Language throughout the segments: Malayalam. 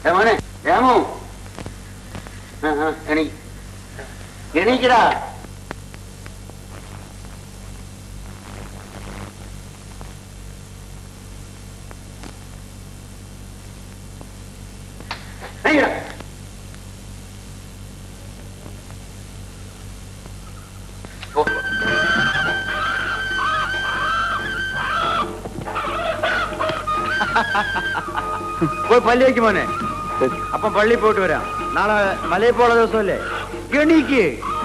ഏ മോനെ രാമു ആ ആ എണീ എണീക്കടാ എണീക്കടാ. ഓ. പോയി പള്ളിയേക്ക് മോനെ അപ്പം പള്ളി പോയിട്ട് വരാം നാളെ മലയിൽ പോണ ദിവസമല്ലേ എണീക്ക്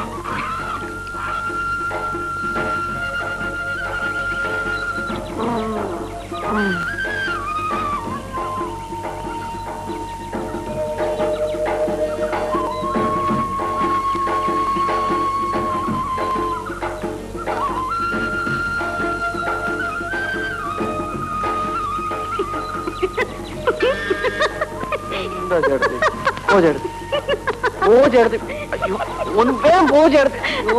എന്താ ചേട്ടത്തി പോ ചേട്ടത്തി പോ ചേട്ടത്തി അയ്യോ ഒന്ന് വേഗം പോ ചേട്ടത്തി ഓ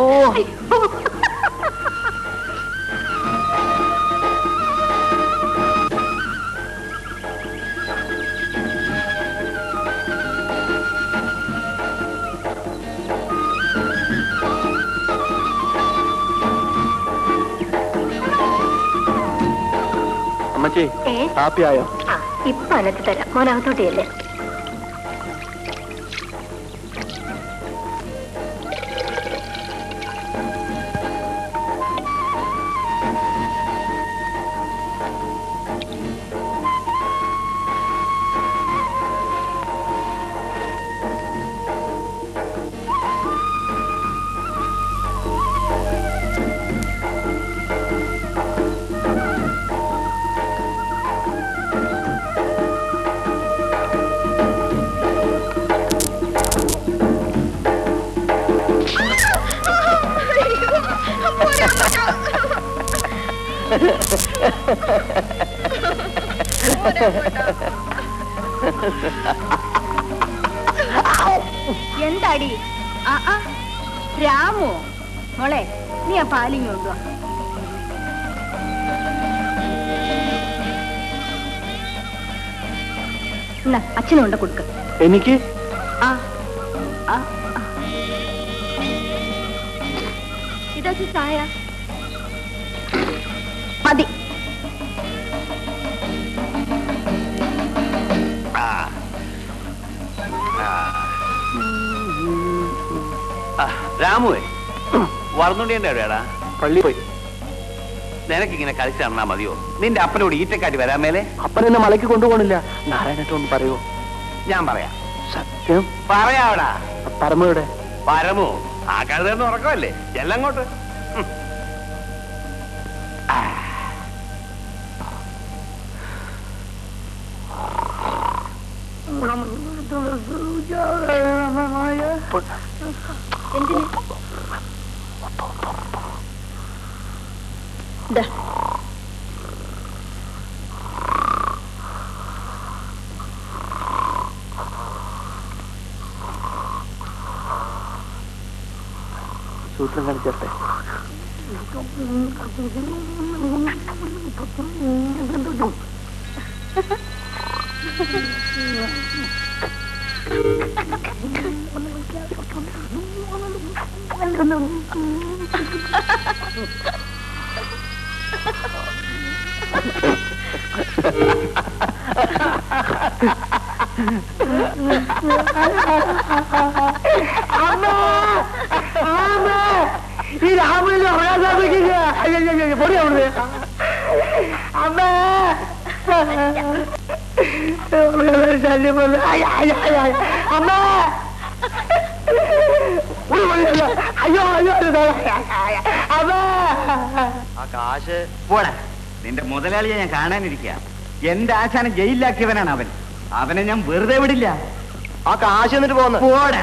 അമ്മച്ചി ഏ ഹാപ്പി ആയോ ആ ഇപ്പൊ അനത്ത് തരാം മോനകത്തോട്ടിയല്ലേ എന്താടി ആ ആ രാമു മോളെ നീ ആ പാലിങ് കൊണ്ടുവാ എന്നാ അച്ഛനും കൊണ്ട് കൊടുക്ക എനിക്ക് ആ ആ ആ. ഇതാ ചായ മതി രാമുവേ വളർന്നുകൊണ്ടേണ്ട എവിടെയാടാ പള്ളി പോയി നിനക്കിങ്ങനെ കളിച്ചു നടന്നാ മതിയോ നിന്റെ അപ്പനോട് ഈറ്റക്കാറ്റ് വരാൻ മേലെ അപ്പൻ എന്നെ മലയ്ക്ക് കൊണ്ടുപോകണില്ല നാരായണേട്ടൊന്ന് പറയുമോ ഞാൻ പറയാം സത്യം പറയാവടാ പരമയുടെ പരമോ ആ കഴുതെന്ന് ഉറക്കമല്ലേ ചെല്ലങ്ങോട്ട് ഉം. ആ. എന്തിന് ദാ. സൂത്രം കാണിച്ചേട്ടെ ഈ രാമനെ പറയാൻ സാധിക്കില്ല അയ്യോ പൊടി അവിടുന്ന് അമ്മേ ശല്യം പോലെ അമ്മേ ഒരു പണിയില്ല. അയ്യോ അയ്യോ അമ്മേ ആ കാശ് പോടാ നിന്റെ മുതലാളിയെ ഞാൻ കാണാനിരിക്കുക എന്റെ ആശാനം ജയിലിലാക്കിയവനാണ് അവൻ അവനെ ഞാൻ വെറുതെ വിടില്ല ആ കാശ് എന്നിട്ട് പോന്ന് പോടാ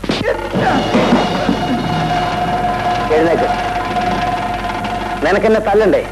എഴുന്നേക്ക് നിനക്കെന്നെ തല്ലണ്ടേ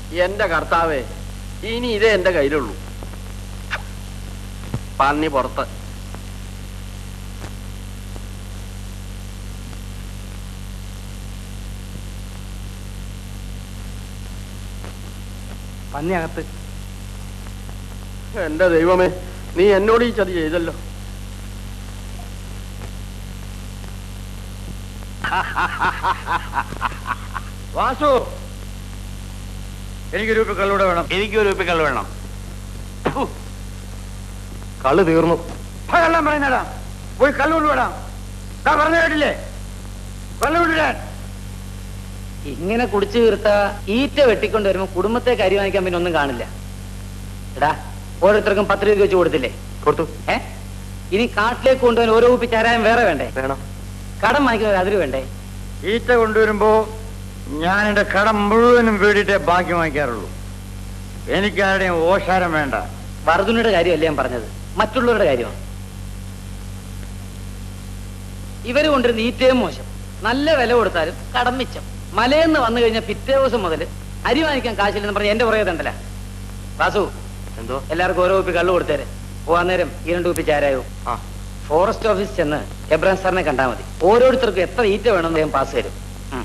എന്റെ കർത്താവേ ഇനി ഇതേ എന്റെ കയ്യിലുള്ളൂ പന്നി പുറത്ത് പന്നി അകത്ത് എന്റെ ദൈവമേ നീ എന്നോട് ഈ ചതി ചെയ്തല്ലോ വാസു എനിക്കൊരു രൂപ കള്ളൂടെ വേണം എനിക്കൊരു ഉപ്പിക്കൽ വേണം കള്ള് തീർന്നു കള്ളം പറയുന്നടാ പോയി കള്ളുകൊണ്ട് വേണം താ പറഞ്ഞു കേട്ടില്ലേ കള്ളുകൊണ്ടിടാൻ ഇങ്ങനെ കുടിച്ചു തീർത്ത ഈറ്റ വെട്ടിക്കൊണ്ട് വരുമ്പോ കുടുംബത്തെ കരുവാനിക്കാൻ പിന്നെ ഒന്നും കാണില്ല എടാ ഓരോരുത്തർക്കും പത്ത് രൂപ വെച്ച് കൊടുത്തില്ലേ കൊടുത്തു ഏ ഇനി കാട്ടിലേക്ക് കൊണ്ടുപോകാൻ ഓരോ കുപ്പി ചാരായം വേറെ വേണ്ടേ വേണം കടം വാങ്ങിക്കുന്ന അതിര് വേണ്ടേ ഈറ്റ കൊണ്ടുവരുമ്പോ ഞാൻ എന്റെ കടം മുഴുവനും വീടിട്ടേ ബാക്കി വാങ്ങിക്കാറുള്ളൂ എനിക്കാരുടെയും ഓശാരം വേണ്ട വറുതുണിയുടെ കാര്യമല്ല ഞാൻ പറഞ്ഞത് മറ്റുള്ളവരുടെ കാര്യമാണ് ഇവര് കൊണ്ടിരുന്ന ഈറ്റയും മോശം നല്ല വില കൊടുത്താലും കടം മിച്ചം മലയെന്ന് വന്നു കഴിഞ്ഞാൽ പിറ്റേ ദിവസം മുതൽ അരി വാങ്ങിക്കാൻ കാശില്ലെന്ന് പറഞ്ഞ് എന്റെ പുറകെ തണ്ടല്ല വാസു എന്തോ എല്ലാവർക്കും ഓരോ കുപ്പി കള്ളു കൊടുത്തേരെ പോവാൻ നേരം ഈ രണ്ട് കുപ്പി ചാരായോ ആ ഫോറസ്റ്റ് ഓഫീസ് ചെന്ന് എബ്രാം സാറിനെ കണ്ടാൽ മതി ഓരോരുത്തർക്കും എത്ര ഈറ്റ വേണമെന്ന് അദ്ദേഹം പാസ് തരും ഉം.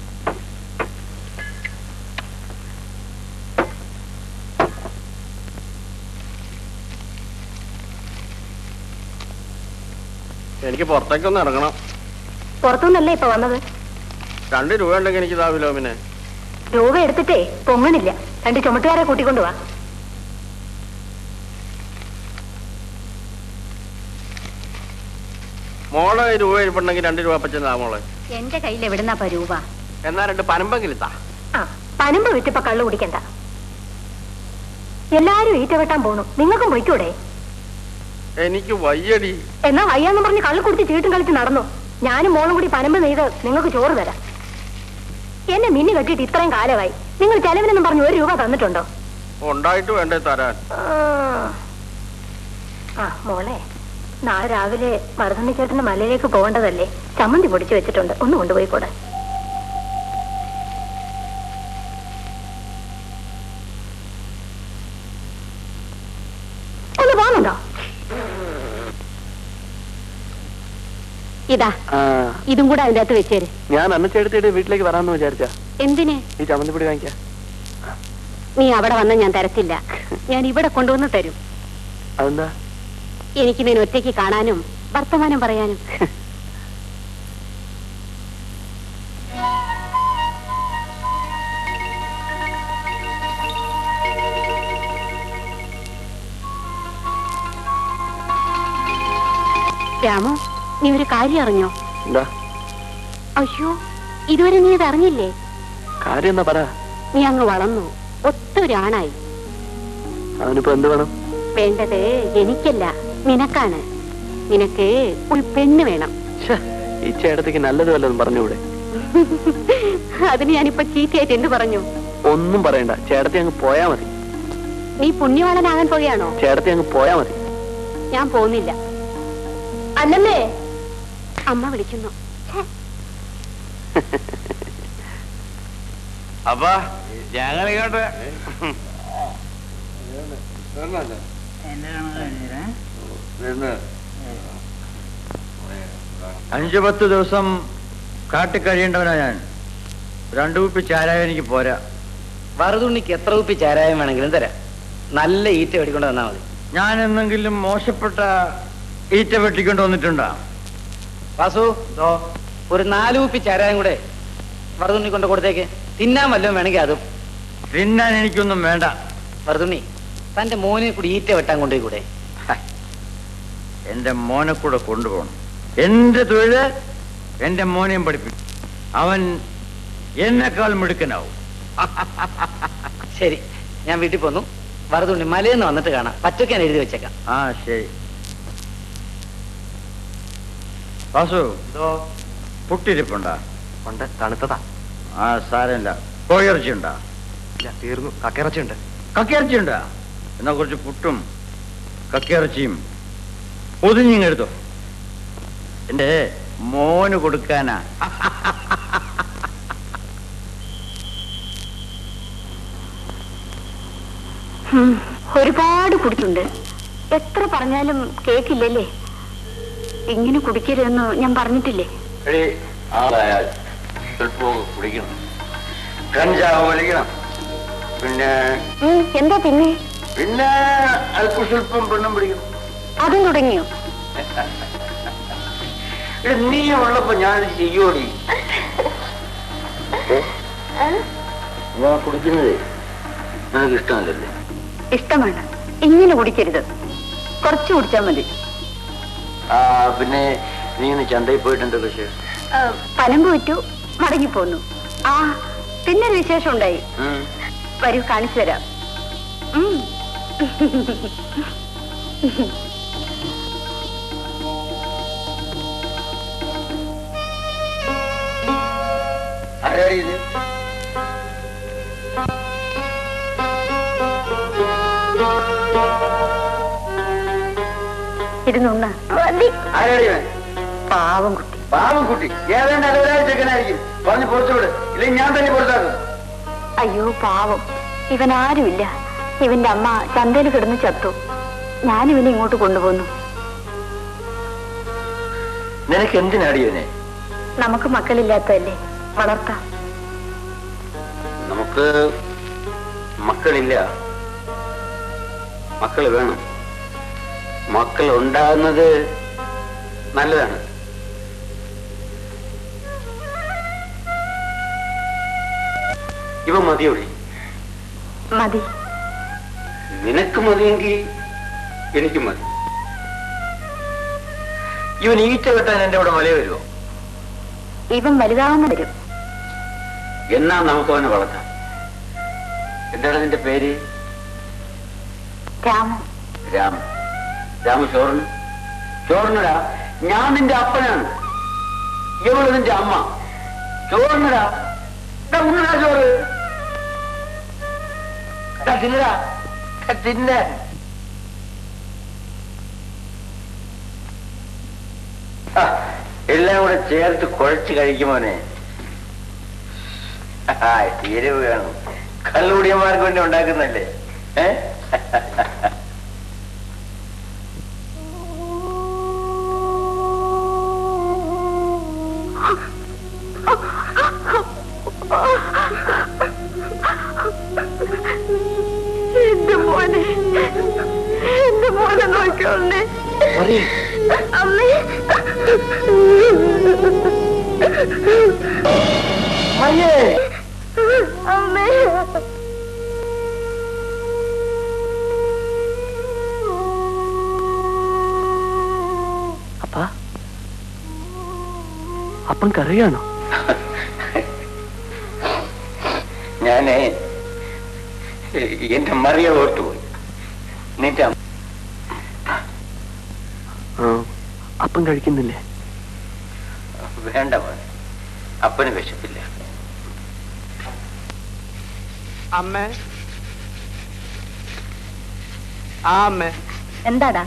എനിക്ക് പുറത്തേക്കൊന്ന് ഇറങ്ങണം പുറത്തുനിന്നല്ലേ ഇപ്പൊ വന്നത് രണ്ട് രൂപ ഉണ്ടെങ്കിൽ എനിക്ക് ഇതാവില്ലോ പിന്നെ രൂപ എടുത്തിട്ടേ പൊങ്ങണില്ല രണ്ട് ചുമട്ടുകാരെ കൂട്ടിക്കൊണ്ടുവാ മോളെ രൂപ ഇരിപ്പുണ്ടെങ്കിൽ രണ്ട് രൂപ പറ്റുന്നതാ മോളെ എന്റെ കയ്യിൽ എവിടുന്നാ രൂപ എന്നാ രണ്ട് പനമ്പെങ്കിലും താ ആ പനമ്പ് വിറ്റിപ്പോ കള്ളു കുടിക്കണ്ട എല്ലാരും ഈറ്റ വെട്ടാൻ പോണു നിങ്ങൾക്കും പൊയ്ക്കൂടെ എനിക്ക് വയ്യടി എന്നാ വയ്യാന്ന് പറഞ്ഞ് കള്ളു കുടിച്ച് ചീട്ടും കളിച്ച് നടന്നു ഞാനും മോളും കൂടി പനമ്പ് നെയ്ത് നിങ്ങൾക്ക് ചോറ് തരാം എന്നെ മിന്നി കെട്ടിയിട്ട് ഇത്രയും കാലമായി നിങ്ങൾ ചെലവിനെന്നും പറഞ്ഞ് ഒരു രൂപ തന്നിട്ടുണ്ടോ ഉണ്ടായിട്ട് വേണ്ടേ തരാൻ ആ. ആ മോളെ നാളെ രാവിലെ മറുതണ്ണി ചേട്ടന് മലയിലേക്ക് പോകേണ്ടതല്ലേ ചമ്മന്തി പൊടിച്ചു വെച്ചിട്ടുണ്ട് ഒന്ന് കൊണ്ടുപോയിക്കൂടെ ഒന്ന് പോകുന്നുണ്ടോ ഇതാ ഇതും കൂടെ അതിന്റെ അകത്ത് വെച്ചേര് ഞാൻ അന്നച്ചെടുത്തിട്ട് വീട്ടിലേക്ക് വരാമെന്ന് വിചാരിച്ച എന്തിന് ഈ ചമ്മന്തിപ്പൊടി വാങ്ങിക്കാം നീ അവിടെ വന്ന് ഞാൻ തരത്തില്ല ഞാൻ ഇവിടെ കൊണ്ടുവന്ന് തരും അതെന്താ എനിക്ക് നിന്നെ ഒറ്റയ്ക്ക് കാണാനും വർത്തമാനം പറയാനും രാമു നീ ഒരു കാര്യം അറിഞ്ഞോ എന്താ അയ്യോ ഇതുവരെ നീ ഇത് അറിഞ്ഞില്ലേ കാര്യം എന്താ പറ നീ അങ്ങ് വളർന്നു ഒത്തൊരാണായി അവനിപ്പോ എന്ത് വേണം വേണ്ടത് എനിക്കല്ല നിനക്കാണ് നിനക്ക് ഒരു പെണ്ണ് വേണം ഛെ, ഈ ചേട്ടത്തേക്ക് നല്ലത് വല്ലതും പറഞ്ഞുകൂടെ അതിന് ഞാനിപ്പോ ചീത്തയായിട്ട് എന്ത് പറഞ്ഞു ഒന്നും പറയണ്ട ചേട്ടത്തി അങ്ങ് പോയാ മതി നീ പുണ്യവാളനാകാൻ പോവുകയാണോ ചേട്ടത്തി അങ്ങ് പോയാ മതി ഞാൻ പോകുന്നില്ല അന്നമ്മേ അമ്മ വിളിക്കുന്നു അപ്പൊ ഞങ്ങൾ ഇങ്ങോട്ട് അഞ്ചു പത്ത് ദിവസം കാട്ടി കഴിയേണ്ടവനാ ഞാൻ രണ്ടു കുപ്പി ചാരായ എനിക്ക് പോരാ വറുതുണ്ണിക്ക് എത്ര കുപ്പി ചാരായം വേണമെങ്കിലും തരാം നല്ല ഈറ്റ വെടിക്കൊണ്ട് തന്നാൽ മതി ഞാൻ എന്തെങ്കിലും മോശപ്പെട്ട ഈറ്റ വെട്ടിക്കൊണ്ട് വന്നിട്ടുണ്ടോ വാസു ദോ, ഒരു നാല് കുപ്പി ചാരായം കൂടെ വറുതുണ്ണി കൊണ്ട് കൊടുത്തേക്ക് തിന്നാൻ വല്ലതും വേണമെങ്കിൽ അതും തിന്നാൻ എനിക്കൊന്നും വേണ്ട വറുതുണ്ണി തന്റെ മോനെ കൂടി ഈറ്റ വെട്ടാൻ കൊണ്ടുപോയി കൂടെ എന്റെ മോനെ കൂടെ കൊണ്ടുപോകണം എന്റെ തൊഴില് എന്റെ മോനെയും പഠിപ്പിക്കും അവൻ എന്നെക്കാൾ മിടുക്കനാവും ശരി ഞാൻ വീട്ടിൽ പോന്നു വറുതുണ്ണി മലയെന്ന് വന്നിട്ട് കാണാം പച്ചക്കാൻ എഴുതി വെച്ചേക്കാം ആ ശരി വാസു പുട്ടിരിപ്പുണ്ടാ ഉണ്ട് തണുത്തതാ ആ സാരമില്ല കോഴിയിറച്ചിയുണ്ടാ ഇല്ല തീർന്നു കക്കിറച്ചുണ്ട് കക്കിയിറച്ചിയുണ്ടാ എന്നാ കുറച്ച് പുട്ടും കക്കിയിറച്ചിയും പൊതിഞ്ഞിങ്ങെടുത്തോ എന്റെ മോന് കൊടുക്കാനാ ഉം, ഒരുപാട് കുടിച്ചുണ്ട് എത്ര പറഞ്ഞാലും കേക്കില്ലല്ലേ ഇങ്ങനെ കുടിക്കരുതെന്ന് ഞാൻ പറഞ്ഞിട്ടില്ലേ എടീ, ആളായാൽ സ്വല്പം കുടിക്കണം കഞ്ചാവ് വലിക്കണം പിന്നെ ഉം, എന്താ പിന്നെ പിന്നെ അല്പ സ്വല്പം പെണ്ണും പിടിക്കണം അതും തുടങ്ങിയോ എടാ, നീ ഉള്ളപ്പോ ഞാൻ ചെയ്യോടി ഞാൻ കുടിക്കുന്നത് നിനക്ക് ഇഷ്ടമല്ലല്ലേ ഇഷ്ടമാണ് ഇങ്ങനെ കുടിക്കരുത് കുറച്ച് കുടിച്ചാൽ മതി ആ പിന്നെ നീ ഇന്ന് ചന്തയിൽ പോയിട്ടുണ്ട് പക്ഷേ ആ, പനമ്പ് വിറ്റു മടങ്ങിപ്പോന്നു ആ പിന്നൊരു വിശേഷം ഉണ്ടായി വരൂ കാണിച്ചു തരാം ഉം. ആരാടി ഇത് ഇരുന്നുണ്ണ മതി. ആരാടി ഇവൻ? പാവം കുട്ടി പാവംകുട്ടി ഏതാണ്ട് അലവരായ ചെക്കനായിരിക്കും പറഞ്ഞു പുറത്തുവിട് ഇല്ലെങ്കിൽ ഞാൻ തന്നെ പുറത്താക്കും അയ്യോ പാവം ഇവൻ ആരുമില്ല ഇവന്റെ അമ്മ ചന്തയിൽ കിടന്ന് ചത്തു ഞാൻ ഇവനെ ഇങ്ങോട്ട് കൊണ്ടുപോന്നു നിനക്ക് എന്തിനാടി ഇവനെ നമുക്ക് മക്കളില്ലാത്തതല്ലേ വളർത്താം നമുക്ക് മക്കളില്ല മക്കൾ വേണം മക്കൾ ഉണ്ടാകുന്നത് നല്ലതാണ് ഇവ മതിയൊള്ളി മതി നിനക്ക് മതിയെങ്കിൽ എനിക്ക് മതി ഇവൻ ഈച്ച വെട്ടാൻ എന്റെ ഇവിടെ മല വരുമോ ഇവൻ വലുതാവുന്ന വരും എന്നാ നമുക്ക് അവനെ വളർത്താം എന്താണ് നിന്റെ പേര് രാമൻ രാമ രാമ ചോറിന് ചോറിനടാ ഞാൻ നിന്റെ അപ്പനാണ് ഇവള് നിന്റെ അമ്മ ചോറിനടാ എടാ, ഉണ്ണടാ ചോറ് എടാ, തിന്നടാ എടാ, തിന്നെ ആ, എല്ലാം കൂടെ ചേർത്ത് കുഴച്ച് കഴിക്കുമോനെ ആ, എരിവ് വേണം കള്ളുകൂടിയന്മാർക്ക് വേണ്ടി ഉണ്ടാക്കുന്നല്ലേ ഏ എന്റെ മോനെ എന്റെ മോനെ നോക്കിയോളേ അമ്മേ അമ്മേ അപ്പാ അപ്പം കറിയാണോ ഞാനേ എന്റെ മറിയ ഓർത്തുപോയി നിന്റെ അമ്മ ആ അപ്പം കഴിക്കുന്നില്ലേ വേണ്ട മോനെ അപ്പന് വിശപ്പില്ല അമ്മേ ആ അമ്മേ എന്താടാ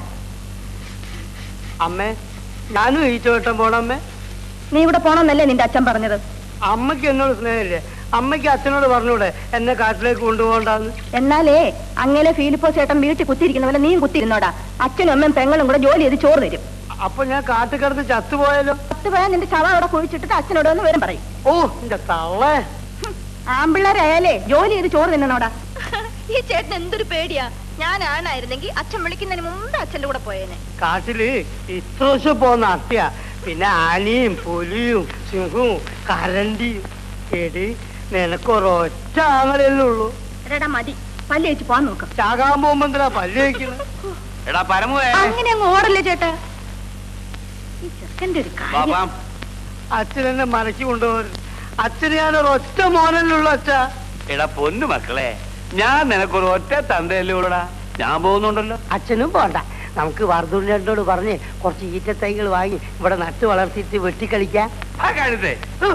അമ്മേ ഞാനും ഈ ചോട്ടം പോണമ്മേ നീ ഇവിടെ പോണമെന്നല്ലേ നിന്റെ അച്ഛൻ പറഞ്ഞത് അമ്മയ്ക്ക് എന്നോട് സ്നേഹമില്ലേ അമ്മയ്ക്ക് അച്ഛനോട് പറഞ്ഞൂടെ എന്നെ കാട്ടിലേക്ക് കൊണ്ടുപോകണ്ടെന്ന് എന്നാലേ അങ്ങനെ ഫീലിപ്പോ ചേട്ടൻ വീട്ടിൽ കുത്തിയിരിക്കുന്ന പോലെ നീയും കുത്തിയിരുന്നോടാ അച്ഛനും അമ്മയും പെങ്ങളും കൂടെ ജോലി ചെയ്ത് ചോറ് തരും അപ്പൊ ഞാൻ കാട്ടിൽ കിടന്ന് ചത്തുപോയാലോ പത്ത് പോയാൽ നിന്റെ ശവം അവിടെ കുഴിച്ചിട്ടിട്ട് അച്ഛനോട് ഒന്ന് വരും പറയും ഓ എന്റെ തള്ളേ ആമ്പിള്ളേരായാലേ ജോലി ചെയ്ത് ചോറ് തിന്നണോടാ ഈ ചേട്ടൻ എന്തൊരു പേടിയാ ഞാൻ ആണായിരുന്നെങ്കിൽ അച്ഛൻ വിളിക്കുന്നതിന് മുമ്പ് അച്ഛന്റെ കൂടെ പോയേനെ കാട്ടില് ഇത്ര ദിവസം പോകുന്ന അത്യ പിന്നെ ആനയും പുലിയും സിംഹവും കരണ്ടിയും എടി നിനക്കൊരൊറ്റ ആങ്ങളല്ലേ ഉള്ളൂ എടാ മതി പല്ല് വെച്ച് പോവാൻ നോക്കാം ചാകാൻ പോകുമ്പോ എന്തിനാ പല്ല് വയ്ക്കുന്നത് എടാ പരമുവേ അങ്ങനെ അങ്ങ് ഓടല്ലേ ചേട്ടാ ഈ ചെറുക്കന്റെ ഒരു കാര്യം അച്ഛൻ എന്നെ മനക്കി കൊണ്ടുപോകരുത് അച്ഛന് ഞാനൊരു ഒറ്റ മോനല്ലുള്ളൂ അച്ഛ എടാ പൊന്നു മക്കളെ ഞാൻ നിനക്കൊരു ഒറ്റ തന്തയല്ലേ ഉള്ളടാ ഞാൻ പോകുന്നുണ്ടല്ലോ അച്ഛനും പോണ്ട നമുക്ക് വർദ്ധുണ്ണോട് പറഞ്ഞ് കുറച്ച് ഈറ്റത്തൈകൾ വാങ്ങി ഇവിടെ നട്ട് വളർത്തിയിട്ട് വെട്ടിക്കളിക്കാം ആ കഴുതേ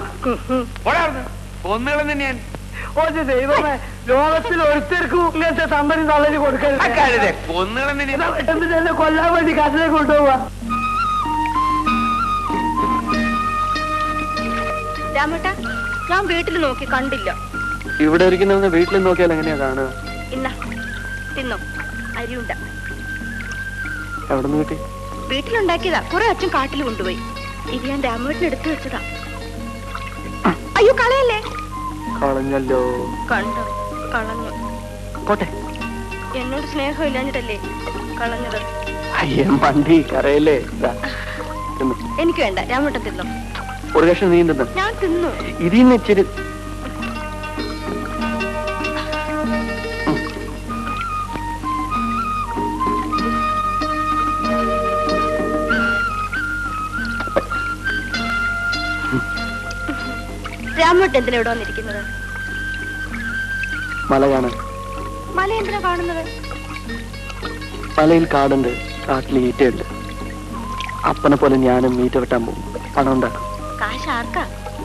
കൊന്നുകളെ ഞാൻ ഓ ദൈവമേ ലോകത്തിൽ ഒരുത്തർക്കും ഇങ്ങനത്തെ തമ്പനി തള്ളി ആ കൊടുക്കരുത് കഴുതേ കൊന്നുകളെ എന്നിട്ട് എന്നെ കൊല്ലാൻ വേണ്ടി കാട്ടിലേക്ക് കൊണ്ടുപോവാ രാമേട്ട ഞാൻ വീട്ടിൽ നോക്കി കണ്ടില്ല ഇവിടെ ഇരിക്കുന്നവനെ വീട്ടിൽ നോക്കിയാൽ എങ്ങനെയാ കാണുക ഇന്ന തിന്നോ അരിയുണ്ട എവിടെ നിന്ന് കിട്ടി വീട്ടിലുണ്ടാക്കിയതാ കുറെ അച്ഛൻ കാട്ടിൽ കൊണ്ടുപോയി ഇത് ഞാൻ രാമേട്ടന് എടുത്തു വെച്ചതാ അയ്യോ കളയല്ലേ കളഞ്ഞല്ലോ കണ്ടോ കളഞ്ഞു പോട്ടെ എന്നോട് സ്നേഹം ഇല്ലാഞ്ഞിട്ടല്ലേ കളഞ്ഞത് അയ്യേ മണ്ടി കരയല്ലേ ദാ, തിന്ന്. എനിക്ക് വേണ്ട രാമേട്ടൻ തിന്നോ ഒരു കഷ്ണം നീ തിന്നു ഞാൻ തിന്നു ഇതിന്ന് ഇച്ചിരി രാമേട്ടൻ എന്തിനാ ഇവിടെ വന്നിരിക്കുന്നത് മല കാണാൻ മല എന്തിനാ കാണുന്നത് മലയിൽ കാടുണ്ട് കാട്ടിൽ ഈറ്റയുണ്ട് അപ്പനെ പോലെ ഞാനും മീറ്റ വെട്ടാൻ പോകും പണം ഉണ്ടാക്കും കാശ് ആർക്കാ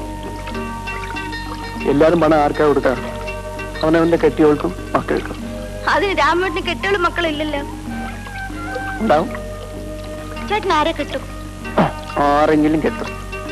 എല്ലാരും പണം ആർക്കാ കൊടുക്കാ അവനവന്റെ കെട്ടിയോൾക്കും മക്കൾക്കും അതിന് രാമേട്ടന് കെട്ടുകളും മക്കളില്ലല്ലോ ഉണ്ടാവും ചേട്ടൻ ആരെ കെട്ടും ആരെങ്കിലും കെട്ടും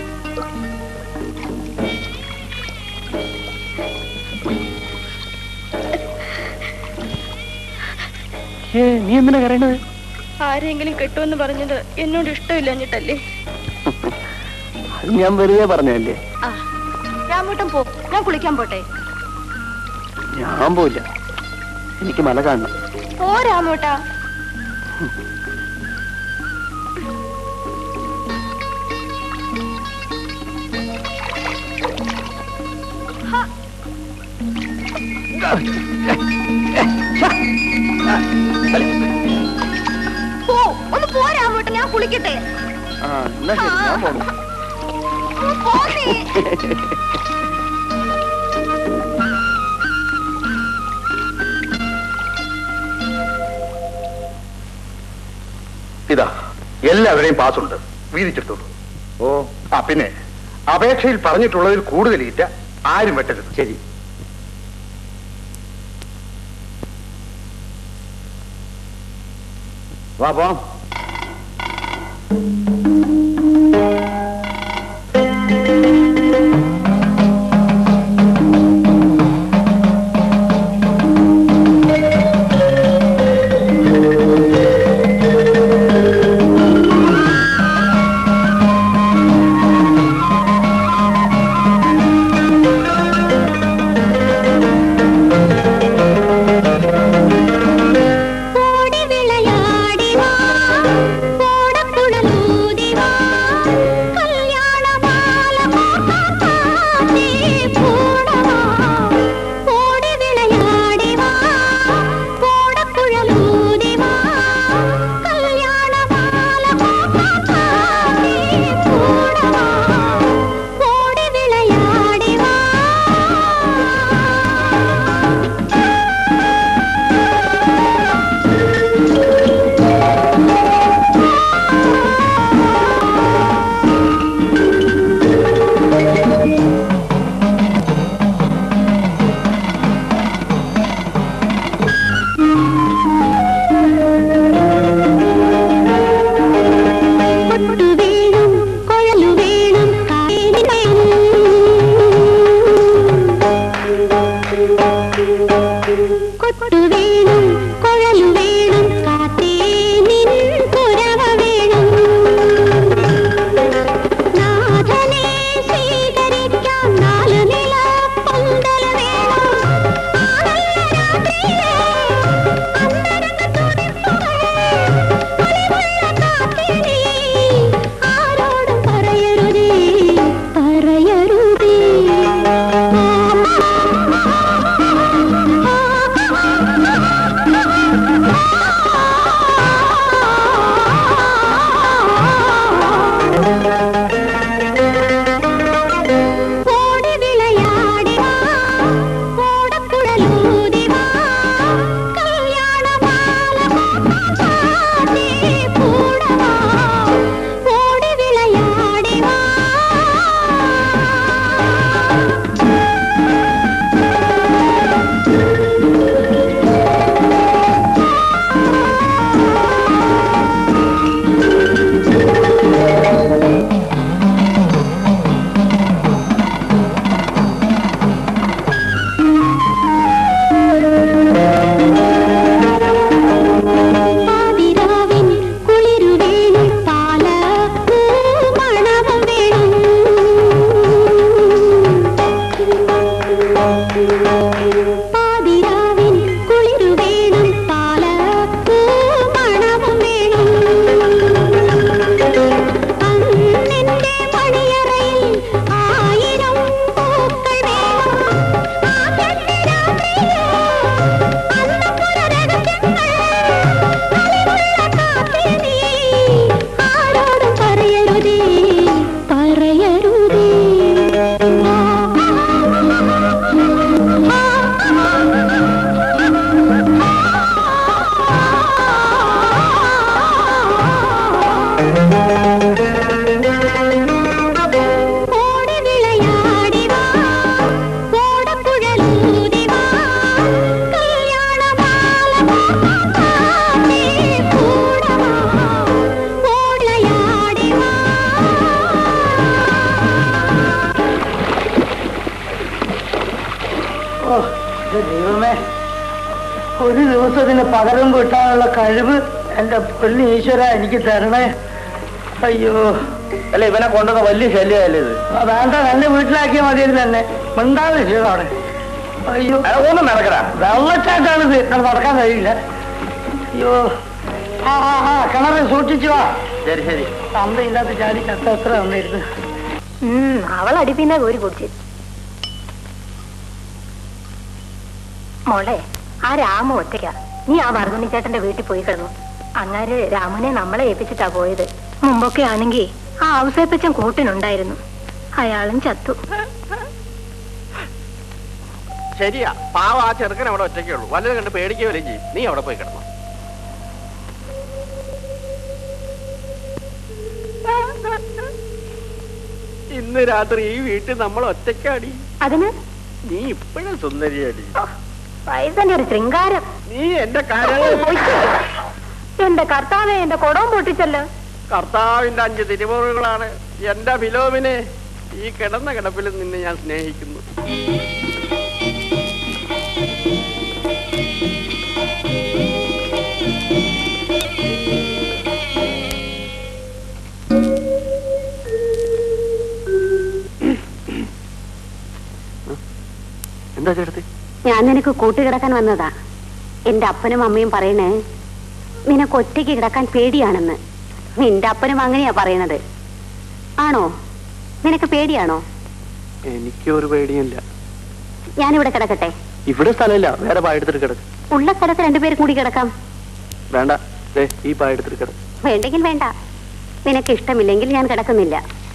ഏ നീ എന്തിനാ കരയണത് ആരെങ്കിലും കെട്ടുമെന്ന് പറഞ്ഞത് എന്നോട് ഇഷ്ടമില്ലഞ്ഞിട്ടല്ലേ അത് ഞാൻ വെറുതെ പറഞ്ഞതല്ലേ ആ രാമേട്ടൻ പോ ഞാൻ കുളിക്കാൻ പോട്ടെ ഞാൻ പോയില്ല എനിക്ക് മല കാണണം പോ രാമേട്ടാ പോ ഒന്ന് പോ രാമേട്ടൻ ഞാൻ കുളിക്കട്ടെ ആ എന്നാ ശരി ഞാൻ പോണു ഒന്ന് പോ നീ. ഇതാ എല്ലാവരെയും പാസ്സുണ്ട് വീതിച്ചെടുത്തോളൂ ഓ ആ പിന്നെ അപേക്ഷയിൽ പറഞ്ഞിട്ടുള്ളതിൽ കൂടുതൽ ഈറ്റ ആരും വെട്ടരുത് ശരി വാ പോം ഓടി വിളയാടി വാ ഓടക്കുഴലൂതി ഓ എന്റെ ദൈവമേ ഒരു ദിവസത്തിന് പകരം കിട്ടാനുള്ള കഴിവ് എന്റെ പൊന്നു ഈശ്വര എനിക്ക് തരണേ അയ്യോ അല്ല ഇവനെ കൊണ്ടുവന്ന വലിയ ശല്യമല്ലേ ഇത് ആ, വേണ്ട എന്റെ വീട്ടിലാക്കിയാൽ മതിയായിരുന്നു തന്നെ മിണ്ടാതെ ചെയ്തു അവിടെ അയ്യോ എടാ, ഒന്ന് നടക്കടാ വെള്ളച്ചാട്ടാണിത് അത് നടക്കാൻ കഴിയില്ല അയ്യോ ആ ആ ആ കിണറ് സൂക്ഷിച്ചു വാ ശരി ശരി അമ്മയില്ലാത്ത ചാടി ചത്ത എത്ര വന്നിരുന്നു ഉം അവൾ പിന്നെ കോരി കുടിച്ച് മോളെ ആ രാമ ഒറ്റയ്ക്കാ നീ ആ വർദ്ധനി ചേട്ടന്റെ വീട്ടിൽ പോയി കിടന്നു അങ്ങാര് രാമനെ നമ്മളെ ഏൽപ്പിച്ചിട്ടാ പോയത് മുമ്പൊക്കെ ആണെങ്കി ആ ഔസേപ്പച്ചൻ കൂട്ടിനുണ്ടായിരുന്നു അയാളും ചത്തു ശരിയാ പാവ ആ ചെറുക്കൻ അവിടെ ഒറ്റയ്ക്കേ ഉള്ളൂ വല്ലതും കണ്ട് പേടിക്കുകയും ചെയ്യും നീ അവിടെ പോയി കിടന്നു ഇന്ന് രാത്രി ഈ വീട്ടിൽ നമ്മൾ ഒറ്റയ്ക്കാടി അതിന് നീ ഇപ്പോഴും സുന്ദരിയാടി വയസ്സന്റെ ഒരു ശൃംഗാരം നീ എന്റെ കാര്യം എന്റെ കർത്താവെ എന്റെ കൊടവും പൊട്ടിച്ചല്ലോ കർത്താവിന്റെ അഞ്ച് തിരുമുറുകളാണ് എന്റെ ഫിലോമിനെ ഈ കിടന്ന കിടപ്പിൽ നിന്നെ ഞാൻ സ്നേഹിക്കുന്നു എന്താ ചേട്ടത്തി ഞാൻ നിനക്ക് കൂട്ടുകിടക്കാൻ വന്നതാ എന്റെ അപ്പനും അമ്മയും പറയണേ നിനക്ക് ഒറ്റയ്ക്ക് കിടക്കാൻ പേടിയാണെന്ന് നിന്റെ അപ്പനും അങ്ങനെയാ പറയണത് ആണോ നിനക്ക് പേടിയാണോ എനിക്ക് ഒരു പേടിയില്ല ഞാനിവിടെ കിടക്കട്ടെ ഇവിടെ സ്ഥലമില്ല വേറെ പായെടുത്തിട്ട് കിടക്ക് ഉള്ള സ്ഥലത്ത് രണ്ടുപേരും കൂടി കിടക്കാം വേണ്ട ദേ, ഈ പായെടുത്തിട്ട് കിടക്ക് വേണ്ടെങ്കിൽ വേണ്ട നിനക്ക് ഇഷ്ടമില്ലെങ്കിൽ ഞാൻ കിടക്കുന്നില്ല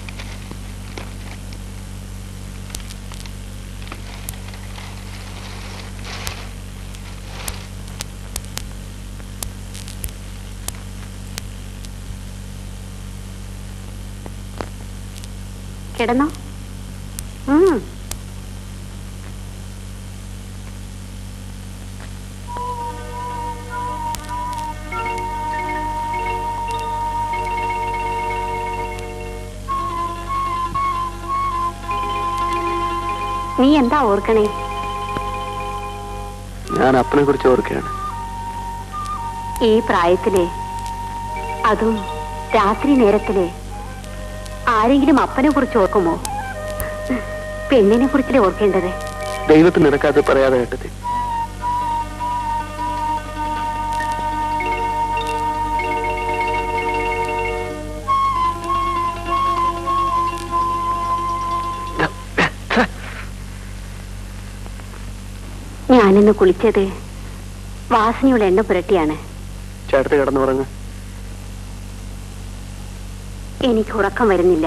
കിടന്നോ ഉം നീ എന്താ ഓർക്കണേ ഞാൻ അപ്പനെ കുറിച്ച് ഓർക്കുകയാണ് ഈ പ്രായത്തിലെ അതും രാത്രി നേരത്തിലെ ആരെങ്കിലും അപ്പനെ കുറിച്ച് ഓർക്കുമോ പെണ്ണിനെ കുറിച്ചല്ലേ ഓർക്കേണ്ടത് ദൈവത്തിന് നിനക്കത് പറയാതെ കേട്ടത് ഞാനിന്ന് കുളിച്ചത് വാസനയുള്ള എണ്ണ പുരട്ടിയാണ് ചേട്ടത്ത് കിടന്നുറങ്ങ് എനിക്ക് ഉറക്കം വരുന്നില്ല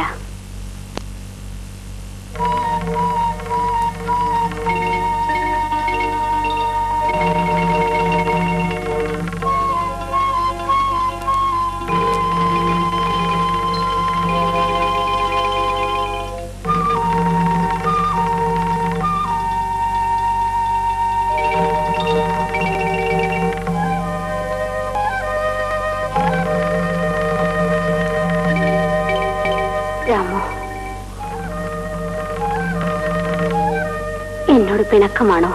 രാമോ എന്നോട് പിണക്കമാണോ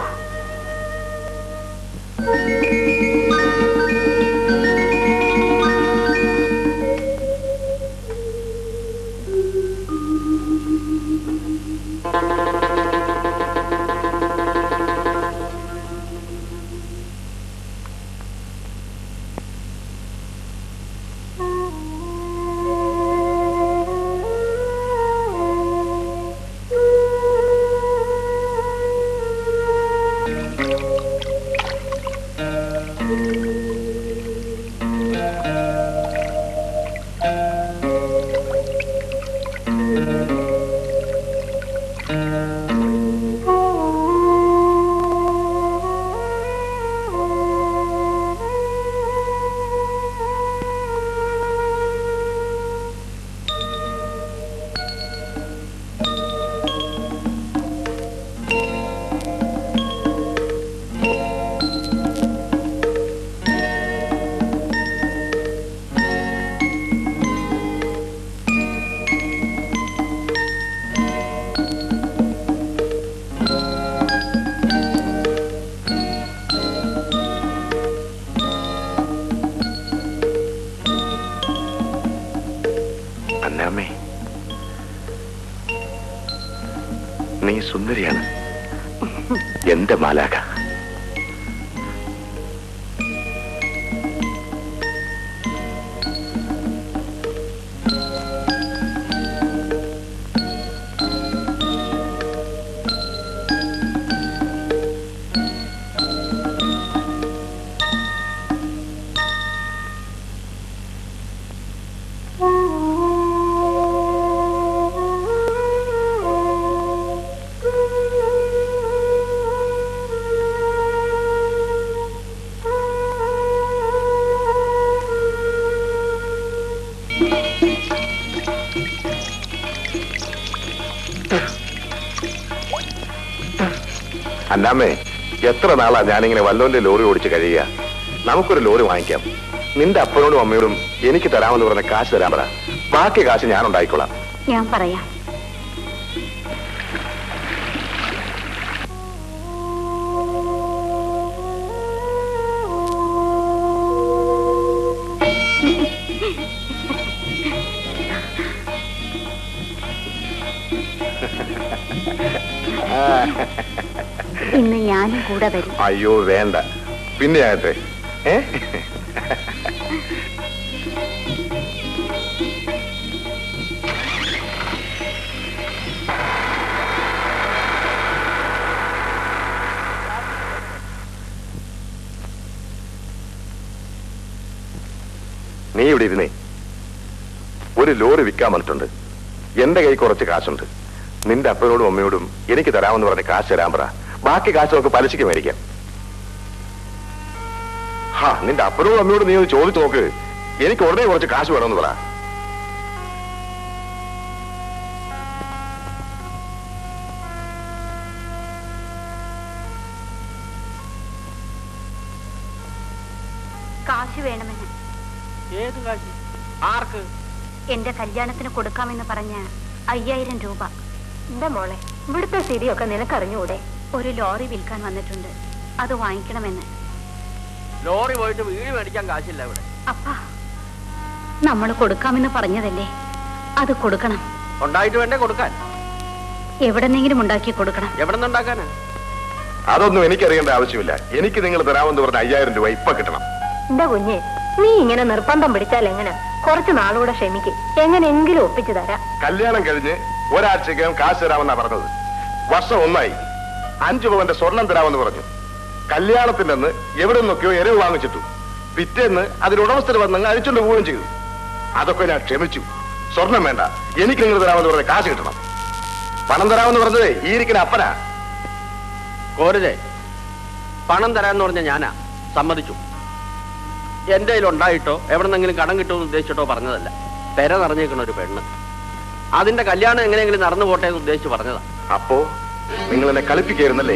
എന്റെ മാലാക അല്ലാമ്മേ എത്ര നാളാ ഞാനിങ്ങനെ വല്ലോന്റെ ലോറി ഓടിച്ച് കഴിയുക നമുക്കൊരു ലോറി വാങ്ങിക്കാം നിന്റെ അപ്പനോടും അമ്മയോടും എനിക്ക് തരാമെന്ന് പറഞ്ഞ കാശ് തരാൻ പറ ബാക്കി കാശ് ഞാൻ ഉണ്ടായിക്കോളാം ഞാൻ പറയാം ഇന്ന് ഞാനും കൂടെ വരും അയ്യോ വേണ്ട പിന്നെ ആകട്ടെ ഏ നീ ഇവിടെ ഇരുന്നേ ഒരു ലോറി വിൽക്കാൻ വന്നിട്ടുണ്ട് എന്റെ കൈ കുറച്ച് കാശുണ്ട് നിന്റെ അപ്പനോടും അമ്മയോടും എനിക്ക് തരാമെന്ന് പറഞ്ഞ കാശ് തരാൻ പറ ബാക്കി കാശ് നമുക്ക് പലിശയ്ക്ക് മേടിക്കാം ഹാ നിന്റെ അപ്പനോടും അമ്മയോടും നീ ഒന്ന് ചോദിച്ചു നോക്ക് എനിക്ക് ഉടനെ കുറച്ച് കാശ് വേണമെന്ന് പറ കാശ് വേണമെന്ന് ഏത് കാശ് ആർക്ക് എന്റെ കല്യാണത്തിന് കൊടുക്കാമെന്ന് പറഞ്ഞ അയ്യായിരം രൂപ എന്താ മോളെ ഇവിടുത്തെ സ്ഥിതിയൊക്കെ നിനക്കറിഞ്ഞൂടെ ഒരു ലോറി വിൽക്കാൻ വന്നിട്ടുണ്ട് അത് വാങ്ങിക്കണമെന്ന് ലോറി പോയിട്ട് വീട് മേടിക്കാൻ കാശില്ല ഇവിടെ അപ്പാ നമ്മൾ കൊടുക്കാമെന്ന് പറഞ്ഞതല്ലേ അത് കൊടുക്കണം ഉണ്ടായിട്ട് വേണ്ടേ കൊടുക്കാൻ എവിടെന്നെങ്കിലും ഉണ്ടാക്കി കൊടുക്കണം എവിടെ നിന്നുണ്ടാക്കാനാ അതൊന്നും എനിക്കറിയേണ്ട ആവശ്യമില്ല എനിക്ക് നിങ്ങൾ തരാമെന്ന് പറഞ്ഞ അയ്യായിരം രൂപ ഇപ്പൊ കിട്ടണം എന്താ കുഞ്ഞെ നീ ഇങ്ങനെ നിർബന്ധം പിടിച്ചാൽ എങ്ങനെ കുറച്ചു നാളുകൂടെ ക്ഷമിക്ക് എങ്ങനെയെങ്കിലും ഒപ്പിച്ചു തരാം കല്യാണം കഴിഞ്ഞ് ഒരാഴ്ചക്കകം കാശ് തരാമെന്നാ പറഞ്ഞത് വർഷം ഒന്നായി അഞ്ചു പവന്റെ സ്വർണം തരാമെന്ന് പറഞ്ഞു കല്യാണത്തിന്റെ അന്ന് എവിടെ നിന്നൊക്കെയോ എരവ് വാങ്ങിച്ചിട്ടു പിറ്റേന്ന് അതിന് ഉടമസ്ഥർ വന്നങ്ങ് അഴിച്ചുകൊണ്ട് പോവുകയും ചെയ്തു അതൊക്കെ ഞാൻ ക്ഷമിച്ചു സ്വർണം വേണ്ട എനിക്ക് നിങ്ങൾ തരാമെന്ന് പറഞ്ഞ കാശ് കിട്ടണം പണം തരാമെന്ന് പറഞ്ഞതേ ഈ ഇരിക്കുന്ന അപ്പനാ കോരുതേ പണം തരാന്ന് പറഞ്ഞ ഞാനാ സമ്മതിച്ചു എന്റെ കയ്യിൽ ഉണ്ടായിട്ടോ എവിടെന്നെങ്കിലും കടം കിട്ടുമെന്ന് ഉദ്ദേശിച്ചിട്ടോ പറഞ്ഞതല്ല പെര നിറഞ്ഞേക്കണ ഒരു പെണ്ണ് അതിന്റെ കല്യാണം എങ്ങനെയെങ്കിലും നടന്നു പോട്ടെ എന്ന് ഉദ്ദേശിച്ച് പറഞ്ഞതാ അപ്പോ നിങ്ങൾ എന്നെ കളിപ്പിക്കായിരുന്നല്ലേ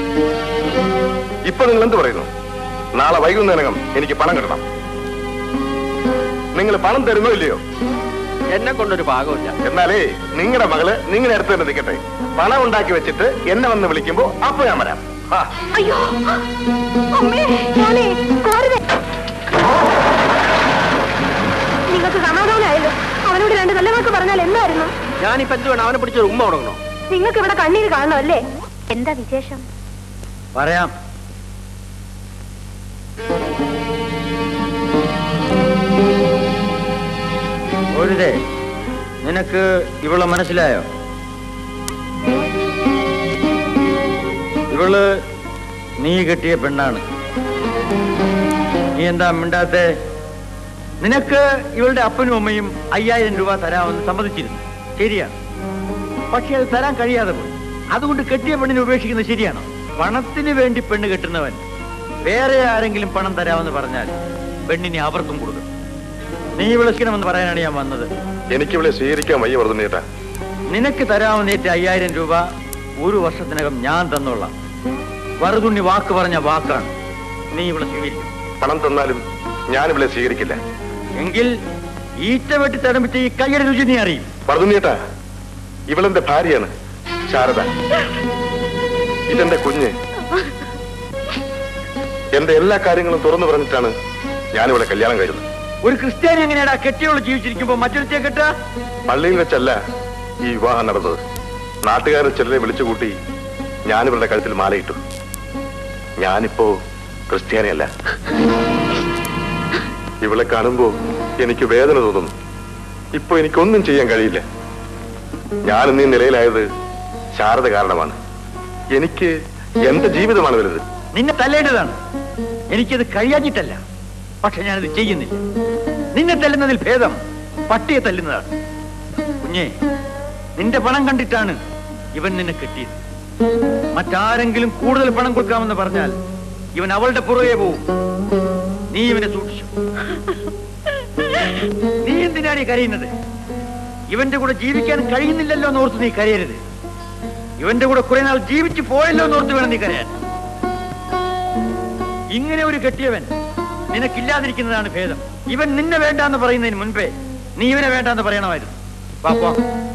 ഇപ്പൊ നിങ്ങൾ എന്ത് പറയുന്നു നാളെ വൈകുന്നേരം എനിക്ക് പണം കിട്ടണം നിങ്ങൾ പണം തരുന്നോ ഇല്ലയോ എന്നെ കൊണ്ടൊരു പാകമില്ല എന്നാലേ നിങ്ങളുടെ മകള് നിങ്ങളുടെ അടുത്ത് തന്നെ നിൽക്കട്ടെ പണം ഉണ്ടാക്കി വെച്ചിട്ട് എന്നെ വന്ന് വിളിക്കുമ്പോ അപ്പൊ ഞാൻ വരാം ആ അയ്യോ അമ്മേ മോനെ കോരുതേ നിങ്ങൾക്ക് സമാധാനമായല്ലോ അവനോട് രണ്ട് നല്ല വാക്ക് പറഞ്ഞാൽ എന്തായിരുന്നു ഞാനിപ്പോ എന്ത് വേണം അവനെ പിടിച്ചൊരു ഉമ്മ കൊടുക്കണോ നിങ്ങൾക്ക് ഇവിടെ കണ്ണീര് കാണണമല്ലേ എന്താ വിശേഷം പറയാം ഒരുതേ നിനക്ക് ഇവളെ മനസ്സിലായോ ഇവള് നീ കെട്ടിയ പെണ്ണാണ് നീ എന്താ മിണ്ടാത്തെ നിനക്ക് ഇവളുടെ അപ്പനും അമ്മയും അയ്യായിരം രൂപ തരാമെന്ന് സമ്മതിച്ചിരുന്നു ശരിയാണ് പക്ഷെ അത് തരാൻ കഴിയാതെ പോയി അതുകൊണ്ട് കെട്ടിയ പെണ്ണിനെ ഉപേക്ഷിക്കുന്നത് ശരിയാണോ പണത്തിന് വേണ്ടി പെണ്ണ് കെട്ടുന്നവൻ വേറെ ആരെങ്കിലും പണം തരാമെന്ന് പറഞ്ഞാൽ പെണ്ണിനെ അവർക്കും കൊടുക്കും നീ വിളിക്കണമെന്ന് പറയാനാണ് ഞാൻ വന്നത് എനിക്ക് ഇവിടെ സ്വീകരിക്കാൻ വയ്യ വർദ്ധനേട്ടാ നിനക്ക് തരാമെന്നേറ്റ അയ്യായിരം രൂപ ഒരു വർഷത്തിനകം ഞാൻ തന്നോളാം വറുതുണ്ണി വാക്ക് പറഞ്ഞ വാക്കാണ് നീ ഇവിടെ സ്വീകരിക്കും പണം തന്നാലും ഞാൻ ഇവിടെ സ്വീകരിക്കില്ല എങ്കിൽ ഈറ്റ വെട്ടി തടമ്പിച്ച ഈ കൈയുടെ രുചി നീ അറിയും വർദ്ധനേട്ടാ ഇവളെന്റെ ഭാര്യയാണ് ശാരദ ഇതെന്റെ കുഞ്ഞ് എന്റെ എല്ലാ കാര്യങ്ങളും തുറന്നു പറഞ്ഞിട്ടാണ് ഞാനിവിടെ കല്യാണം കഴിയുന്നത് ഒരു ക്രിസ്ത്യാനി എങ്ങനെയാടാ കെട്ടിയോള് ജീവിച്ചിരിക്കുമ്പോ മറ്റൊരുത്തെ കെട്ടാ പള്ളിയിൽ വെച്ചല്ല ഈ വിവാഹം നടന്നത് നാട്ടുകാരെ ചിലരെ വിളിച്ചുകൂട്ടി ഞാനിവരുടെ കഴുത്തിൽ മാലയിട്ടു ഞാനിപ്പോ ക്രിസ്ത്യാനിയല്ല ഇവളെ കാണുമ്പോ എനിക്ക് വേദന തോന്നുന്നു ഇപ്പൊ എനിക്കൊന്നും ചെയ്യാൻ കഴിയില്ല ഞാൻ ഇന്ന് ഈ നിലയിലായത് ശാരദ കാരണമാണ് എനിക്ക് എന്റെ ജീവിതമാണ് വലുത് നിന്നെ തല്ലേണ്ടതാണ് എനിക്കത് കഴിയാഞ്ഞിട്ടല്ല പക്ഷെ ഞാനത് ചെയ്യുന്നില്ല നിന്നെ തല്ലുന്നതിൽ ഭേദം പട്ടിയെ തല്ലുന്നതാണ് കുഞ്ഞെ നിന്റെ പണം കണ്ടിട്ടാണ് ഇവൻ നിന്നെ കെട്ടിയത് മറ്റാരെങ്കിലും കൂടുതൽ പണം കൊടുക്കാമെന്ന് പറഞ്ഞാൽ ഇവൻ അവളുടെ പുറകെ പോവും നീ ഇവനെ സൂക്ഷിച്ചു നീ എന്തിനാണ് ഈ കരയുന്നത് ഇവന്റെ കൂടെ ജീവിക്കാൻ കഴിയുന്നില്ലല്ലോ എന്ന് ഓർത്ത് നീ കരയരുത് ഇവന്റെ കൂടെ കുറെ നാൾ ജീവിച്ചു പോയല്ലോ എന്ന് ഓർത്ത് വേണം നീ കരയാൻ ഇങ്ങനെ ഒരു കെട്ടിയവൻ നിനക്കില്ലാതിരിക്കുന്നതാണ് ഭേദം ഇവൻ നിന്നെ വേണ്ടാന്ന് പറയുന്നതിന് മുൻപേ നീ ഇവനെ വേണ്ടാന്ന് പറയണമായിരുന്നു വാ പോ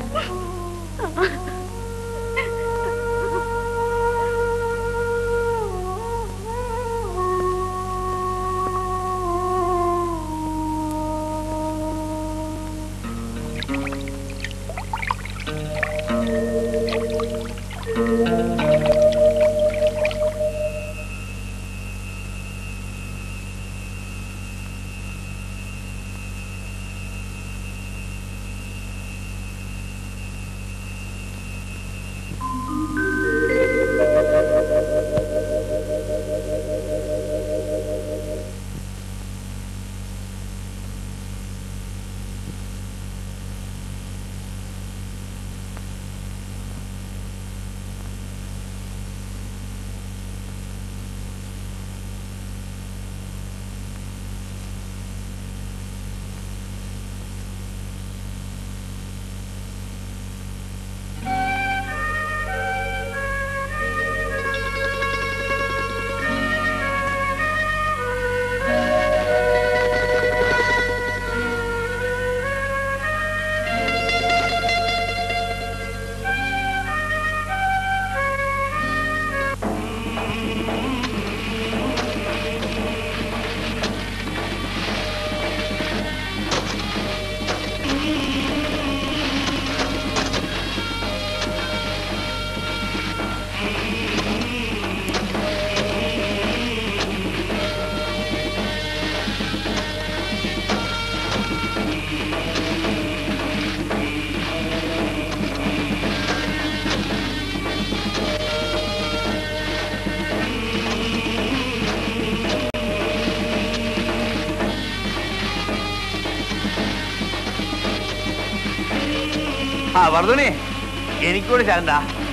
ആ വർദ്ധനെ എനിക്കൂടെ ശാന്ത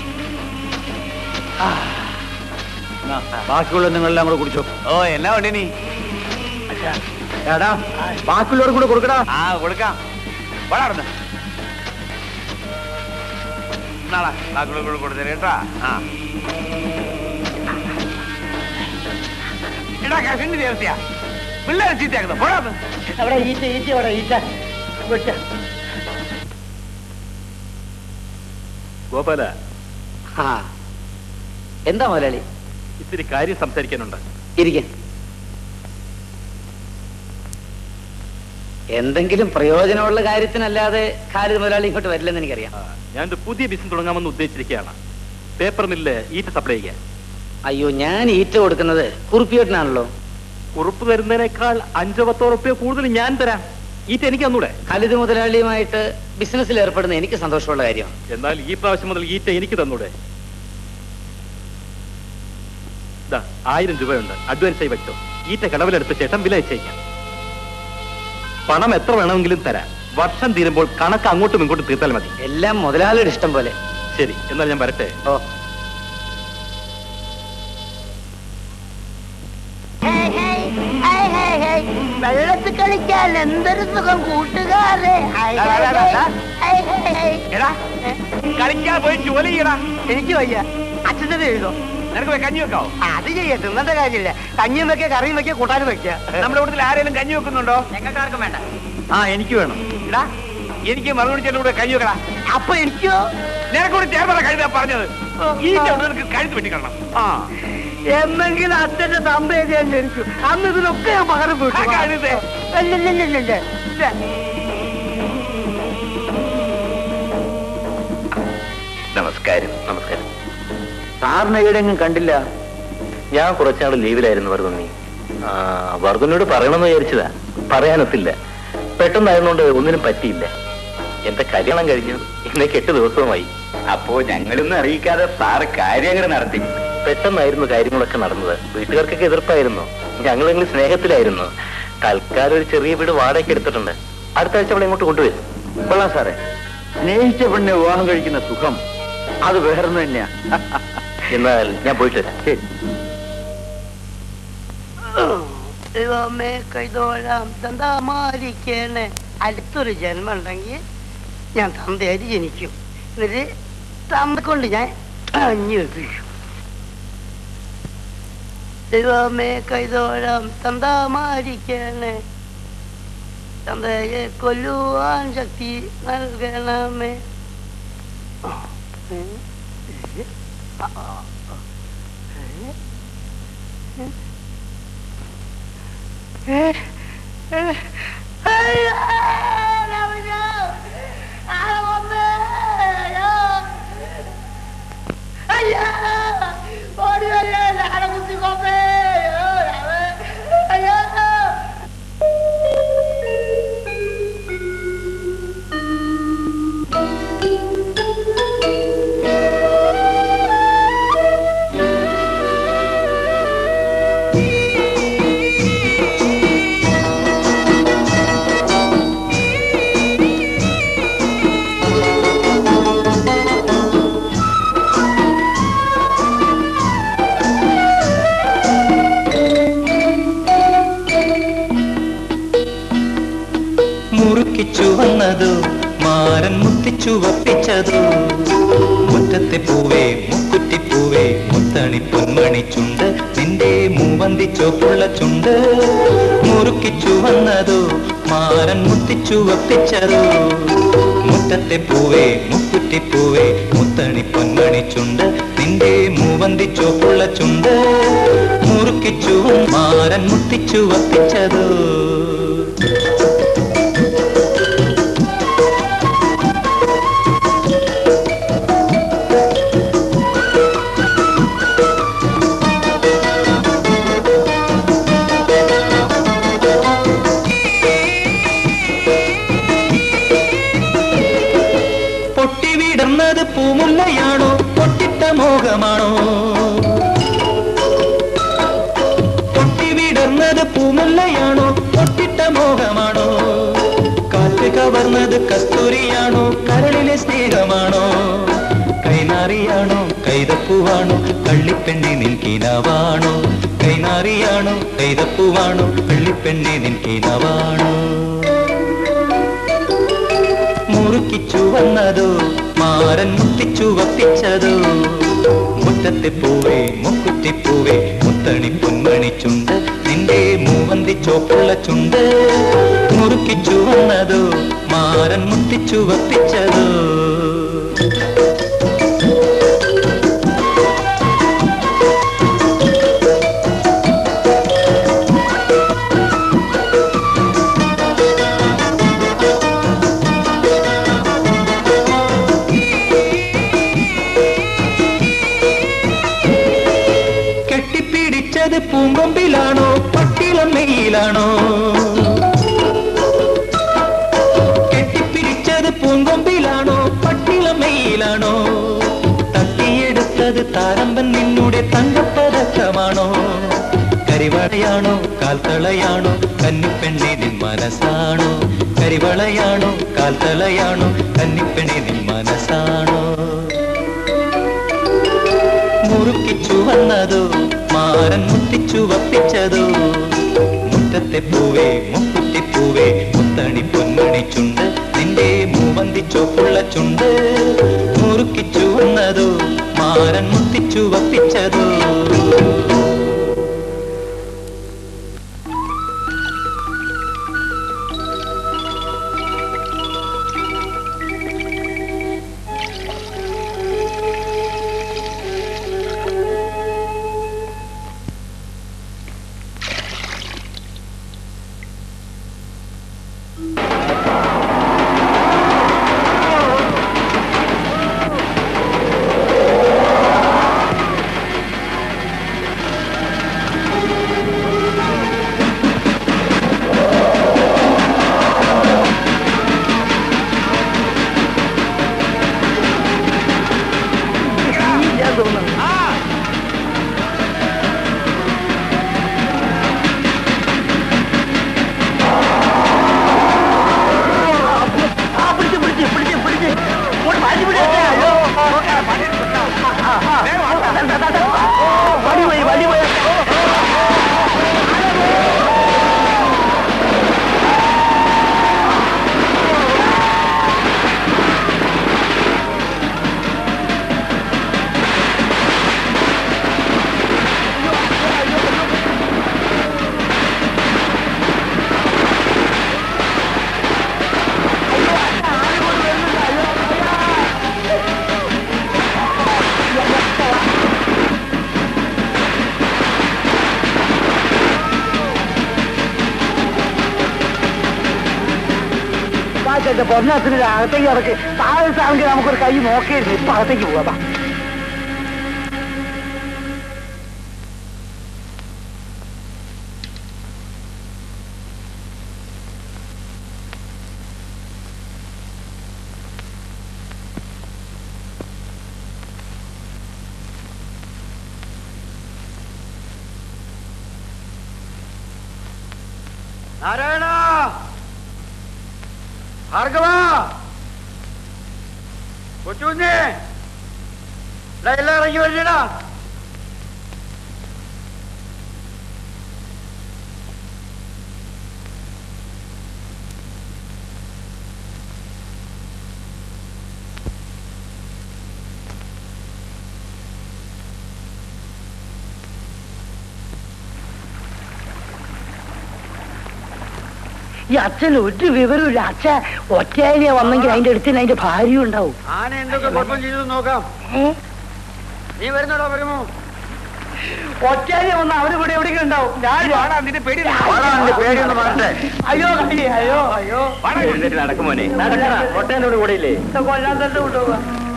ബാക്കിയുള്ള നിങ്ങളെല്ലാം കൂടെ കുടിച്ചോ ഓ എന്നാ ഉണ്ട് നീ എടാ ബാക്കിയുള്ളവർ കൂടെ കൊടുക്കടാ ആ കൊടുക്കാം വളർന്ന് നാളെ ബാക്കിയുള്ള കൂടെ കൊടുത്തേ കേട്ടാ ആ എടാ കസിന്റെ ദേവസ്യ പിള്ളേരെ ചീത്തയാക്കുന്നു പോടാ അവിടെ ഈച്ച ഈച്ച അവിടെ ഈച്ച വെച്ച ഗോപാല ആ എന്താ മുതലാളി ഇത്തിരി കാര്യം സംസാരിക്കാനുണ്ട് ഇരിക്കെ എന്തെങ്കിലും പ്രയോജനമുള്ള കാര്യത്തിനല്ലാതെ ഖാലിദ് മുതലാളി ഇങ്ങോട്ട് വരില്ലെന്ന് എനിക്കറിയാം ആ, ഞാനൊരു പുതിയ ബിസിനസ് തുടങ്ങാമെന്ന് ഉദ്ദേശിച്ചിരിക്കുകയാണ് പേപ്പർ മില്ല് ഈറ്റ സപ്ലൈ ചെയ്യാൻ അയ്യോ ഞാൻ ഈറ്റ കൊടുക്കുന്നത് കുറുപ്പിയോട്ടിനാണല്ലോ ഉറപ്പ് തരുന്നതിനേക്കാൾ അഞ്ചോ പത്തോ റുപ്യ കൂടുതൽ ഞാൻ തരാം ഈറ്റ എനിക്ക് തന്നൂടെ ഖാലിദ് മുതലാളിയുമായിട്ട് ബിസിനസ്സിൽ ഏർപ്പെടുന്ന എനിക്ക് സന്തോഷമുള്ള കാര്യമാണ് എന്നാൽ ഈ പ്രാവശ്യം മുതൽ ഈറ്റ എനിക്ക് തന്നൂടെ ദാ, ആയിരം രൂപയുണ്ട് അഡ്വാൻസായി വെച്ചോ ഈറ്റ കടവിലെടുത്ത ശേഷം വില അയച്ചേക്കാം പണം എത്ര വേണമെങ്കിലും തരാം വർഷം തീരുമ്പോൾ കണക്ക് അങ്ങോട്ടും ഇങ്ങോട്ടും തീർത്താൽ മതി എല്ലാം മുതലാളിയുടെ ഇഷ്ടം പോലെ ശരി എന്നാൽ ഞാൻ വരട്ടെ ഓ വെള്ളത്തിൽ കളിക്കാൻ എന്തൊരു സുഖം കൂട്ടുകാരെ ഹൈ, ഡാ, ഡാ, ഡാ, ഡാ. Hi, hi, hi. എടാ കളിക്കാൻ പോയി ജോലി ചെയ്യടാ എനിക്ക് വയ്യ അച്ഛൻ്റെ എഴുതോ നിനക്ക് പോയി കഞ്ഞി വെക്കാവോ അത് ചെയ്യ തിന്നേണ്ട കാര്യമില്ല കഞ്ഞിയും വെക്കുക കറിയും വെക്കുക കൂട്ടാനും വെക്കുക നമ്മുടെ കൂട്ടത്തിൽ ആരെങ്കിലും കഞ്ഞി വെക്കുന്നുണ്ടോ ഞങ്ങൾക്കാർക്കും വേണ്ട ആ എനിക്ക് വേണം എടാ എനിക്ക് മറുപടി ചേട്ടൻ കൂടെ കഞ്ഞി വെക്കടാ അപ്പൊ എനിക്കോ നിനക്കൂടെ ചേർന്ന കഴുതാ പറഞ്ഞത് ഈ ചവിട്ട് നിനക്ക് കഴുത്ത് വെട്ടിക്കണം ആ എന്നെങ്കിലും അച്ഛന്റെ തമ്പേരി ഞാൻ ജനിച്ചു അന്ന് ഇതിനൊക്കെ ഞാൻ പകരം ആ കഴുതേ വീട്ടില്ല നമസ്കാരം നമസ്കാരം സാറിനെ എവിടെയെങ്കിലും കണ്ടില്ല ഞാൻ കുറച്ചാൾ ലീവിലായിരുന്നു വർദ്ധനി വർദ്ധനോട് പറയണമെന്ന് വിചാരിച്ചതാ പറയാനൊത്തില്ല പെട്ടെന്നായിരുന്നോണ്ട് ഒന്നിനും പറ്റിയില്ല എന്റെ കല്യാണം കഴിഞ്ഞു ഇന്നേക്ക് എട്ട് ദിവസവുമായി അപ്പോ ഞങ്ങളൊന്നും അറിയിക്കാതെ സാറ് കാര്യങ്ങൾ നടത്തി പെട്ടെന്നായിരുന്നു കാര്യങ്ങളൊക്കെ നടന്നത് വീട്ടുകാർക്കൊക്കെ എതിർപ്പായിരുന്നു ഞങ്ങളെങ്കിലും സ്നേഹത്തിലായിരുന്നു തൽക്കാലം ഒരു ചെറിയ വീട് വാടകയ്ക്ക് എടുത്തിട്ടുണ്ട് അടുത്ത ആഴ്ച അവളെ ഇങ്ങോട്ട് കൊണ്ടുവരും കൊള്ളാം സാറേ സ്നേഹിച്ച പെണ്ണ് വിവാഹം കഴിക്കുന്ന സുഖം അത് വേറൊന്നു തന്നെയാ എന്നാൽ ഞാൻ പോയിട്ട് വരാം ശരി ദൈവമേ കൈതോഴാം തന്താമാരിക്കണേ അടുത്തൊരു ജന്മം ഉണ്ടെങ്കിൽ ഞാൻ തന്തയായിട്ട് ജനിക്കും എന്നിട്ട് തന്ത കൊണ്ട് ഞാൻ അഞ്ഞു വെപ്പിക്കും ദൈവമേ കൈതോഴാം തന്താമാരിക്കണേ തന്തയെ കൊല്ലുവാൻ ശക്തി നൽകണമേ ആ, ഏ, ഏ, ആ, ആ, ആ, ഏ, ഏ. Eh, eh, ay, la vida, ay, hombre, ay, por Dios, la cara que se come, ay, മുറുക്കിച്ചു വന്നതോ മാരൻ മുത്തിച്ചു വപ്പിച്ചതോ മുറ്റത്തെ പൂവേ മുക്കുറ്റിപ്പൂവേ മുത്തണി പൊന്മണി ചുണ്ട് നിന്റെ മൂവന്തി ചോപ്പുള്ള ചുണ്ട് മുറുക്കിച്ചു വന്നതോ മാരൻ മുത്തിച്ചു വപ്പിച്ചതോ മുറ്റത്തെ പൂവേ മുക്കുറ്റിപ്പൂവേ മുത്തണി പൊന്മണി ചുണ്ട് നിന്റെ മൂവന്തി ചോപ്പുള്ള ചുണ്ട് മുറുക്കിച്ചു മാരൻ മുത്തിച്ചു വപ്പിച്ചതോ പൊട്ടിവിടർന്നത് പൂമുല്ലയാണോ പൊട്ടിട്ട മോഹമാണോ പൊട്ടിവിടർന്നത് പൂമുല്ലയാണോ പൊട്ടിട്ട മോഹമാണോ കാറ്റ് കവർന്നത് കസ്തൂരിയാണോ കരളിലെ സ്നേഹമാണോ കൈനാറിയാണോ കൈതപ്പൂവാണോ കള്ളിപ്പെണ്ണി നിൻ കിനാവാണോ കൈനാറിയാണോ കൈതപ്പൂവാണോ കള്ളിപ്പെണ്ണി നിൻ കിനാവാണോ മുറുക്കിച്ചു വന്നതോ മാരൻ മുത്തിച്ചു വപ്പിച്ചതോ മുറ്റത്തെ പൂവേ മുക്കുറ്റിപ്പൂവേ മുത്തണി പൊന്മണി ചുണ്ട് നിന്റെ മൂവന്തി ചോപ്പുള്ള ചുണ്ട് മുറുക്കിച്ചു വന്നതോ മാരൻ മുത്തിച്ചു വപ്പിച്ചതോ കെട്ടിപ്പിടിച്ചത് പൂങ്കൊമ്പിലാണോ പട്ടിളമ്മയിലാണോ കെട്ടിപ്പിടിച്ചത് പൂങ്കൊമ്പിലാണോ പട്ടിളമ്മയിലാണോ തട്ടിയെടുത്തത് താരമ്പൻ നിന്നുടെ തങ്കപ്പതക്കമാണോ കരിവളയാണോ കാൽത്തളയാണോ കന്നിപ്പെണ്ണി നിൻ മനസ്സാണോ കരിവളയാണോ കാൽത്തളയാണോ കന്നിപ്പെണ്ണി നിൻ മനസ്സാണോ മുറുക്കിച്ചു വന്നതോ മാരൻ മുത്തിച്ചു വപ്പിച്ചതോ മുറ്റത്തെ പൂവേ മുക്കുറ്റിപ്പൂവേ മുത്തണി പൊന്മണി ചുണ്ട് നിന്റെ മൂവന്തി ചോപ്പുള്ള ചുണ്ട് മുറുക്കിച്ചു വന്നതോ മാരൻ മുത്തിച്ചു വപ്പിച്ചതോ എന്റെ പൊന്നത്തിന് അകത്തേക്ക് ഇറക്ക് താഴത്താണെങ്കിൽ നമുക്കൊരു കൈ നോക്കിയിരുന്നു ഇപ്പൊ അകത്തേക്ക് പോകാം നാരായണ ഭാർഗവ കൊച്ചുകുഞ്ഞേ ദാ എല്ലാം ഇറങ്ങി വരണടാ ഈ അച്ഛൻ ഒരു വിവരമില്ല അച്ഛൻ ഒറ്റയാലിയ വന്നെങ്കിൽ അതിന്റെ അടുത്തിന് അതിന്റെ ഭാര്യയും ഉണ്ടാവും ആന എന്തൊക്കെ കുഴപ്പം ചെയ്തു നോക്കാം നീ വരുന്നോടാ വരുമോ ഒറ്റയാലിയ വന്ന അവര് ഇവിടെ എവിടെയെങ്കിലും ഉണ്ടാവും ഞാൻ നിന്റെ പേടി വാടാ, നിന്റെ പേടിയൊന്ന് മാറട്ടെ അയ്യോ കണ്ടി അയ്യോ അയ്യോ നടക്കുമോനെ നടക്കണ ഒട്ടേനോട് കൂടെ ഇല്ലേ കൊല്ലാൻ തന്നെ കൊണ്ടുപോവാ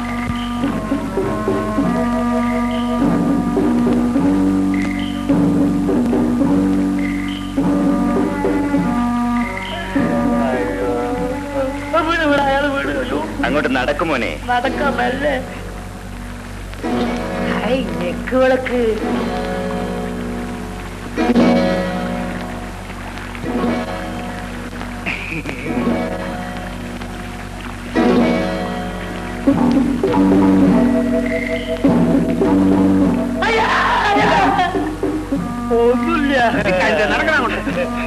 വീട് വീട് അയാൾ വീട് അയ്യോ അങ്ങോട്ട് നടക്കുമോനെ നടക്കാം മെല്ലെ ഹായ് നെക്ക് വിളക്ക് അയ്യാ, അയ്യാ. ഒന്നുമില്ല നടക്കണം അങ്ങോട്ട്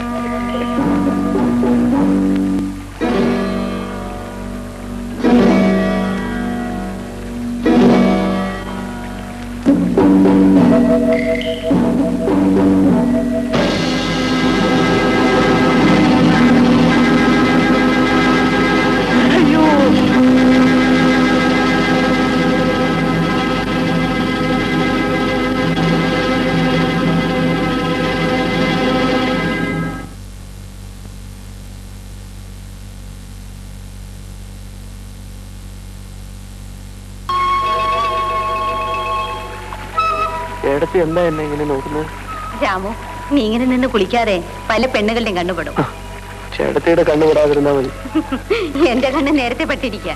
അയ്യോ ചേട്ടത്തി എന്താ എന്നെ ഇങ്ങനെ നോക്കുന്നത് രാമു നീ ഇങ്ങനെ നിന്ന് കുളിക്കാതെ പല പെണ്ണുകളുടെയും കണ്ണുപെടും ചേട്ടത്തിയുടെ കണ്ണു വിടാതിരുന്നാ മതി എന്റെ കണ്ണ് നേരത്തെ പെട്ടിരിക്ക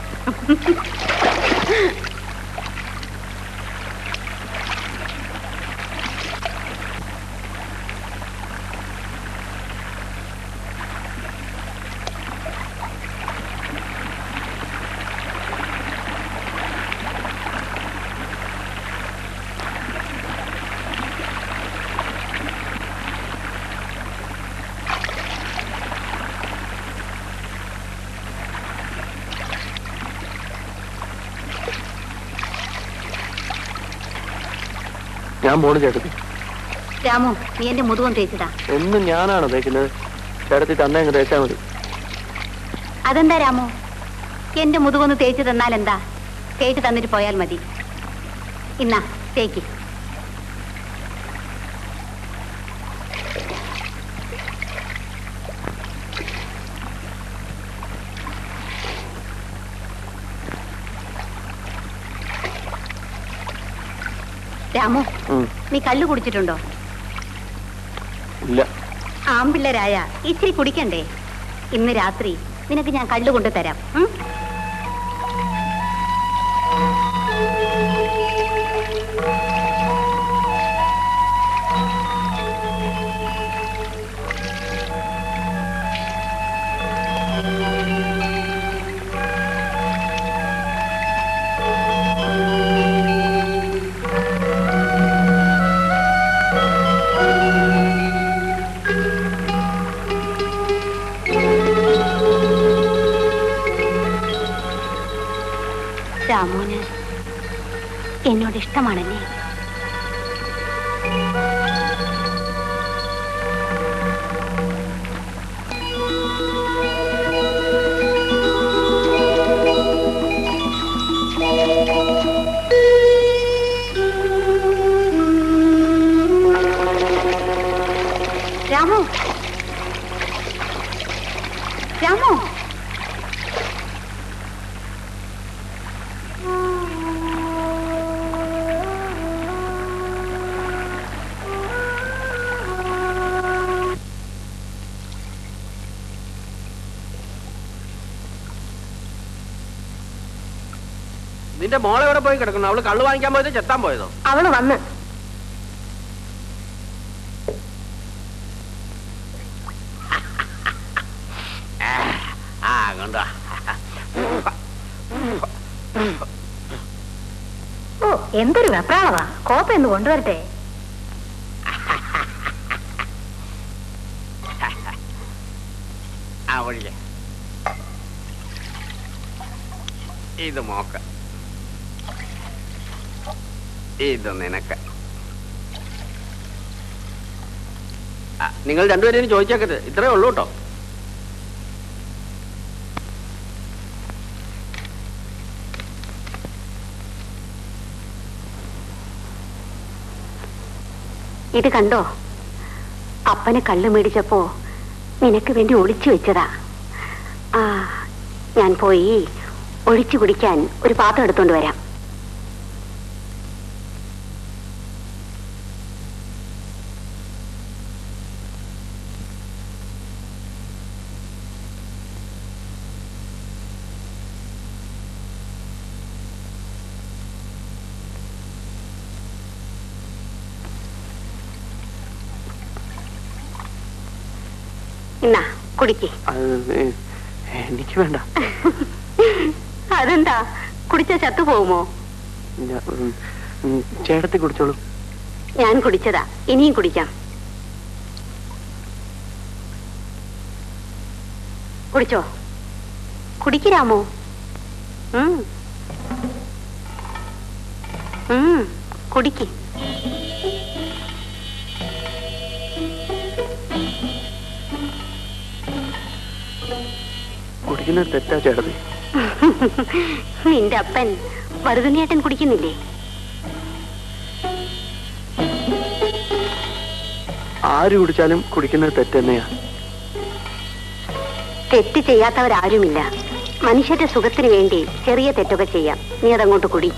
ഞാൻ പോണു ചേട്ടത്തി രാമു നീ എന്റെ മുതുകം തേച്ചിടാ എന്നും ഞാനാണ് തേക്കുന്നത് ചേട്ടത്തി തന്നെ അങ്ങ് തേച്ചാ മതി അതെന്താ രാമു എന്റെ മുതുകൊന്ന് തേച്ച് തന്നാൽ എന്താ തേച്ച് തന്നിട്ട് പോയാൽ മതി ഇന്നാ തേക്ക് രാമു ഉം. നീ കള്ളു കുടിച്ചിട്ടുണ്ടോ ഇല്ല ആമ്പിള്ളരായ ഇച്ചിരി കുടിക്കണ്ടേ ഇന്ന് രാത്രി നിനക്ക് ഞാൻ കള്ളു കൊണ്ടു തരാം ഉം? രാമുവിന് എന്നോട് ഇഷ്ടമാണല്ലേ രാമു രാമു നിന്റെ മോളെ എവിടെ പോയി കിടക്കുന്നു അവള് കള്ളു വാങ്ങിക്കാൻ പോയത് ചെത്താൻ പോയതോ അവള് വന്ന് ആ കണ്ടാ ഓ എന്തൊരു വെപ്രാളവാ കോപ്പ എന്ന് കൊണ്ടുവരട്ടെ ആ ഒഴികെ ഇത് മോക്ക ഇത് നിനക്ക് ആ, നിങ്ങൾ രണ്ടുപേരും ഇനി ചോദിച്ചേക്കരുത് ഇത്രേ ഉള്ളൂ കേട്ടോ ഇത് കണ്ടോ അപ്പന് കള്ളു മേടിച്ചപ്പോ നിനക്ക് വേണ്ടി ഒളിച്ചു വെച്ചതാ ആ ഞാൻ പോയി ഒഴിച്ചു കുടിക്കാൻ ഒരു പാത്രം എടുത്തോണ്ട് വരാം എന്നാ കുടിക്കേ എനിക്ക് വേണ്ട അതെന്താ കുടിച്ച ചത്തു പോകുമോ ഞാ- ഉം, ഉം, ചേട്ടത്തി കുടിച്ചോളൂ ഞാൻ കുടിച്ചതാ ഇനിയും കുടിക്കാം കുടിച്ചോ കുടിക്കരാമോ ഉം. ഉം, കുടിക്ക് കുടിക്കുന്നത് തെറ്റാ ചേട്ടത്തി നിന്റെ അപ്പൻ വറുതുണിയേട്ടൻ കുടിക്കുന്നില്ലേ ആര് കുടിച്ചാലും കുടിക്കുന്നത് തെറ്റ് തന്നെയാ തെറ്റ് ചെയ്യാത്തവരാരുമില്ല മനുഷ്യന്റെ സുഖത്തിന് വേണ്ടി ചെറിയ തെറ്റൊക്കെ ചെയ്യാം നീ അതങ്ങോട്ട് കുടി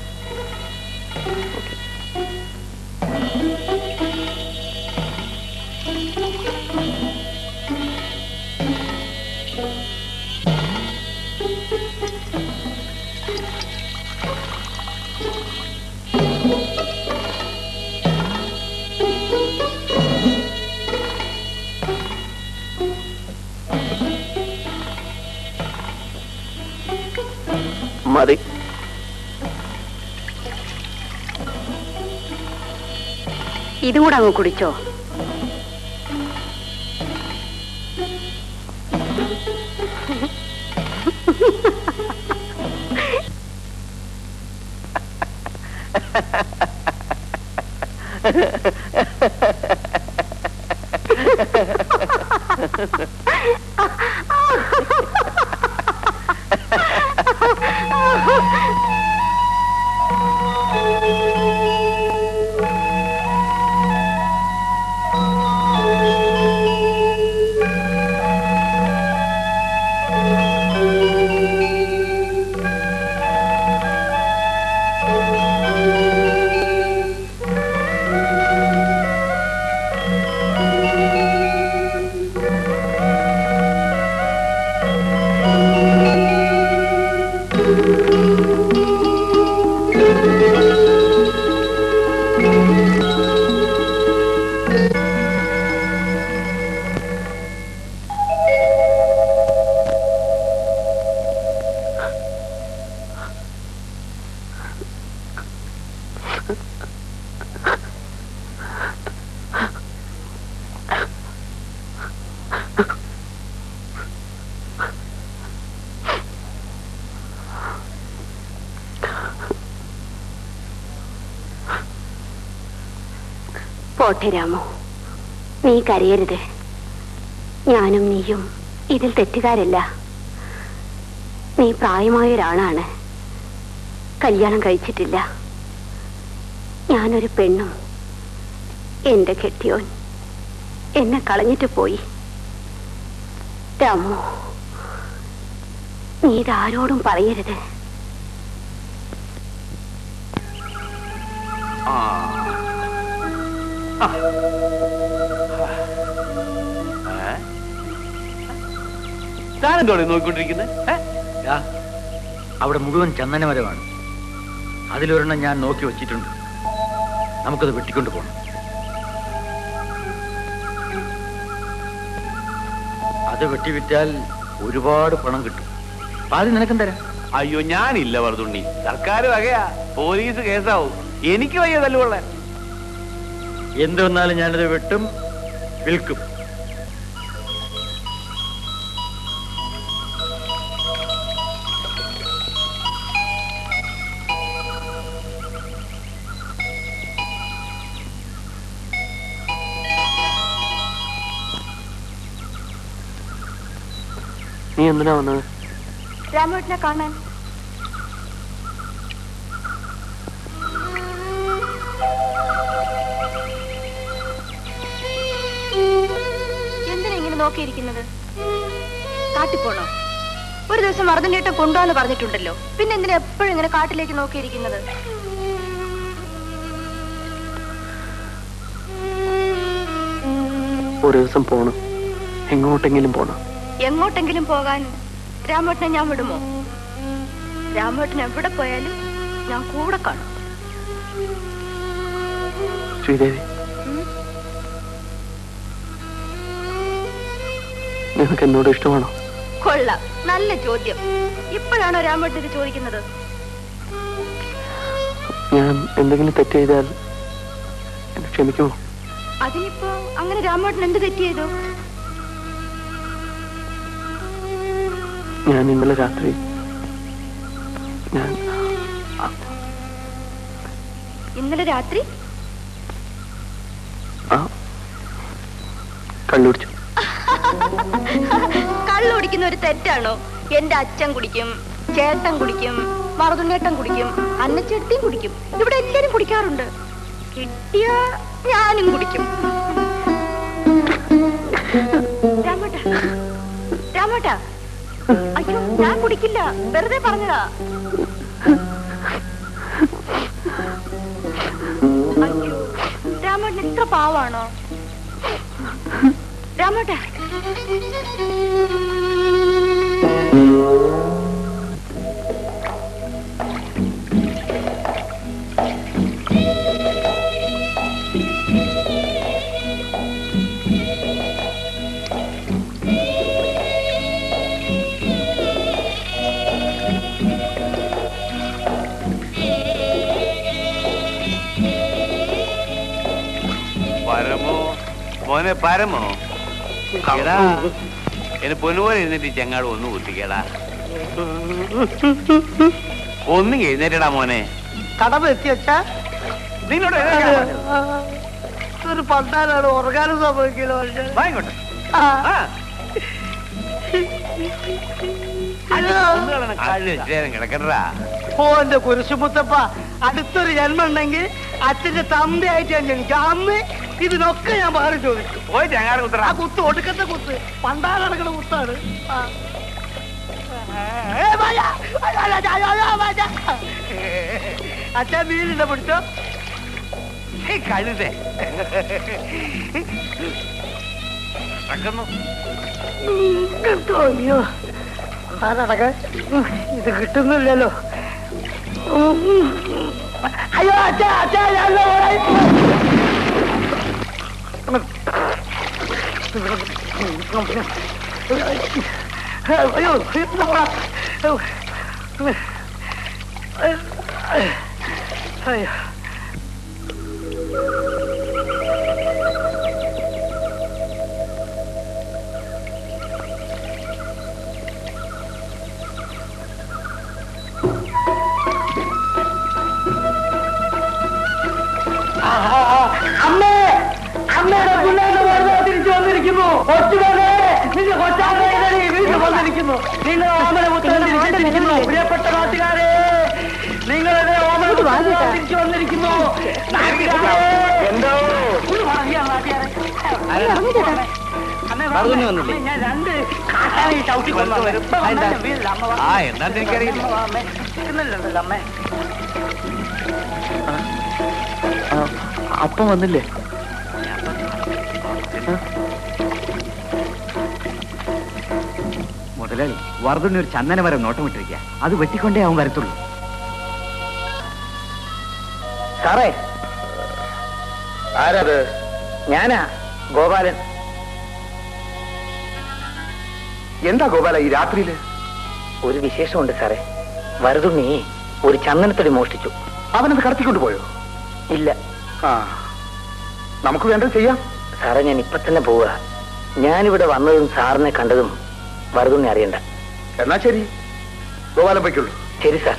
മതി ഇതും കൂടെ അങ്ങ് കുടിച്ചോ പോട്ടെ രാമു നീ കരയരുത് ഞാനും നീയും ഇതിൽ തെറ്റുകാരല്ല നീ പ്രായമായ ഒരാളാണ് കല്യാണം കഴിച്ചിട്ടില്ല ഞാനൊരു പെണ്ണും എന്റെ കെട്ടിയോൻ എന്നെ കളഞ്ഞിട്ട് പോയി രാമു നീ ഇതാരോടും പറയരുത് ആ ആ. ഏ? താനെന്തോടെ നോക്കിക്കൊണ്ടിരിക്കുന്നത് ദാ, അവിടെ മുഴുവൻ ചന്ദനമരമാണ് അതിലൊരെണ്ണം ഞാൻ നോക്കി വച്ചിട്ടുണ്ട് നമുക്കത് വെട്ടിക്കൊണ്ട് പോകണം അത് വെട്ടിവിറ്റാൽ ഒരുപാട് പണം കിട്ടും പാതി നിനക്കും തരാം അയ്യോ ഞാനില്ല വർതുണ്ണി സർക്കാർ വകയാ പോലീസ് കേസാവും എനിക്ക് വയ്യ തല്ലുകൊള്ളാൻ എന്ത് വന്നാലും ഞാനത് വെട്ടും വിൽക്കും നീ എന്തിനാ വന്നത് രാമേട്ടനെ കാണാൻ എന്തിനാ ഇങ്ങനെ നോക്കിയിരിക്കുന്നത് കാട്ടിപ്പോണോ ഒരു ദിവസം മറുതണ്ണേട്ടം കൊണ്ടുപോകാന്ന് പറഞ്ഞിട്ടുണ്ടല്ലോ പിന്നെ എന്തിനാ എപ്പോഴും ഇങ്ങനെ കാട്ടിലേക്ക് നോക്കിയിരിക്കുന്നത് ഒരു ദിവസം പോണം എങ്ങോട്ടെങ്കിലും പോണം എങ്ങോട്ടെങ്കിലും പോകാൻ രാമേട്ടനെ ഞാൻ വിടുമോ രാമേട്ടൻ എവിടെ പോയാലും ഞാൻ കൂടെ കാണും ശ്രീദേവി നിനക്ക് എന്നോട് ഇഷ്ടമാണോ കൊള്ളാം നല്ല ചോദ്യം ഇപ്പോഴാണോ രാമേട്ടൻ ഇത് ചോദിക്കുന്നത് ഞാൻ എന്തെങ്കിലും തെറ്റ് ചെയ്താൽ എന്നെ ക്ഷമിക്കുമോ അതിനിപ്പോ അങ്ങനെ രാമേട്ടൻ എന്ത് തെറ്റ് ചെയ്തു ഞാൻ ഇന്നലെ രാത്രി ഞാൻ ഇന്നലെ രാത്രി ആ കള്ളുടിച്ചു കള്ളുടിക്കുന്ന ഒരു തെറ്റാണോ എന്റെ അച്ഛൻ കുടിക്കും ചേട്ടൻ കുടിക്കും മറുതുണ്ണേട്ടൻ കുടിക്കും അന്നച്ചേട്ടത്തിയും കുടിക്കും ഇവിടെ എല്ലാരും കുടിക്കാറുണ്ട് കിട്ടിയ ഞാനും കുടിക്കും രാമേട്ട രാമേട്ട അയ്യോ ഞാൻ കുടിക്കില്ല വെറുതെ പറഞ്ഞതാ അയ്യോ രാമേട്ടൻ ഇത്ര പാവാണോ രാമേട്ട പരമോ മോനെ പരമോ എടാ എന്നെ പൊന്നുപോലെ ഇരുന്നിട്ട് ഈ ചെങ്ങാട് ഒന്ന് കുത്തിക്കടാ ഒന്നും എഴുന്നേറ്റടാ മോനെ കടമ എത്തി വെച്ചാ നിന്നോട് ഒരു പണ്ടാലാണ് ഉറങ്ങാനും സംഭവിക്കില്ല പക്ഷേ വായിക്കോട്ടെ ആ. ആ. അയ്യോ. കള്ള് ചേരം കിടക്കണ്ടാ ഓ എന്റെ കുരിശുമുത്തപ്പ അടുത്തൊരു ജന്മം ഉണ്ടെങ്കിൽ അച്ഛന്റെ തന്തയായിട്ട് ഞാൻ ജനിക്കും അന്ന് ഇതിനൊക്കെ ഞാൻ മാറി ചോദിക്കും പോയി ചെങ്ങാട് കുത്തറ ആ കുത്ത് ഒടുക്കത്തെ കുത്ത് പണ്ടാണ് നടക്കുന്ന കുത്താണ് ആ. ഏ, വായ. അയ്യോ, അയ്യോ, അയ്യോ, അയ്യോ, വായ. അച്ഛൻ മീനുണ്ട് പിടിച്ചോ കഴുതേ നടക്കുന്നു അയ്യോ ആ നടക്കാൻ ഇത് കിട്ടുന്നില്ലല്ലോ ഉം. അയ്യോ അച്ഛാ അച്ഛാ ഞാൻ ഓടായി. അയ്യോ അയ്യോ അമ്മേ അമ്മയുടെ പിള്ളേരുടെ വെറുതെ തിരിച്ചു വന്നിരിക്കുന്നു കൊച്ചുമകനെ നിന്റെ കൊച്ചാമേ വീട്ടിൽ വന്നിരിക്കുന്നു നിങ്ങൾ ഓമന പുത്രൻ തിരിച്ചിരിക്കുന്നു പ്രിയപ്പെട്ട നാട്ടുകാരെ നിങ്ങളുടെ ഓമന പുത്രൻ തിരിച്ചു വന്നിരിക്കുന്നു നാട്ടുകാരെ. ഒന്ന് പറയാ, നാട്ടുകാരെ. അമ്മേ, വാ, മറുതുണി അമ്മേ. വന്നില്ലേ? ഞാൻ രണ്ട് കാട്ടാനെ ചവിട്ടി കൊന്നു വരും. ഇപ്പൊ അതെന്താ? വന്നല്ലേ വീട്ടിൽ അമ്മ വാ. ആ എന്താന്ന് എനിക്കറിയില്ല അമ്മ വാ, അമ്മേ. ഇന്നല്ലല്ലോ അമ്മേ അപ്പം വന്നില്ലേ മുതലാളി വർദ്ധന ഒരു ചന്ദന വരെ നോട്ടമിട്ടിരിക്കുക അത് വെട്ടിക്കൊണ്ടേ അവൻ വരത്തുള്ളൂ സാറേ ആരത് ഞാനാ ഗോപാലൻ എന്താ ഗോപാല ഈ രാത്രിയില് ഒരു വിശേഷമുണ്ട് സാറേ വരതുണ്ണി ഒരു ചന്ദനത്തടി മോഷ്ടിച്ചു അവനത് കടത്തിക്കൊണ്ട് പോയോ ഇല്ല ആ നമുക്ക് വേണ്ടത് ചെയ്യാം സാറേ ഞാൻ ഇപ്പൊ തന്നെ പോവുക ഞാനിവിടെ വന്നതും സാറിനെ കണ്ടതും വരതുണ്ണി അറിയണ്ട എന്നാ ശരി ഗോപാലൻ പൊയ്ക്കുള്ളൂ ശരി സാർ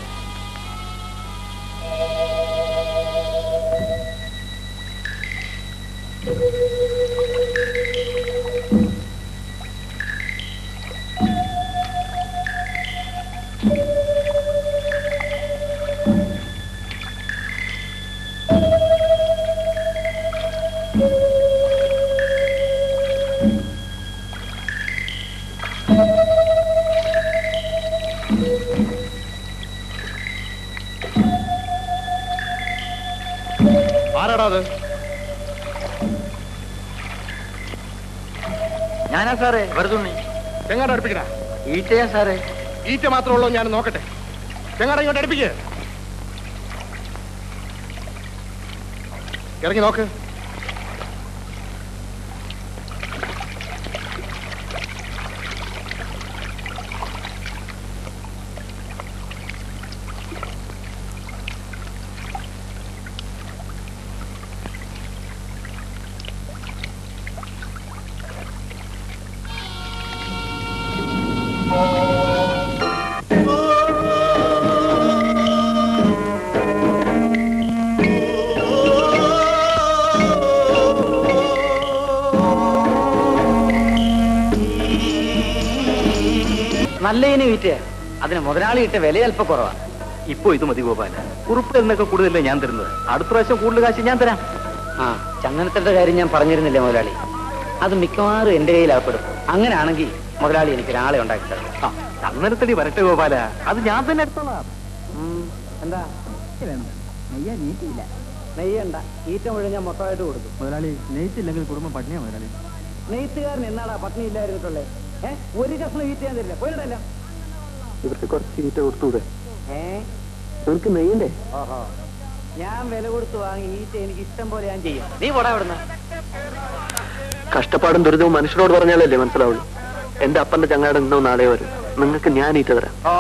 ആരാടാ അത് ഞാനാ സാറേ വരതുണ്ണി ചെങ്ങാട് അടുപ്പിക്കടാ ഈറ്റയാ സാറേ ഈറ്റ മാത്രമേ ഉള്ളൂ ഞാൻ നോക്കട്ടെ ചെങ്ങാട ഇങ്ങോട്ട് അടുപ്പിക്ക് ഇറങ്ങി നോക്ക് നല്ല ഇനി വിറ്റ് അതിന് മുതലാളി ഇട്ട വില അല്പ കുറവാണ് ഇപ്പൊ ഇത് മതി ഗോപാല കുറുപ്പ് എന്നൊക്കെ കൂടുതലല്ലേ ഞാൻ തരുന്നത് അടുത്ത പ്രാവശ്യം കൂടുതൽ കാശ് ഞാൻ തരാം ആ ചന്ദനത്തിന്റെ കാര്യം ഞാൻ പറഞ്ഞിരുന്നില്ലേ മുതലാളി അത് മിക്കവാറും എന്റെ കയ്യിലാപ്പെടും അങ്ങനെയാണെങ്കിൽ മുതലാളി എനിക്ക് ഒരാളെ ഉണ്ടാക്കി തരണം ആ ചന്ദനത്തടി വരട്ടെ ഗോപാല അത് ഞാൻ തന്നെ എടുത്തോളാം എന്താ നെയ്യ നീറ്റില്ല നെയ്യണ്ട ഈറ്റ മുഴുവൻ ഞാൻ മൊത്തമായിട്ട് കൊടുത്തു മുതലാളി നെയ്ത്തില്ലെങ്കിൽ കുടുംബം പട്ടിണിയാ മുതലാളി നെയ്ത്തുകാരൻ എന്നാടാ പട്ടിണി ഇല്ലായിരുന്നിട്ടുള്ളേ ഏഹ് ഒരു കഷ്ണം ഈറ്റ ഞാൻ തരില്ല പോയിട്ടല്ല ഇവർക്ക് കുറച്ച് ഈറ്റ കൊടുത്തൂടെ ഏ ഇവർക്ക് നെയ്യണ്ടേ ഓഹോ ഞാൻ വില കൊടുത്ത് വാങ്ങി ഈറ്റ എനിക്ക് ഇഷ്ടം പോലെ ഞാൻ ചെയ്യും നീ പോടാ ഇവിടുന്ന് കഷ്ടപ്പാടും ദുരിതവും മനുഷ്യരോട് പറഞ്ഞാലല്ലേ മനസ്സിലാവുള്ളൂ എന്റെ അപ്പന്റെ ചങ്ങാട് ഇന്നോ നാളെ വരും നിങ്ങൾക്ക് ഞാൻ ഈറ്റ തരാം ഓ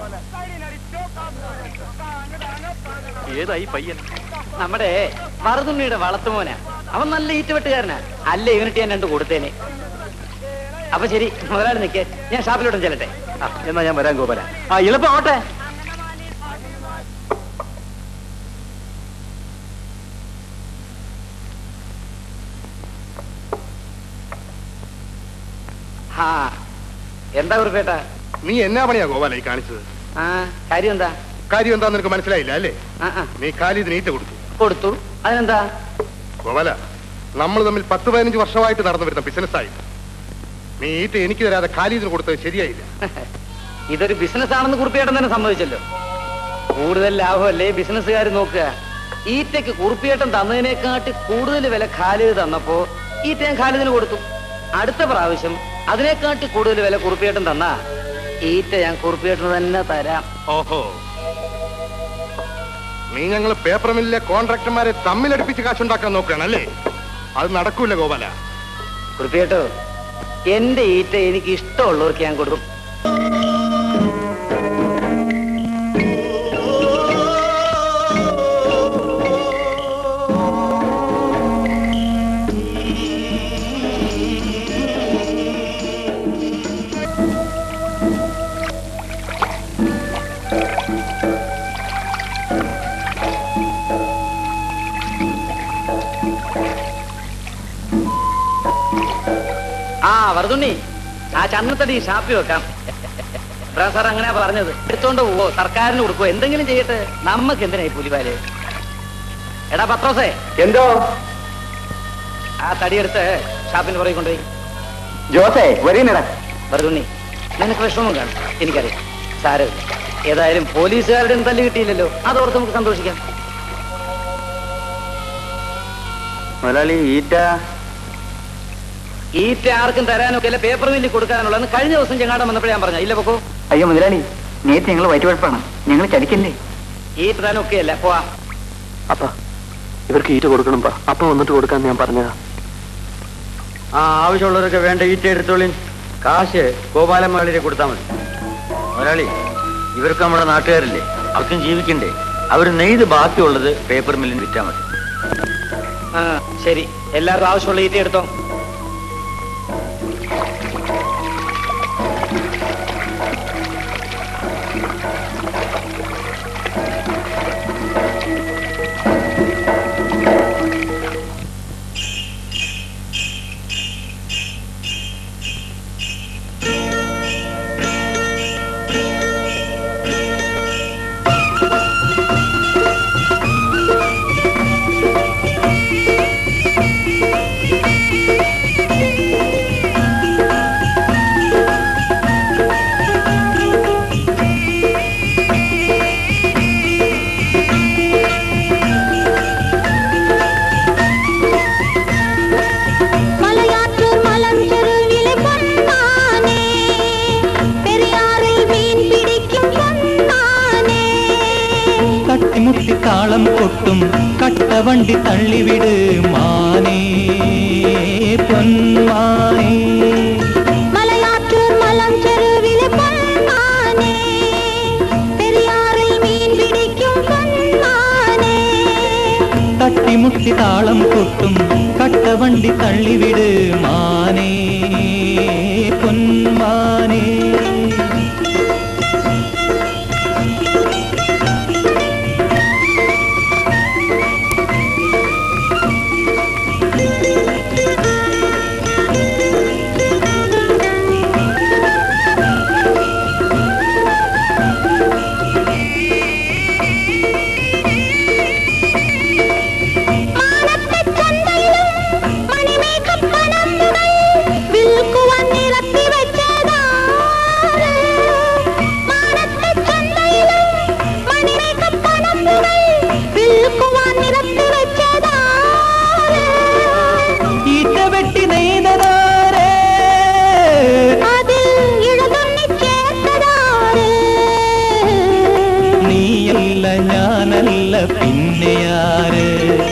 ഏതായി പയ്യൻ നമ്മുടെ മറുതുണ്ണിയുടെ വളർത്തുമോനാ അവൻ നല്ല ഈറ്റുവെട്ടുകാരനാ അല്ല ഇവനിട്ട് ഞാൻ രണ്ട് കൊടുത്തേനെ അപ്പൊ ശരി മുതലാളി നിൽക്കേ ഞാൻ ഷാപ്പിലോട്ടും ചെല്ലട്ടെ ആ, എന്നാ ഞാൻ വരാം ഗോപാല ആ എളുപ്പം ഓട്ടെ ആ എന്താ കുറിപ്പേട്ട നീ എന്നാ പണിയാ ഗോപാല ഈ കാണിച്ചത് ആ കാര്യം എന്താ കാര്യം എന്താന്ന് നിനക്ക് മനസ്സിലായില്ല അല്ലേ ആ ആ നീ കാലിതിന് ഈറ്റ കൊടുത്തു കൊടുത്തു അതിനെന്താ ഗോപാല നമ്മൾ തമ്മിൽ പത്ത് പതിനഞ്ച് വർഷമായിട്ട് നടന്നു വരുന്ന ബിസിനസ്സായി നീ ഈറ്റ എനിക്ക് തരാതെ കാലിതിന് കൊടുത്തത് ശരിയായില്ല ഇതൊരു ബിസിനസ് ആണെന്ന് കുറിപ്പിയേട്ടൻ തന്നെ സമ്മതിച്ചല്ലോ കൂടുതൽ ലാഭമല്ലേ ബിസിനസ്സുകാർ നോക്കുക ഈറ്റയ്ക്ക് കുറിപ്പിയേട്ടൻ തന്നതിനെക്കാട്ടി കൂടുതൽ വില ഖാലിദ് തന്നപ്പോ ഈറ്റ ഞാൻ ഖാലിദിന് കൊടുത്തു അടുത്ത പ്രാവശ്യം അതിനെക്കാട്ടി കൂടുതൽ വില കുറിപ്പിയേട്ടൻ തന്നാ ഈറ്റ ഞാൻ കുറിപ്പിയേട്ടന് തന്നെ തരാം ഓഹോ നീ ഞങ്ങൾ പേപ്പർ മില്ലിലെ കോൺട്രാക്ടർമാരെ തമ്മിലടുപ്പിച്ച് കാശുണ്ടാക്കാൻ നോക്കുകയാണല്ലേ അത് നടക്കൂല ഗോപാല കുറിപ്പിയേട്ടോ എന്റെ ഈറ്റ എനിക്ക് ഇഷ്ടമുള്ളവർക്ക് ഞാൻ കൊടുക്കും ആ വറുതുണ്ണി ആ ചന്നത്തടി ഷാപ്പി വെക്കാം ഇബ്രാഹിം സാർ അങ്ങനെയാ പറഞ്ഞത് എടുത്തോണ്ട് പോവോ സർക്കാരിന് കൊടുക്കുവോ എന്തെങ്കിലും ചെയ്യട്ടെ നമ്മക്ക് എന്തിനായി പുലിപാല് എടാ പത്രോസേ എന്തോ ആ തടിയെടുത്ത് ഷാപ്പിന് പുറകെ കൊണ്ടുപോയി ജോസേ വരീനടാ വറുതുണ്ണി നിനക്ക് വിഷമം കാണും എനിക്കറിയാം സാറ് ഏതായാലും പോലീസുകാരുടെ ഒന്നും തല്ല് കിട്ടിയില്ലല്ലോ അതോർത്ത് നമുക്ക് സന്തോഷിക്കാം മുതലാളി ഈറ്റ ഈറ്റ ആർക്കും തരാനൊക്കെ അല്ല പേപ്പർ മില്ലിൽ കൊടുക്കാനുള്ളതെന്ന് കഴിഞ്ഞ ദിവസം ചെങ്ങാടം വന്നപ്പോഴേ ഞാൻ പറഞ്ഞു ഇല്ല പൊക്കോ അയ്യോ മുതലാളി നേരത്തെ ഞങ്ങൾ വയറ്റുകുഴപ്പാണ് ഞങ്ങൾ ചതിക്കല്ലേ ഈ പ്രധാനമൊക്കെ അല്ല പോവാ അപ്പ ഇവർക്ക് ഈറ്റ കൊടുക്കണം പാ അപ്പൊ വന്നിട്ട് കൊടുക്കാൻ ഞാൻ പറഞ്ഞതാ ആ ആവശ്യമുള്ളവരൊക്കെ വേണ്ട ഈറ്റ എടുത്തോളിൻ കാശ് ഗോപാലൻ മുതലാളിയെ കൊടുത്താൽ മതി മുതലാളി ഇവർക്ക് നമ്മുടെ നാട്ടുകാരല്ലേ അവർക്കും ജീവിക്കണ്ടേ അവർ നെയ്ത് ബാക്കിയുള്ളത് പേപ്പർ മില്ലിന് വിറ്റാൽ മതി ആ ശരി എല്ലാവർക്കും ആവശ്യമുള്ള ഈറ്റ എടുത്തോ മലയാറ്റൂർ മലഞ്ചെരുവിലെ പൊന്നാനേ പെരിയാറിൽ മീൻ പിടിക്കും പൊന്നാനേ തട്ടിമുട്ടി താളം കൊട്ടും കട്ടവണ്ടി തള്ളിവിട് മാനേ പൊന്മാനേ മലയാറ്റൂർ മലഞ്ചെരുവിലെ പൊന്നാനേ പെരിയാറിൽ മീൻ പിടിക്കും പൊന്നാനേ തട്ടിമുട്ടി താളം കൊട്ടും കട്ടവണ്ടി തള്ളിവിട് മാനേ പൊന്മാനേ മാനത്തെ ചന്തയിലും മണിമേഘപ്പണമ്പുകൾ വിൽക്കുവാൻ നിരത്തി വെച്ചതാര്? മാനത്തെ ചന്തയിലും മണിമേഘപ്പണമ്പുകൾ വിൽക്കുവാൻ നിരത്തി വെച്ചതാര്? ഈറ്റ വെട്ടി നെയ്തതാരേ അതിൽ ഇഴതുണ്ണി ചേർത്തതാര്? നീയല്ല ഞാനല്ല പിന്നെയാര്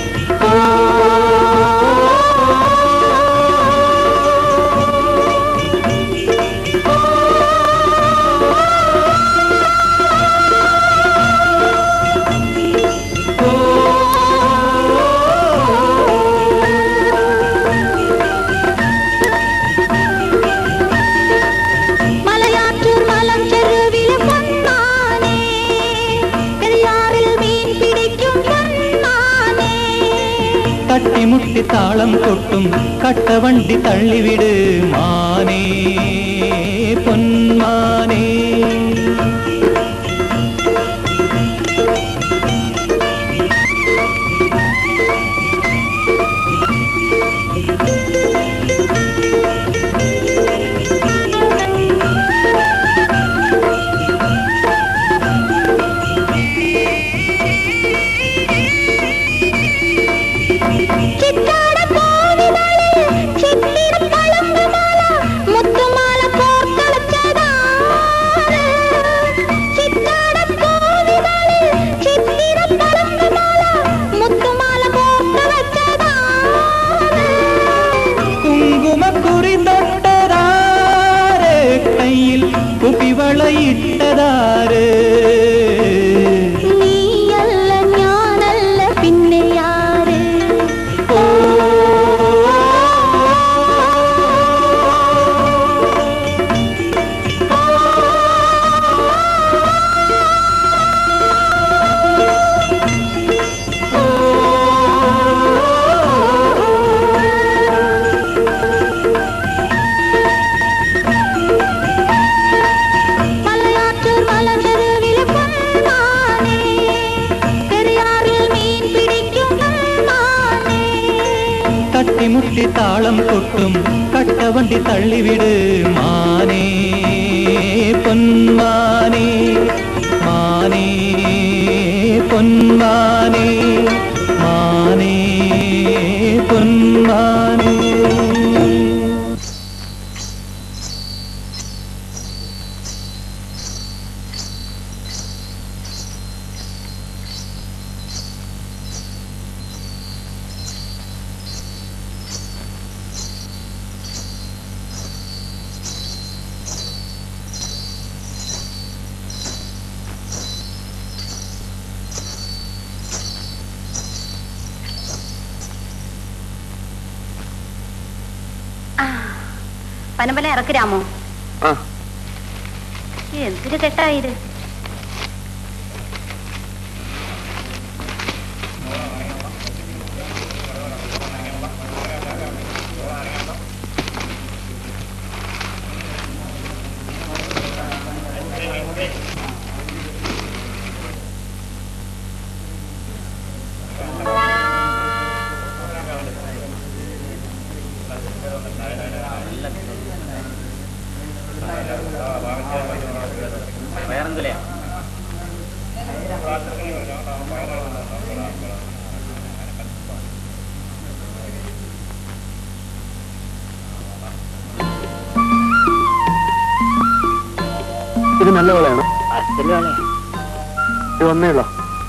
മലയാറ്റൂർ മലഞ്ചെരുവിലെ പൊന്നാനേ പെരിയാറിൽ മീൻ പിടിക്കും പൊന്നാനേ തട്ടിമുട്ടി താളം കൊട്ടും കട്ടവണ്ടി തള്ളിവിട് മാനേ പൊന്മാനേ ചിറ്റാട പൂവിതളിൽ ചിത്തിരം പളുങ്കുമാല മുത്തുമാല കോർത്തളച്ചതാര്? ചിറ്റാട പൂവിതളിൽ ചിത്തിരം പളുങ്കുമാല മുത്തുമാല കോർത്തളച്ചതാര്? കുങ്കുമക്കുറി തൊട്ടതാര് കയ്യിൽ കുപ്പിവളയിട്ടതാര് നീയല്ല ഞാനല്ല പിന്നെയാര് മലയാറ്റൂർ മലഞ്ചെരുവിലെ പൊന്നാനേ പെരിയാറിൽ മീൻ പിടിക്കും പൊന്നാനേ തട്ടിമുട്ടി താളം കൊട്ടും കട്ടവണ്ടി തള്ളിവിട് മാനേ പൊന്മാനേ മാനേ പൊന്മാനേ മാനേ പൊന്മാനേ പനമ്പല ഇറക്കിരാമോ ആ എന്തൊരു കെട്ടായത് ഇത് നല്ല വളയാണ് ഇത് ഒന്നേ ഉള്ളോ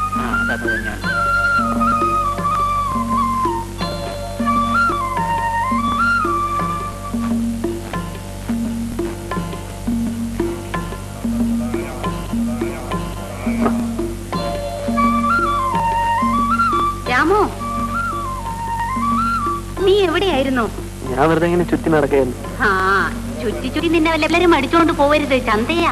രാമോ നീ എവിടെയായിരുന്നു ഞാൻ വെറുതെ ഇങ്ങനെ ചുറ്റി നടക്കുകയായിരുന്നു ആ ചുറ്റി ചുറ്റി നിന്നെ വല്ലവരും അടിച്ചോണ്ട് പോവരുത് ചന്തയാ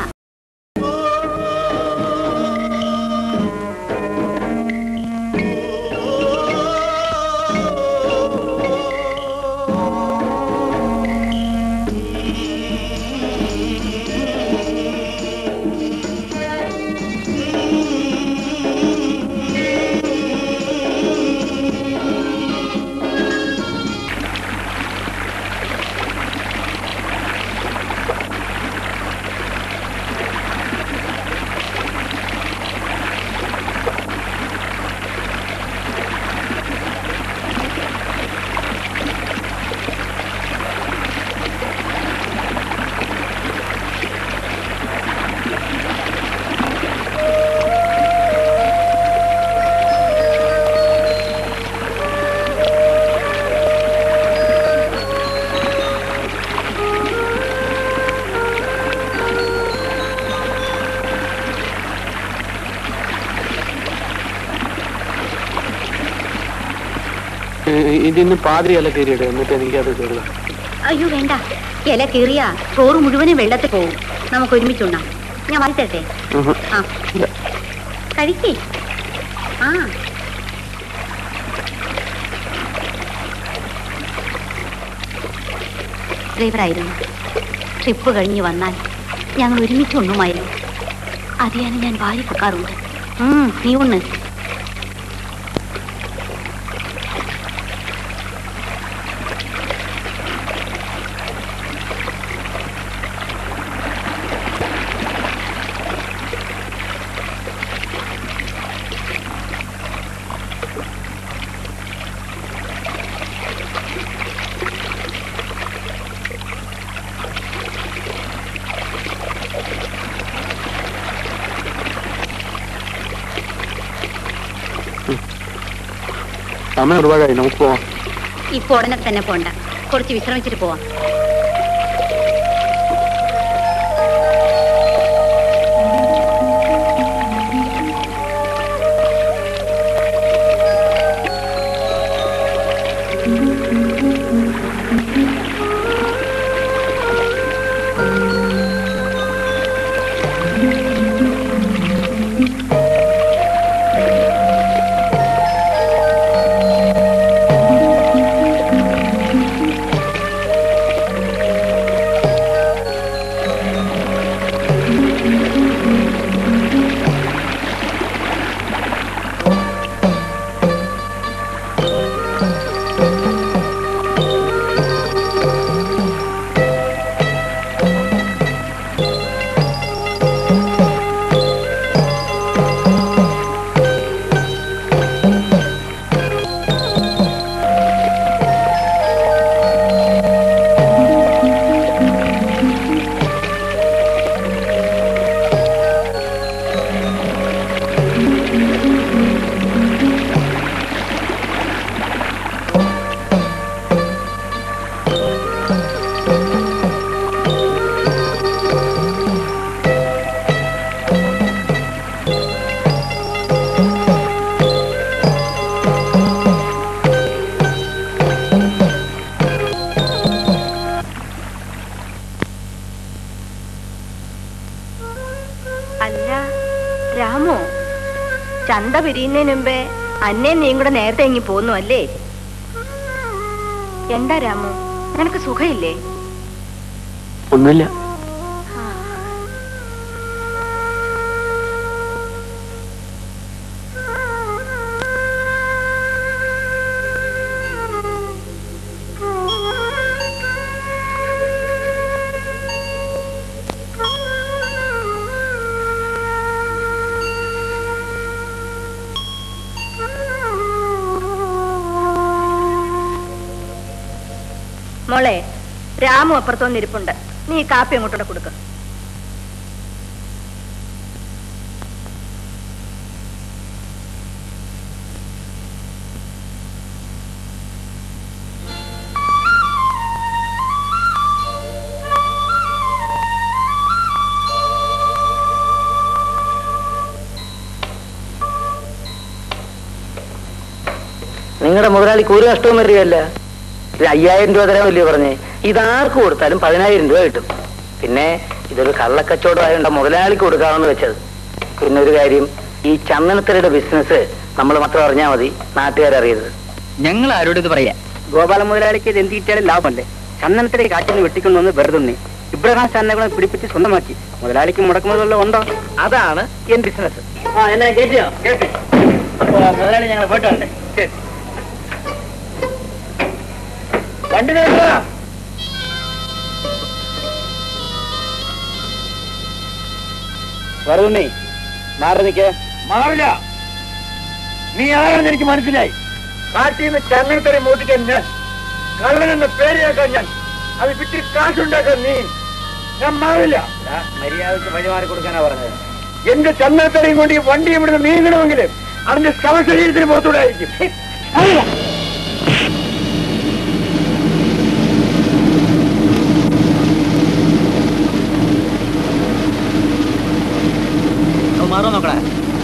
ഇതിന്ന് പാതിരിയല്ല കയറിയിട്ട് എന്നിട്ട് എനിക്കത് കയറുക അയ്യോ വേണ്ട ഇല കീറിയ ചോറ് മുഴുവനും വെള്ളത്തിൽ പോവും നമുക്ക് ഒരുമിച്ചുണ്ണാം ഞാൻ വായിത്തരട്ടെ ആ കഴിക്കേ ആ ഡ്രൈവറായിരുന്നു ട്രിപ്പ് കഴിഞ്ഞ് വന്നാൽ ഞങ്ങൾ ഒരുമിച്ച് ഉണ്ണുമായിരുന്നു അറിയാനും ഞാൻ വാരി വെക്കാറുണ്ട് ഉം, നീ ഉണ്ണ് സമയം ഒരുപാടായി നമുക്ക് പോവാം ഇപ്പൊ ഉടനെ തന്നെ പോണ്ട കുറച്ച് വിശ്രമിച്ചിട്ട് പോവാം ചന്ത പിരിയുന്നതിന് മുമ്പേ അന്നേ നീയും കൂടെ നേരത്തെ ഇങ്ങി പോന്നു അല്ലേ എന്താ രാമു നിനക്ക് സുഖമില്ലേ ഒന്നുമില്ല മോളെ രാമു അപ്പുറത്തൊന്ന് ഇരിപ്പുണ്ട് നീ ഈ കാപ്പി അങ്ങോട്ടൂടെ കൊടുക്ക നിങ്ങളുടെ മുതലാളിക്ക് ഒരു നഷ്ടവും വരികയല്ല ഇത് അയ്യായിരം രൂപ തരാമല്ലേ പറഞ്ഞേ ഇതാർക്ക് കൊടുത്താലും പതിനായിരം രൂപ കിട്ടും പിന്നെ ഇതൊരു കള്ളക്കച്ചവടമായോണ്ട മുതലാളിക്ക് കൊടുക്കാമെന്ന് വെച്ചത് പിന്നെ ഒരു കാര്യം ഈ ചന്ദനത്തിലയുടെ ബിസിനസ് നമ്മൾ മാത്രം അറിഞ്ഞാൽ മതി നാട്ടുകാരറിയരുത് ഞങ്ങൾ ആരോട് ഇത് പറയാ ഗോപാല മുതലാളിക്ക് ഇത് എന്ത് കിട്ടിയാലും ലാഭമല്ലേ ചന്ദനത്തിലെ കാറ്റിൽ നിന്ന് വെട്ടിക്കൊണ്ടുവന്ന് വെറുതെ ഇബ്രഹാം ചാനകളെ പിടിപ്പിച്ച് സ്വന്തമാക്കി മുതലാളിക്ക് മുടക്കുമുതലുള്ള ഉണ്ടോ അതാണ് എൻ ബിസിനസ് ആ എന്നാ കേട്ടിയോ കേട്ടി മുതലാളി ഞങ്ങൾ പോയിട്ട് വന്നേ ശരി വണ്ടി നിർത്തുക. വരുന്നേ മാറി നിൽക്കേ മാറില്ല നീ ആരാണെന്ന് എനിക്ക് മനസ്സിലായി കാട്ടിൽ നിന്ന് ചങ്ങനത്തരെ മോട്ടിക്കാൻ ഞാൻ കള്ളനെന്ന പേരെയാക്കാൻ ഞാൻ അത് വിറ്റ് കാശുണ്ടാക്കാൻ നീ ഞാൻ മാറില്ല മര്യാദക്ക് വഴിമാറി കൊടുക്കാനാ പറഞ്ഞത് എന്റെ ചന്ദനത്തരയും കൊണ്ട് ഈ വണ്ടി ഇവിടുന്ന് നീങ്ങണമെങ്കിൽ അതിന്റെ ശവശരീരത്തിന് പുറത്തൂടെ ആയിരിക്കും മാറില്ല. മാറോ നോക്കടാ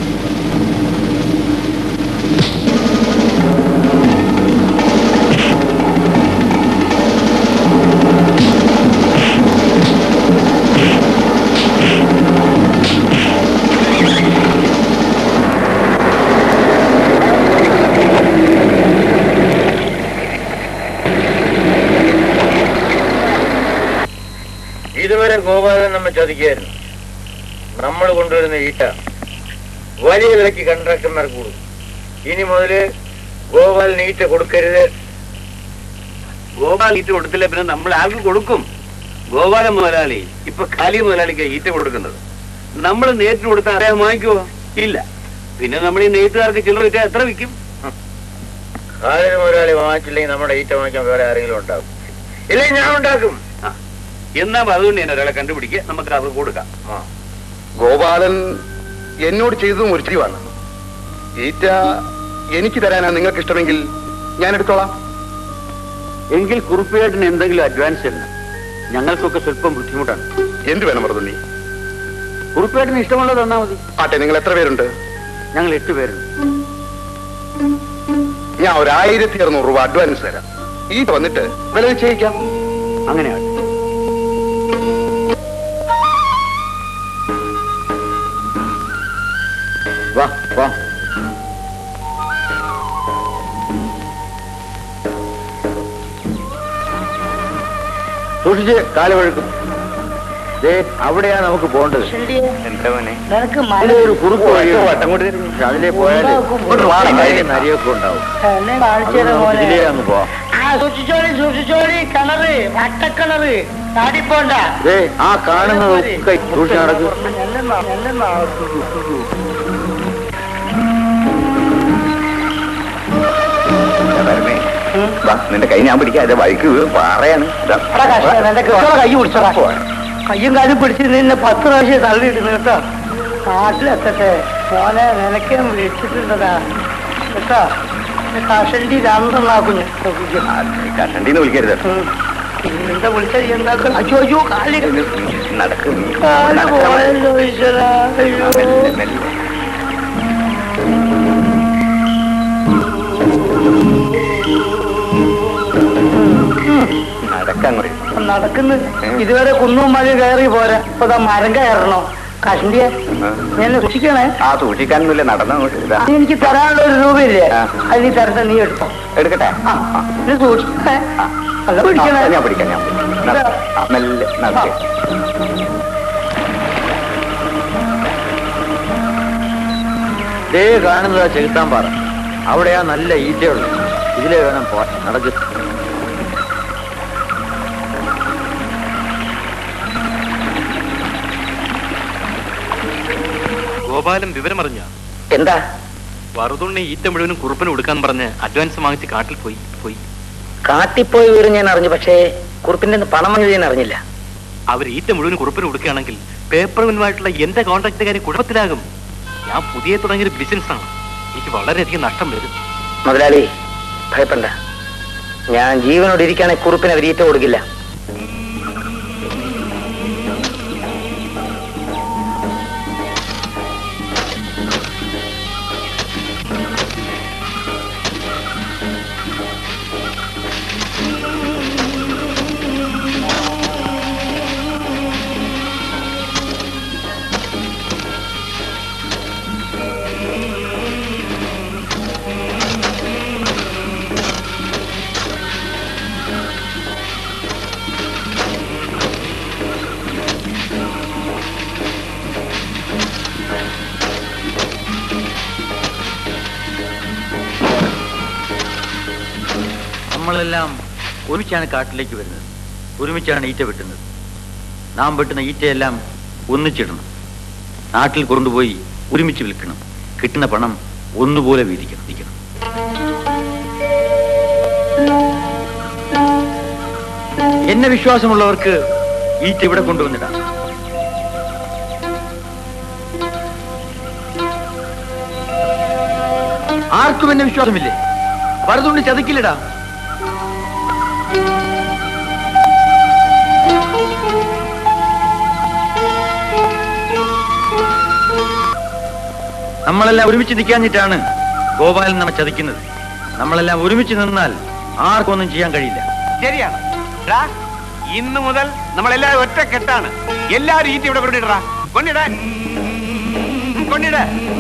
ഇതുവരെ ഗോപാലൻ നമ്മെ ചതിക്കായിരുന്നു നമ്മൾ കൊണ്ടുവരുന്ന ഈട്ട വലിയ വിലക്ക് കൺട്രാക്ടർമാർ കൂടും ഇനി മുതല് ഗോപാലിന് ഈറ്റ കൊടുക്കരുത് ഗോപാൽ ഈറ്റ കൊടുത്തില്ല പിന്നെ നമ്മൾ ആർക്ക് കൊടുക്കും ഗോപാല മുതലാളി ഇപ്പൊ കാലി മുതലാളിക്ക് ഈറ്റ കൊടുക്കുന്നത് നമ്മൾ നേരിട്ട് കൊടുത്താൽ അറിയാൻ വാങ്ങിക്കുവോ ഇല്ല പിന്നെ നമ്മൾ ഈ നെയ്ത്തുകാർക്ക് ചില്ലറ വിറ്റാൽ എത്ര വിൽക്കും കാലിന് മുതലാളി വാങ്ങിച്ചില്ലെങ്കിൽ നമ്മുടെ ഈറ്റ വാങ്ങിക്കാൻ വേറെ ആരെങ്കിലും ഉണ്ടാകും ഇല്ലെങ്കിൽ ഞാൻ ഉണ്ടാക്കും എന്നാ അതുകൊണ്ട് തന്നെ ഒരാളെ കണ്ടുപിടിക്കുക നമുക്ക് അവർക്ക് കൊടുക്കാം ഗോപാലൻ എന്നോട് ചെയ്തതും ഒരു ചെയ്യുവാണ് ഈറ്റ എനിക്ക് തരാനാ നിങ്ങൾക്ക് ഇഷ്ടമെങ്കിൽ ഞാൻ എടുത്തോളാം എങ്കിൽ കുറുപ്പിയേട്ടന് എന്തെങ്കിലും അഡ്വാൻസ് തരണം ഞങ്ങൾക്കൊക്കെ സ്വല്പം ബുദ്ധിമുട്ടാണ് എന്ത് വേണം മറുതുണ്ണി കുറുപ്പിയേട്ടന് ഇഷ്ടമുള്ളത് തന്നാ മതി ആട്ടെ നിങ്ങൾ എത്ര പേരുണ്ട് ഞങ്ങൾ എട്ട് പേരുണ്ട് ഞാൻ ഒരു ആയിരത്തി അറുന്നൂറ് രൂപ അഡ്വാൻസ് തരാം ഈറ്റ വന്നിട്ട് വില നിശ്ചയിക്കാം അങ്ങനെയാണ് വാ വാ സൂക്ഷിച്ച് കാല് വഴുക്കും ദേ അവിടെയാ നമുക്ക് പോകേണ്ടത് എന്താ മോനെ നിനക്ക് അതിലെ ഒരു കുറുക്ക് വഴിയുണ്ട്. അങ്ങോട്ട് തിരിഞ്ഞ് അതിലേ പോയാല് ഇങ്ങോട്ട് വാടാ, കയ്യില് നരിയൊക്കെ ഉണ്ടാവും എന്നെ കാണിച്ചു തരാം അതുകൊണ്ട് മോനെ ഇതിലേ അങ്ങ് പോവാം ആ സൂക്ഷിച്ചോളി സൂക്ഷിച്ചോളി കിണറ് വട്ടക്കിണറ് ചാടിപ്പോണ്ട ദേ ആ കാണുന്നതൊക്കെ സൂക്ഷിച്ച് നടക്കും എല്ലെന്നാ എല്ലെന്നാ നിന്റെ കൈ ഞാൻ പിടിക്കാതെ വഴിക്ക് പാറയാണ് എടാ കഷ്ടം എന്റെ കൈ പിടിച്ചോടാ കയ്യും കാലും പിടിച്ച് നിന്നെ പത്ത് പ്രാവശ്യം തള്ളിയിടുന്നു കേട്ടോ നാട്ടിലെത്തട്ടെ മോനെ നിനക്കും വിളിച്ചിട്ടുണ്ടതാ കേട്ടോ കഷണ്ടി രണ്ടെണ്ണാക്കും ഞാൻ കഷണ്ടിന്ന് വിളിക്കരുത് എന്താ വിളിച്ചത് എന്താക്കും അയ്യോ അയ്യോ കാല് നടക്കും കാല് പോയല്ലോ ഈശ്വര അയ്യോ നടക്കാൻ നടക്കുന്നു ഇതുവരെ കുന്നും മഴ കയറി പോരാ ഇപ്പൊ ദാ മരം കയറണോ കഷണ്ടിയെ നീ എന്നെ സൂക്ഷിക്കണേ ആ സൂക്ഷിക്കാനൊന്നുമില്ല നടന്നങ്ങോട്ട് ഇതാ നീ എനിക്ക് തരാനുള്ള ഒരു രൂപയില്ലേ ആ. അത് നീ തരട്ടെ നീ എടുത്തോ എടുക്കട്ടെ ആ നീ സൂക്ഷിക്കണേ നല്ല പിടിക്കണേ ആ, ഞാൻ പിടിക്കാം ഞാൻ പിടിക്കാം. നട. ആ, മെല്ലെ നടക്കേ ദേ കാണുന്നതാ ചെകുത്താൻ പാറ അവിടെയാ നല്ല ഈറ്റയുള്ളത് ഇതിലേ വേണം പോ നടക്ക് ഗോപാലൻ വിവരമറിഞ്ഞ എന്താ വറുതുണ്ണി ഈറ്റ മുഴുവനും കുറുപ്പിന് കൊടുക്കാൻ പറഞ്ഞ് അഡ്വാൻസ് വാങ്ങിച്ച് കാട്ടിൽ പോയി പോയി കാട്ടിപ്പോയി വിവരം ഞാൻ അറിഞ്ഞു പക്ഷേ കുറിപ്പിന്റെ കയ്യിന്ന് പണം വാങ്ങിയത് ഞാൻ അറിഞ്ഞില്ല അവർ ഈറ്റ മുഴുവൻ കുറുപ്പിന് കൊടുക്കുകയാണെങ്കിൽ പേപ്പറുമായിട്ടുള്ള എന്റെ കോൺട്രാക്ട് കാര്യം കുഴപ്പത്തിലാകും ഞാൻ പുതിയ തുടങ്ങിയൊരു ബിസിനസ്സാണ് എനിക്ക് വളരെയധികം നഷ്ടം വരും മുതലാളി ഭയപ്പണ്ട ഞാൻ ജീവനോട് ഇരിക്കുകയാണെങ്കിൽ കുറിപ്പിനെ അവരീറ്റ കൊടുക്കില്ല നമ്മളെല്ലാം ഒരുമിച്ചാണ് കാട്ടിലേക്ക് വരുന്നത് ഒരുമിച്ചാണ് ഈറ്റ വെട്ടുന്നത് നാം വെട്ടുന്ന ഈറ്റയെല്ലാം ഒന്നിച്ചിടണം നാട്ടിൽ കൊണ്ടുപോയി ഒരുമിച്ച് വിൽക്കണം കിട്ടുന്ന പണം ഒന്നുപോലെ വീതിക്കണം വീതിക്കണം. എന്നെ വിശ്വാസമുള്ളവർക്ക് ഈറ്റ ഇവിടെ കൊണ്ടുവന്നിടാം ആർക്കും എന്നെ വിശ്വാസമില്ലേ വറുതുകൊണ്ട് ചതിക്കില്ലടാ നമ്മളെല്ലാം ഒരുമിച്ച് നിൽക്കാഞ്ഞിട്ടാണ് ഗോപാലൻ നമ്മെ ചതിക്കുന്നത് നമ്മളെല്ലാം ഒരുമിച്ച് നിന്നാൽ ആർക്കൊന്നും ചെയ്യാൻ കഴിയില്ല ശരിയാണ് ടാ, ഇന്ന് മുതൽ നമ്മളെല്ലാവരും ഒറ്റ കെട്ടാണ് എല്ലാവരും ഈറ്റ ഇവിടെ കൊണ്ടിടാ കൊണ്ടിട കൊണ്ടിട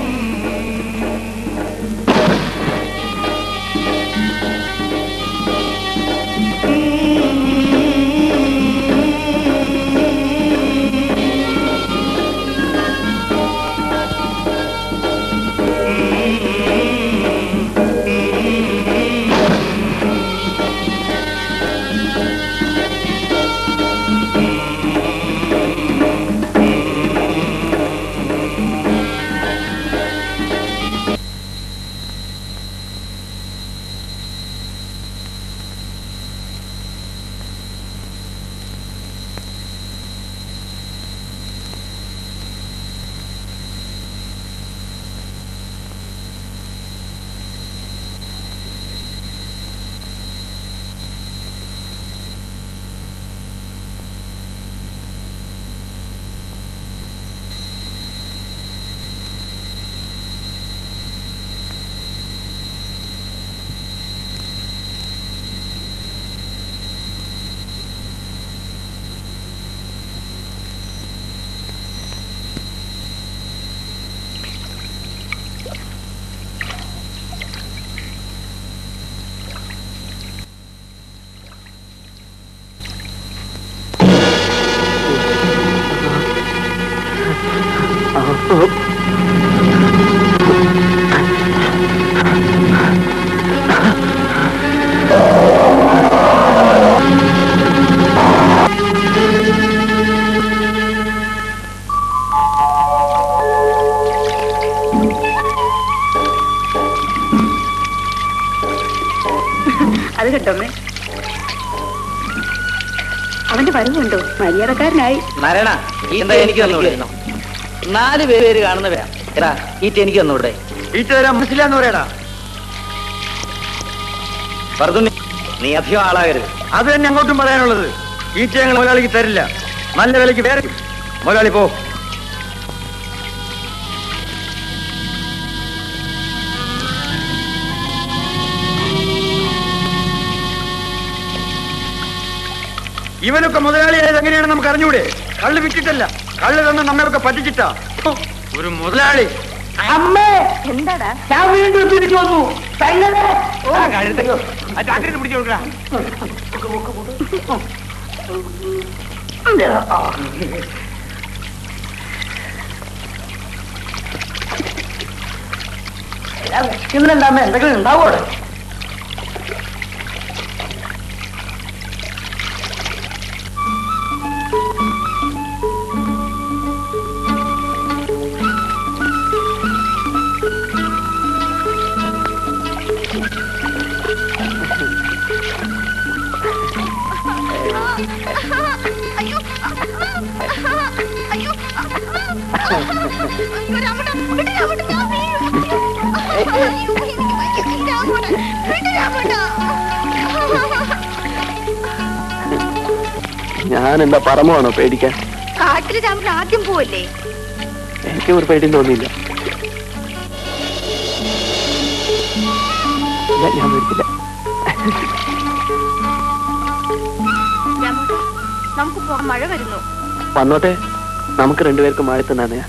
അത് കേട്ടോമ്മേ അവന്റെ വരവുണ്ടോ മര്യാദക്കാരനായി നാരായണ എന്താ എനിക്ക് തന്നൂടെ നാല് പേര് കാണുന്നവരാ എടാ ഈറ്റ എനിക്ക് തന്നൂടെ ഈറ്റ തരാൻ മനസ്സിലാന്ന് പറയടാ വെറുതെ നീ അധികം ആളാകരുത് അത് തന്നെ അങ്ങോട്ടും പറയാനുള്ളത് ഈറ്റ ഞങ്ങൾ മുതലാളിക്ക് തരില്ല നല്ല വിലയ്ക്ക് വേറെ കിട്ടും. മുതലാളി പോ ഇവനൊക്കെ മുതലാളിയായത് എങ്ങനെയാണെന്ന് നമുക്ക് അറിഞ്ഞൂടെ കള്ള് വിറ്റിട്ടല്ല കള്ള് തന്ന് നമ്മളൊക്കെ പറ്റിച്ചിട്ടാ ഹോ, ഒരു മുതലാളി അമ്മേ എന്താടാ ഞാൻ വീണ്ടും തിരിച്ചു വന്നു പെങ്ങളെ ആ, കഴുത്ത്. ആ ചാക്കിലിട്ട് പിടിച്ച് കൊടുക്കടാ. ഇന്നെന്താ എന്തെങ്കിലും ഉണ്ടാവോ അവിടെ? ഞാൻ എന്താ പറമാണോ പേടിക്കാൻ കാട്ടില് രാമൻ ആദ്യം പോവല്ലേ എനിക്ക് ഒരു പേടിയും തോന്നിയില്ല ഇല്ല, ഞാൻ വരത്തില്ല രാമോട്ടാ നമുക്ക് പോകാം മഴ വരുന്നു വന്നോട്ടെ നമുക്ക് രണ്ടുപേർക്കും മഴത്ത് നനയാ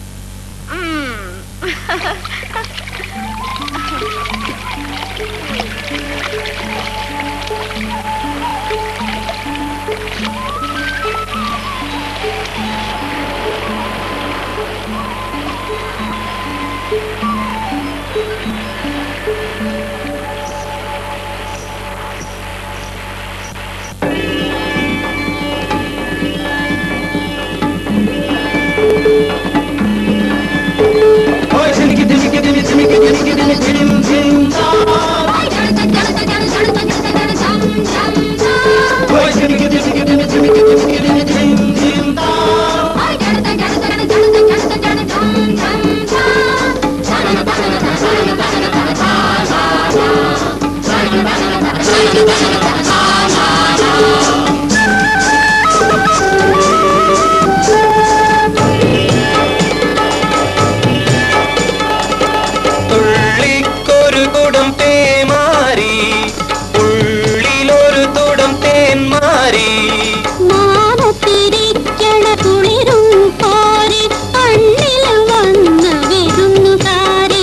തുള്ളിക്കൊരു കുടം തേമാരി ഉള്ളിലൊരു തുടം തേന്മാരി മാനത്തിരിക്കണ കുളിരും കോരി കണ്ണിൽ വന്ന വിരുന്നുകാരി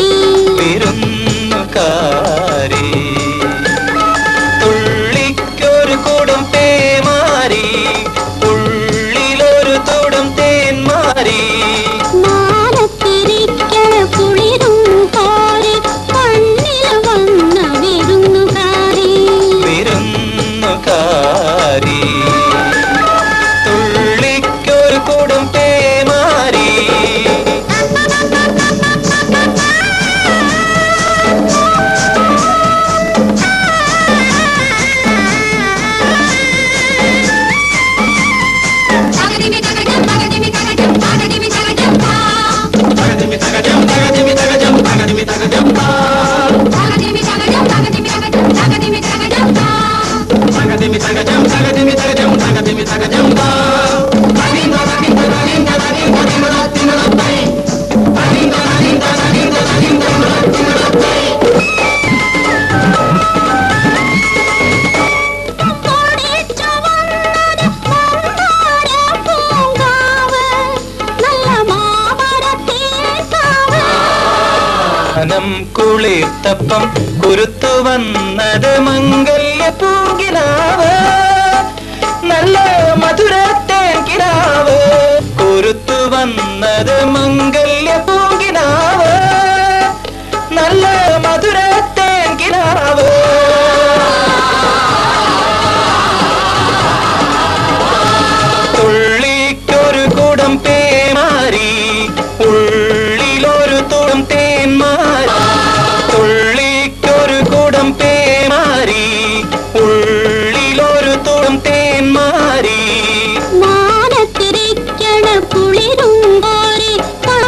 വിരുന്നുകാരി തുള്ളിക്കൊരു കുടം തേമാരി ഉള്ളിലൊരു തുടം തേന്മാരി മാനത്തിരിക്കണ കുളിരും കോരി കണ്ണിൽ വന്ന വിരുന്നുകാരി വിരുന്നുകാരി തുള്ളിക്കൊരു കുടം തേമാരി നം കുളിർത്തപ്പം കുരുത്തു വന്നത് മംഗല്യ പൂങ്കിനാവ് നല്ല മധുരത്തേൻ കിനാവ് കുരുത്തു വന്നത് മംഗല്യ പൂങ്കിനാവ് നല്ല മധുരത്തേൻ കിനാവ് തുള്ളിക്കൊരു കുടം പേമാരി ഉള്ളിലൊരു തുടം തേന്മാരി തുള്ളിക്കൊരു കുടം പേമാരി ഉള്ളിലൊരു തുടം തേന്മാരി മാനത്തിരിക്കണ കുളിരും കോരി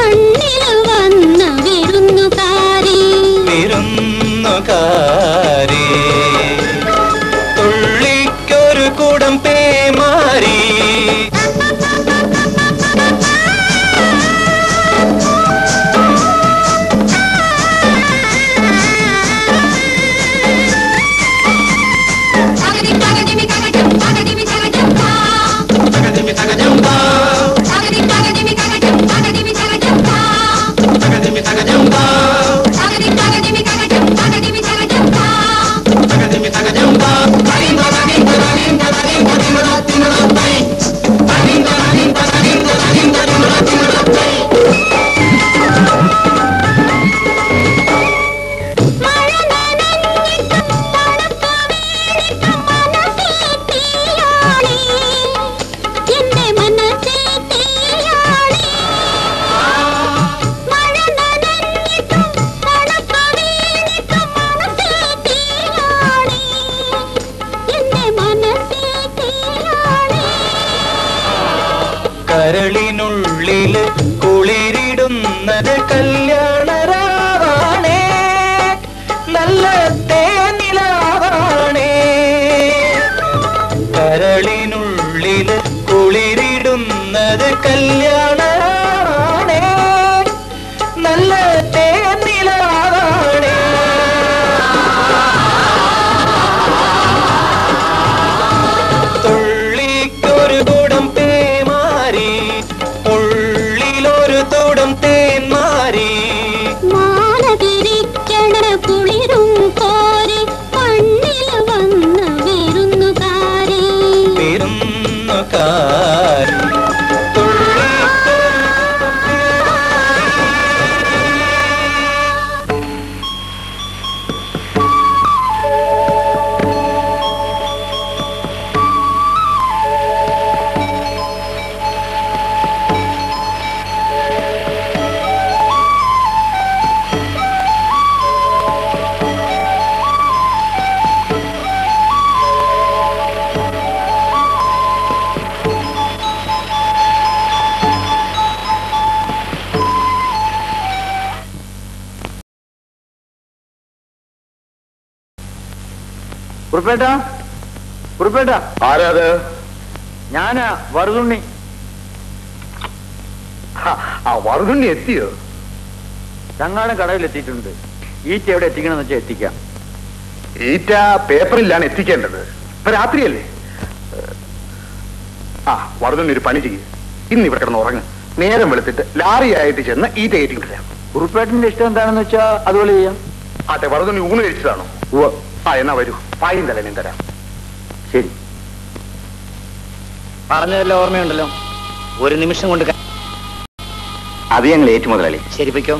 കരളിനുള്ളില് കുളിരിടുന്നത് കല്യാണരാവാണേ നല്ല തേനിലാവാണേ കരളിനുള്ളില് കുളിരിടുന്നത് കല്യാണരാവാണേ നല്ല തേനിലാവാണേ തുള്ളിക്കൊരു കുടം പേമാരി ഉള്ളിലൊരു തുടം തേന്മാരി മാലതിരിക്കണ കുളിരും കോരി കണ്ണിൽ വന്ന വിരുന്നുകാരി വിരുന്നുകാരി കുറുപ്പേട്ട കുറുപ്പേട്ട ആരാത് ഞാനാ വറുതുണ്ണി ആ വറുതുണ്ണി എത്തിയോ ചങ്ങാടം കടവിലെത്തിയിട്ടുണ്ട് ഈറ്റ എവിടെ എത്തിക്കണമെന്ന് വെച്ചാൽ എത്തിക്കാം ഈറ്റ പേപ്പറിലാണ് എത്തിക്കേണ്ടത് ഇപ്പൊ രാത്രിയല്ലേ ആ വറുതുണ്ണി ഒരു പണി ചെയ്യും ഇന്ന് ഇവിടെ കിടന്ന് ഉറങ്ങ് നേരം വെളുത്തിട്ട് ലാറിയായിട്ട് ചെന്ന് ഈറ്റ കയറ്റിക്കൊണ്ടിരാം കുറുപ്പേട്ടന്റെ ഇഷ്ടം എന്താണെന്ന് വെച്ചാ അതുപോലെ ചെയ്യാം അതെ വറുതുണ്ണി ഊണ് കഴിച്ചതാണോ ആ എന്നാ വരൂ പായും തലേനും തരാം ശരി പറഞ്ഞതെല്ലാം ഓർമ്മയുണ്ടല്ലോ ഒരു നിമിഷം കൊണ്ട് ക- അത് ഞങ്ങൾ ഏറ്റു മുതലാളി ശരി പൊയ്ക്കോ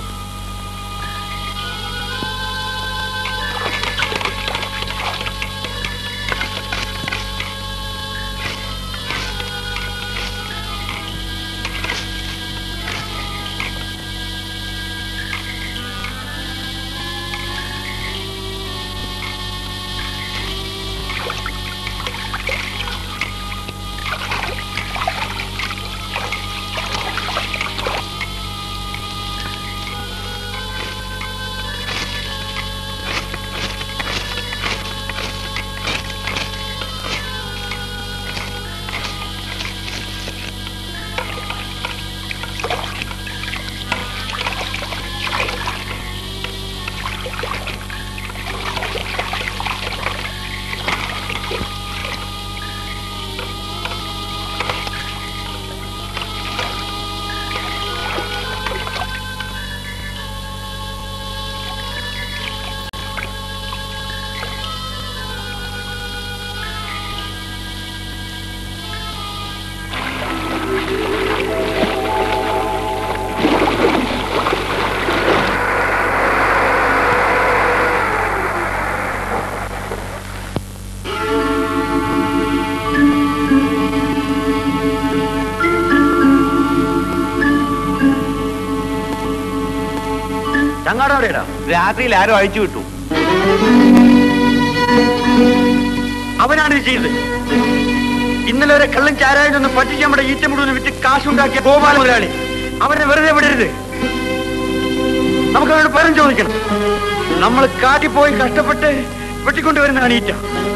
ചങ്ങാടം എവിടെയാ രാത്രിയിൽ ആരോ അഴിച്ചു വിട്ടു അവനാണ് ഇത് ചെയ്തത് ഇന്നലെ വരെ കള്ളം ചാരായി നിന്ന് പറ്റിച്ച് നമ്മുടെ ഈറ്റ മുഴുവൻ വിറ്റ് കാശുണ്ടാക്കിയ ഗോപാല മുതലാളി അവരെ വെറുതെ വിടരുത് നമുക്ക് അവരോട് പേരും ചോദിക്കണം നമ്മൾ കാട്ടിൽ പോയി കഷ്ടപ്പെട്ട് വെട്ടിക്കൊണ്ടുവരുന്നതാണ് ഈറ്റ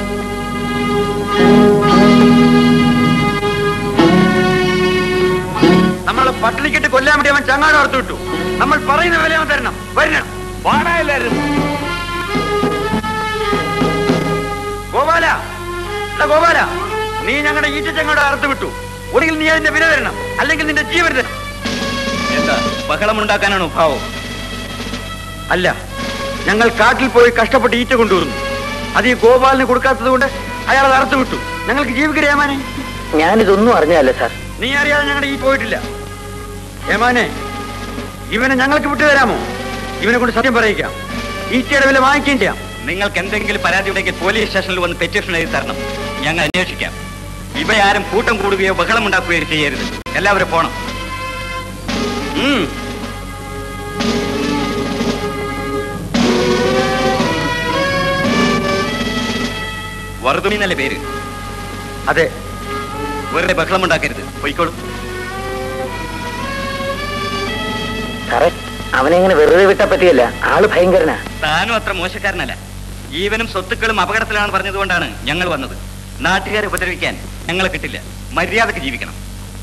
നമ്മളെ പട്ടിണിക്കിട്ട് കൊല്ലാൻ വേണ്ടി അവൻ ചങ്ങാട് ഓർത്തു വിട്ടു നമ്മൾ പറയുന്ന വില അവൻ തരണം വരണം വാടാ എല്ലാവരും ഗോപാല എടാ ഗോപാല നീ ഞങ്ങളുടെ ഈറ്റ ചങ്ങാട് അറുത്തു വിട്ടു ഒടുകിൽ നീ അതിന്റെ വില തരണം അല്ലെങ്കിൽ നിന്റെ ജീവൻ തരണം എന്താ ബഹളമുണ്ടാക്കാനാണോ ഭാവം അല്ല ഞങ്ങൾ കാട്ടിൽ പോയി കഷ്ടപ്പെട്ട് ഈറ്റ കൊണ്ടുവരുന്നു അത് ഈ ഗോപാലിന് കൊടുക്കാത്തത് കൊണ്ട് അയാൾ അത് അറുത്തു വിട്ടു ഞങ്ങൾക്ക് ജീവിക്കറിയാമാനെ ഞാനിതൊന്നും അറിഞ്ഞല്ല സാർ നീ അറിയാതെ ഞങ്ങളുടെ ഈ പോയിട്ടില്ല ഏമാനെ ഇവനെ ഞങ്ങൾക്ക് വിട്ടു തരാമോ ഇവനെ കൊണ്ട് സത്യം പറയിക്കാം ഈറ്റയുടെ വില വാങ്ങിക്കുകയും ചെയ്യാം നിങ്ങൾക്ക് എന്തെങ്കിലും പരാതി ഉണ്ടെങ്കിൽ പോലീസ് സ്റ്റേഷനിൽ വന്ന് പെറ്റീഷൻ എഴുതി തരണം ഞങ്ങൾ അന്വേഷിക്കാം ഇവയാരും കൂട്ടം കൂടുകയോ ബഹളമുണ്ടാക്കുകയോ ചെയ്യരുത് എല്ലാവരും പോണം ഉം. വറുതുണി എന്നല്ലേ പേര് അതെ വെറുതെ ബഹളമുണ്ടാക്കരുത് പൊയ്ക്കോളൂ കറക്റ്റ് അവനെ ഇങ്ങനെ വെറുതെ വിട്ടാ പറ്റിയല്ല ആള് ഭയങ്കരനാ താനും അത്ര മോശക്കാരനല്ല ജീവനും സ്വത്തുക്കളും അപകടത്തിലാണെന്ന് പറഞ്ഞതുകൊണ്ടാണ് ഞങ്ങൾ വന്നത് നാട്ടുകാരെ ഉപദ്രവിക്കാൻ ഞങ്ങളെ കിട്ടില്ല മര്യാദക്ക് ജീവിക്കണം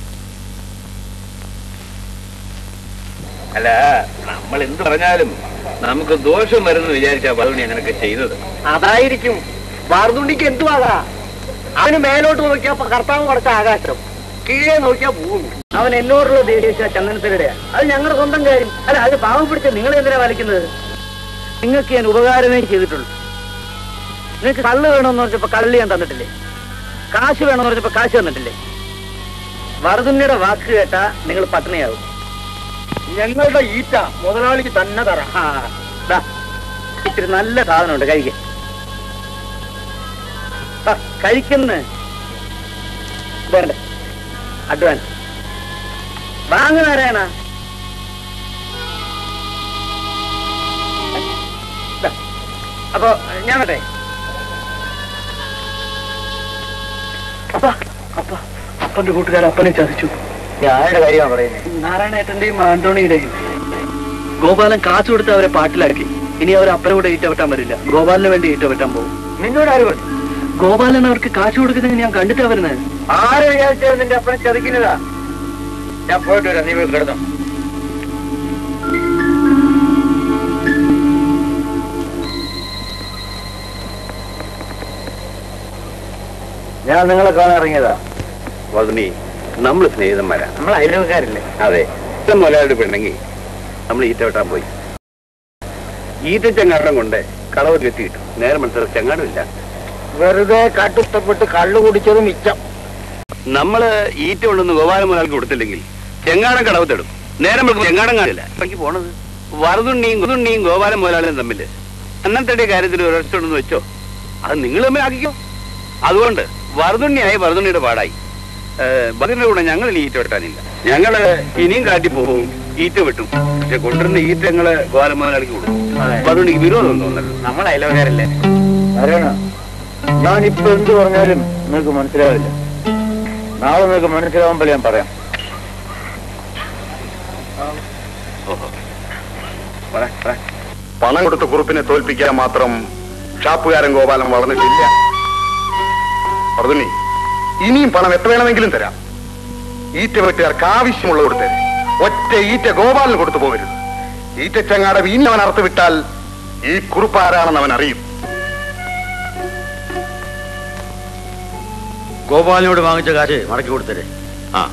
അല്ല നമ്മൾ എന്ത് പറഞ്ഞാലും നമുക്ക് ദോഷം വരുമെന്ന് വിചാരിച്ചാ പതുണി അങ്ങനെയൊക്കെ ചെയ്തത് അതായിരിക്കും വാർതുണ്ടിക്ക് എന്തുവാകാ അവന് മേലോട്ട് നോക്കിയാ കർത്താവ് കുറച്ച ആകാശം കീഴേ നോക്കിയാ ഭൂമി അവൻ എന്നോടുള്ള ദേഷ്യ ചന്ദനത്തിലൂടെ അത് ഞങ്ങളുടെ സ്വന്തം കാര്യം അല്ല അത് പാവം പിടിച്ച നിങ്ങൾ എന്തിനാ വലിക്കുന്നത് നിങ്ങൾക്ക് ഞാൻ ഉപകാരമേ ചെയ്തിട്ടുള്ളൂ നിങ്ങൾക്ക് കള്ള് വേണമെന്ന് പറഞ്ഞപ്പോ കള്ള് ഞാൻ തന്നിട്ടില്ലേ കാശ് വേണമെന്ന് പറഞ്ഞപ്പോ കാശ് തന്നിട്ടില്ലേ വറുതുണ്ണിയുടെ വാക്ക് കേട്ടാ നിങ്ങൾ പട്ടിണിയാവും ഞങ്ങളുടെ ഈറ്റ മുതലാളിക്ക് തന്നെ തരാം ആ, ദാ, ഇത്തിരി നല്ല സാധനമുണ്ട് കഴിക്കാൻ ആ, കഴിക്കുന്ന വേണ്ട അഡ്വാൻസ് വാങ്ങുന്നാരായണ അപ്പൊ ഞാൻ വട്ടെ അപ്പ അപ്പ അപ്പന്റെ കൂട്ടുകാരൻ അപ്പനെ ചതിച്ചു ഞാനുടെ കാര്യമാണ് പറയുന്നത് നാരായണേട്ടന്റെയും ആന്റോണിയുടെയും ഗോപാലൻ കാശ് കൊടുത്ത് അവരെ പാട്ടിലാക്കി ഇനി അവർ അപ്പനെ കൂടെ ഈറ്റവെട്ടാൻ വരില്ല ഗോപാലിന് വേണ്ടി ഈറ്റവെട്ടാൻ പോകും നിന്നോട് ആര് പറഞ്ഞു ഗോപാലൻ അവർക്ക് കാശ് കൊടുക്കുന്നത് ഞാൻ കണ്ടിട്ടാ വരുന്നത് ആര് വിചാരിച്ചാലും നിന്റെ അപ്പനെ ചതിക്കുന്നതാ ഞാൻ പോയിട്ട് വരാം നീ പോയി കിടന്നു ഞാൻ നിങ്ങളെ കാണാൻ ഇറങ്ങിയതാ പതുണി നമ്മൾ സ്നേഹിതന്മാരാ നമ്മൾ അയൽവക്കാരില്ലേ അതെ ഇഷ്ടം മുതലാളിയുടെ പെണ്ണെങ്കിൽ നമ്മൾ ഈറ്റ വെട്ടാൻ പോയി ഈറ്റ ചെങ്ങാടം കൊണ്ട് കളവ് കെട്ടി കിട്ടും നേരെ മനസ്സിലാക്കി ചെങ്ങാടും ഇല്ല വെറുതെ കാട്ടുത്തപ്പെട്ട് കള്ളു കുടിച്ചത് മിച്ചം നമ്മള് ഈറ്റ കൊണ്ടൊന്ന് ഗോപാല മുതലാളിക്ക് കൊടുത്തില്ലെങ്കിൽ ചെങ്ങാടം കടവ് തടും നേരം വെളുക്കുമ്പോൾ ചെങ്ങാടം കാണില്ല ഇറങ്ങി പോണത് വറുതുണ്ണിയും കുതുണ്ണിയും ഗോപാല മുതലാളിയും തമ്മിൽ അന്നത്തെ കാര്യത്തിൽ ഒരൊറ്റ വെച്ചോ അത് നിങ്ങൾ തമ്മിൽ ആക്കിക്കോ അതുകൊണ്ട് വറുതുണ്ണിയായി വറുതുണ്ണിയുടെ പാടായി ബദിന്റെ കൂടെ ഞങ്ങൾ ഇനി ഈറ്റ വെട്ടാനില്ല ഞങ്ങള് ഇനിയും കാട്ടി പോകും ഈറ്റ വെട്ടും പക്ഷെ കൊണ്ടുവരുന്ന ഈറ്റ ഞങ്ങള് ഗോപാല മുതലാളിക്ക് കൊടുക്കും വറുതുണ്ണിക്ക് വിരോധം തോന്നല്ലോ നമ്മൾ അയൽവക്കാരല്ലേ വരണം ഞാനിപ്പോ എന്ത് പറഞ്ഞാലും നിങ്ങൾക്ക് മനസ്സിലാവില്ല നാളെ നിങ്ങൾക്ക് മനസ്സിലാവുമ്പോൾ ഞാൻ പറയാം പണം കൊടുത്ത കുറുപ്പിനെ തോൽപ്പിക്കാൻ മാത്രം ഷാപ്പുകാരൻ ഗോപാലൻ വളർന്നിട്ടില്ല വർദ്ധനി ഇനിയും പണം എത്ര വേണമെങ്കിലും തരാം ഈറ്റ വെട്ടുകാർക്ക് ആവശ്യമുള്ള കൊടുത്തേ ഒറ്റ ഈറ്റ ഗോപാലിന് കൊടുത്തു പോകരുത് ഈറ്റ ചങ്ങാടം ഇനി അവൻ അറുത്ത് വിട്ടാൽ ഈ കുറുപ്പ് ആരാണെന്ന് അവൻ അറിയും ഗോപാലിനോട് വാങ്ങിച്ച കാശ് മടക്കി കൊടുത്തരെ ആ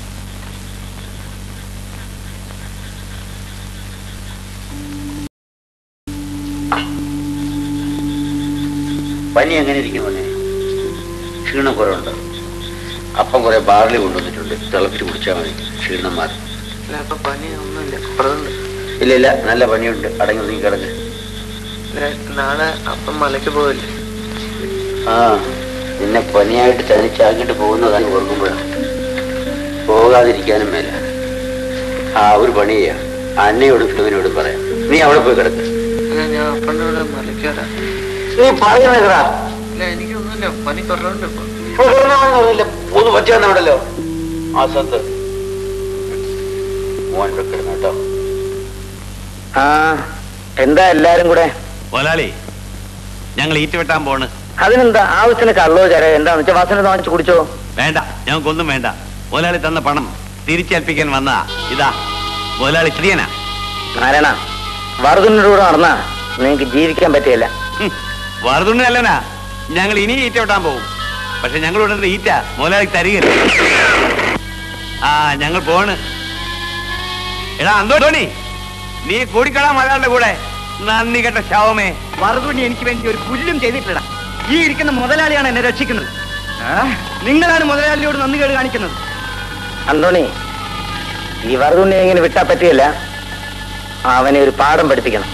പനി എങ്ങനെ ഇരിക്കുന്നു മോനെ ക്ഷീണം കുറെ ഉണ്ട് അപ്പം കുറെ ബാർലി കൊണ്ടുവന്നിട്ടുണ്ട് തിളപ്പിച്ച് കുടിച്ചാൽ മതി ക്ഷീണം മാറി പനി ഒന്നുമില്ല ഇല്ല ഇല്ല നല്ല പനിയുണ്ട് അടങ്ങി ഒതുങ്ങി കിടക്ക് നാളെ അപ്പം മലയ്ക്ക് പോവില്ലേ ആ നിന്നെ പനിയായിട്ട് തനിച്ചാക്കിട്ട് പോകുന്നതാണ് ഓർക്കുമ്പോഴാണ് പോകാതിരിക്കാനും മേല ആ ഒരു പണി ചെയ്യാം അന്നയോടും ഫിലിമിനോടും പറയാം നീ അവിടെ പോയി കിടക്ക് ഞാൻ അപ്പൻ്റെ കൂടെ മലയ്ക്ക് വരാം നീ പറയുന്നേക്കടാ ഇല്ല എനിക്കൊന്നുമില്ല പനി കുറവുണ്ട് ഇപ്പൊ മൂന്ന് പച്ച വന്നവിടല്ലോ ആ സന്ത് മോൻ ഇവിടെ കിടന്നു കേട്ടോ ആ എന്താ എല്ലാരും കൂടെ മുതലാളി ഞങ്ങൾ ഈറ്റ വെട്ടാൻ പോണ് അതിനെന്താ ആവശ്യത്തിന് കള്ളോ ചര എന്താന്ന് വെച്ചാൽ വാസന വാങ്ങിച്ചു കുടിച്ചോ വേണ്ട ഞങ്ങൾക്കൊന്നും വേണ്ട മുതലാളി തന്ന പണം തിരിച്ചേൽപ്പിക്കാൻ വന്ന ഇതാ മുതലാളി സ്ത്രീയനാ നാരായണ വറുതിനോട് കൂടെ നടന്നാ നിങ്ങക്ക് ജീവിക്കാൻ പറ്റിയല്ല വറുതുണ്ണി അല്ലനാ ഞങ്ങൾ ഇനി ഈറ്റ വെട്ടാൻ പോകും പക്ഷെ ഞങ്ങൾ ഇവിടെ ഈറ്റ മുതലാളി തരികയില്ല ആ ഞങ്ങൾ പോണ് എടാ അന്തോ ടോണി നീ കൂടിക്കളാ മുതലാളിയുടെ കൂടെ നന്ദി കേട്ട ശവമേ വറുതുണ്ണി എനിക്ക് വേണ്ടി ഒരു പുല്ലും ചെയ്തിട്ടില്ല ഈ ഇരിക്കുന്ന മുതലാളിയാണ് എന്നെ രക്ഷിക്കുന്നത് ആ, നിങ്ങളാണ് മുതലാളിയോട് നന്ദി കേട് കാണിക്കുന്നത് അന്തോണി ഈ വറുതുണ്ണി ഇങ്ങനെ വിട്ടാ പറ്റിയല്ല അവനെ ഒരു പാഠം പഠിപ്പിക്കണം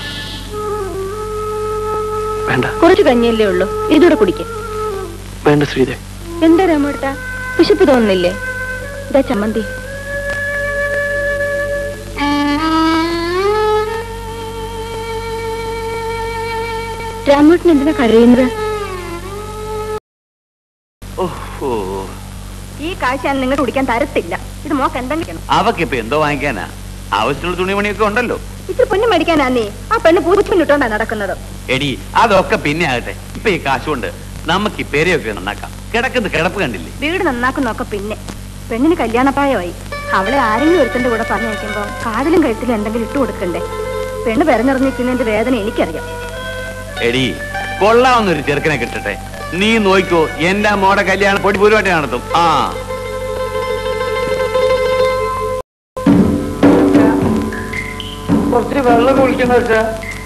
വേണ്ട കുറച്ച് കഞ്ഞിയല്ലേ ഉള്ളൂ ഇതൂടെ കുടിക്കും വേണ്ട ശ്രീധേ എന്താ രാമോട്ട വിശപ്പ് തോന്നുന്നില്ലേ ഇതാ ചമ്മന്തി രാമോട്ടൻ എന്തിനാ കരയുന്നത് ഈ കാശ് ഞാൻ നിങ്ങൾ കുടിക്കാൻ തരത്തില്ല ഇത് മോക്ക് എന്തെങ്കിലും അവക്കിപ്പോ എന്തോ വാങ്ങിക്കാനാ ആവശ്യത്തിനുള്ള തുണിമണിയൊക്കെ ഉണ്ടല്ലോ ഇത്തിരി പൊന്നു മേടിക്കാനാ നീ ആ പെണ്ണ് പൂച്ചപ്പിന്നിട്ടോണ്ടാ നടക്കുന്നത് എടി അതൊക്കെ പിന്നെ ആകട്ടെ ഇപ്പൊ ഈ കാശുകൊണ്ട് നമുക്ക് ഈ പെരയൊക്കെ നന്നാക്കാം കിടക്കുന്ന കിടപ്പ് കണ്ടില്ലേ വീട് നന്നാക്കുന്നൊക്കെ പിന്നെ പെണ്ണിന് കല്യാണപ്രായമായി അവളെ ആരെങ്കിലും ഒരുത്തന്റെ കൂടെ പറഞ്ഞയക്കുമ്പോ കാതിലും കഴുത്തിലും എന്തെങ്കിലും ഇട്ട് കൊടുക്കണ്ടേ പെണ്ണ് പെരഞ്ഞിറങ്ങിക്കുന്നതിന്റെ വേദന എനിക്കറിയാം എടി കൊള്ളാവുന്നൊരു ചെറുക്കനെ കിട്ടട്ടെ നീ നോക്കിക്കോ എന്റെ മോടെ കല്യാണം പൊടി പൂരുമായിട്ട് നടത്തും ആ കുറച്ച് വെള്ളം കുടിക്കണ വെച്ചാ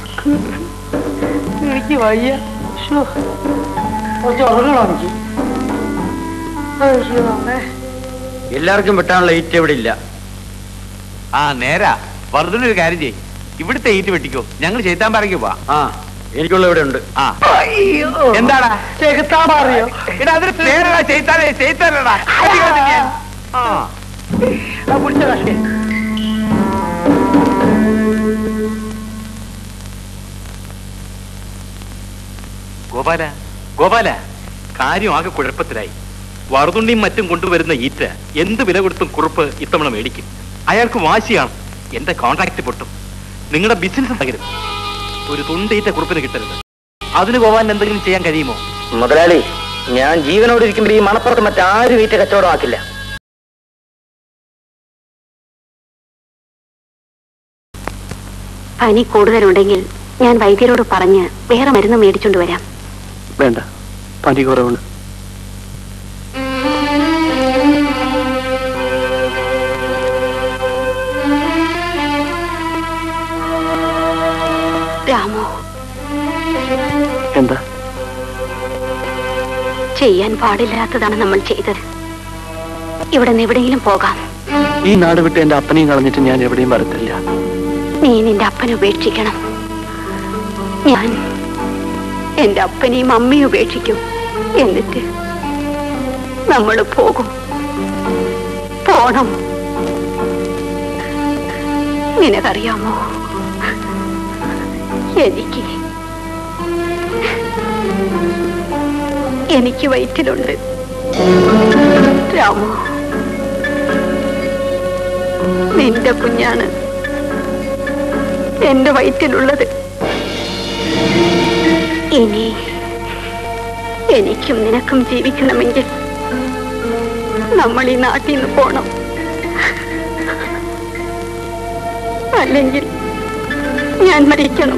എനിക്ക് വയ്യ ശ്ശോ. കുറച്ച് ഉറങ്ങണം എനിക്ക് അയ്യോ, അമ്മേ. എല്ലാവർക്കും വെട്ടാനുള്ള ഈറ്റ് ഇവിടെ ഇല്ല ആ നേരാ വർദ്ധനൊരു കാര്യം ചെയ്യ് ഇവിടുത്തെ ഈറ്റ് വെട്ടിക്കോ ഞങ്ങൾ ചെയ്താൻ പറയ്ക്കോ പോവാ ആ എനിക്കുള്ള ഇവിടെ ഉണ്ട് ആ അയ്യോ എന്താടാ ചെകുത്താൻ അറിയോ എടാ അതൊരു പേരടാ ചെയ്താലേ ചെയ്താലടാ ആ ആ, പിടിച്ചോ കഷ്ടി. ഗോപാല ഗോപാല കാര്യം ആകെ കുഴപ്പത്തിലായി വറുതുണ്ടിയും മറ്റും കൊണ്ടുവരുന്ന ഈറ്റ എന്ത് വില കൊടുത്തും കുറുപ്പ് ഇത്തവണ മേടിക്കും അയാൾക്ക് വാശിയാണ് എന്റെ കോൺട്രാക്ട് പൊട്ടും നിങ്ങളുടെ ബിസിനസ് തകരും ഒരു തുണ്ടീറ്റ കുറുപ്പിന് കിട്ടരുത് അതിന് ഗോപാലിന് എന്തെങ്കിലും ചെയ്യാൻ കഴിയുമോ മുതലാളി ഞാൻ ജീവനോട് ഇരിക്കുമ്പോൾ ഈ മണപ്പുറത്ത് മറ്റാരും വീറ്റ കച്ചവടമാക്കില്ല പനി കൂടുതലുണ്ടെങ്കിൽ ഞാൻ വൈദ്യരോട് പറഞ്ഞ് വേറെ മരുന്ന് മേടിച്ചോണ്ട് വരാം വേണ്ട പനി കുറവുണ്ട് രാമു എന്താ ചെയ്യാൻ പാടില്ലാത്തതാണ് നമ്മൾ ചെയ്തത് ഇവിടെ നിന്ന് എവിടെയെങ്കിലും പോകാം ഈ നാട് വിട്ട് എന്റെ അപ്പനെയും കളഞ്ഞിട്ട് ഞാൻ എവിടെയും വരത്തില്ല നീ നിന്റെ അപ്പനെ ഉപേക്ഷിക്കണം ഞാൻ എന്റെ അപ്പനെയും അമ്മയും ഉപേക്ഷിക്കും എന്നിട്ട് നമ്മൾ പോകും പോണം നിനക്കറിയാമോ എനിക്ക് എനിക്ക് വയറ്റിലുണ്ട് രാമു നിന്റെ കുഞ്ഞാണ് എന്റെ വയറ്റിലുള്ളത് ഇനി എനിക്കും നിനക്കും ജീവിക്കണമെങ്കിൽ നമ്മൾ ഈ നാട്ടിൽ നിന്ന് പോണം അല്ലെങ്കിൽ ഞാൻ മരിക്കണം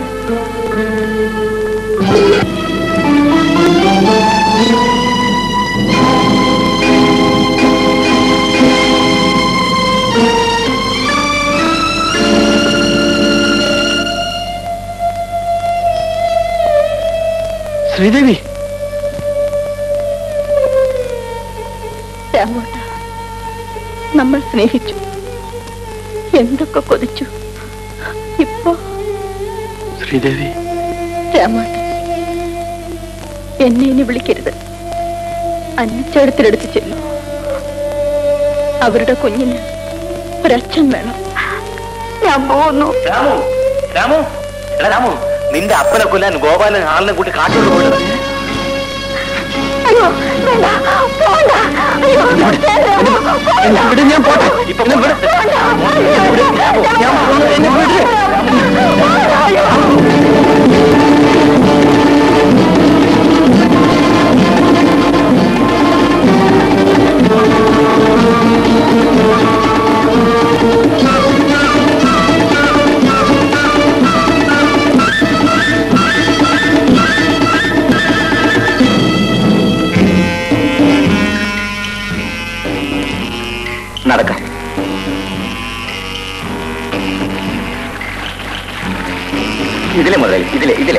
ശ്രീദേവി രാമോട്ട നമ്മൾ സ്നേഹിച്ചു എന്തൊക്കെ കൊതിച്ചു ഇപ്പോ ശ്രീദേവി രാമോട്ട എന്നെ ഇനി വിളിക്കരുത് അന്നച്ചേടത്തിലെടുത്ത് ചെല്ലും അവരുടെ കുഞ്ഞിന് ഒരച്ഛൻ വേണം ഞാൻ പോകുന്നു രാമു രാമു എടാ രാമു നിന്റെ അപ്പനെ കൊല്ലാൻ ഗോപാലൻ ആളിനെ കൂട്ടി കാട്ടിലോട്ട് പോയത് അയ്യോ വേണ്ട പോണ്ട അയ്യോ ഇവിടെ ഞാൻ പോട്ടെ ഇപ്പൊ ഇവിടെ നടക്കാം ഇതിലെ മുതൽ ഇതിലെ ഇതിലെ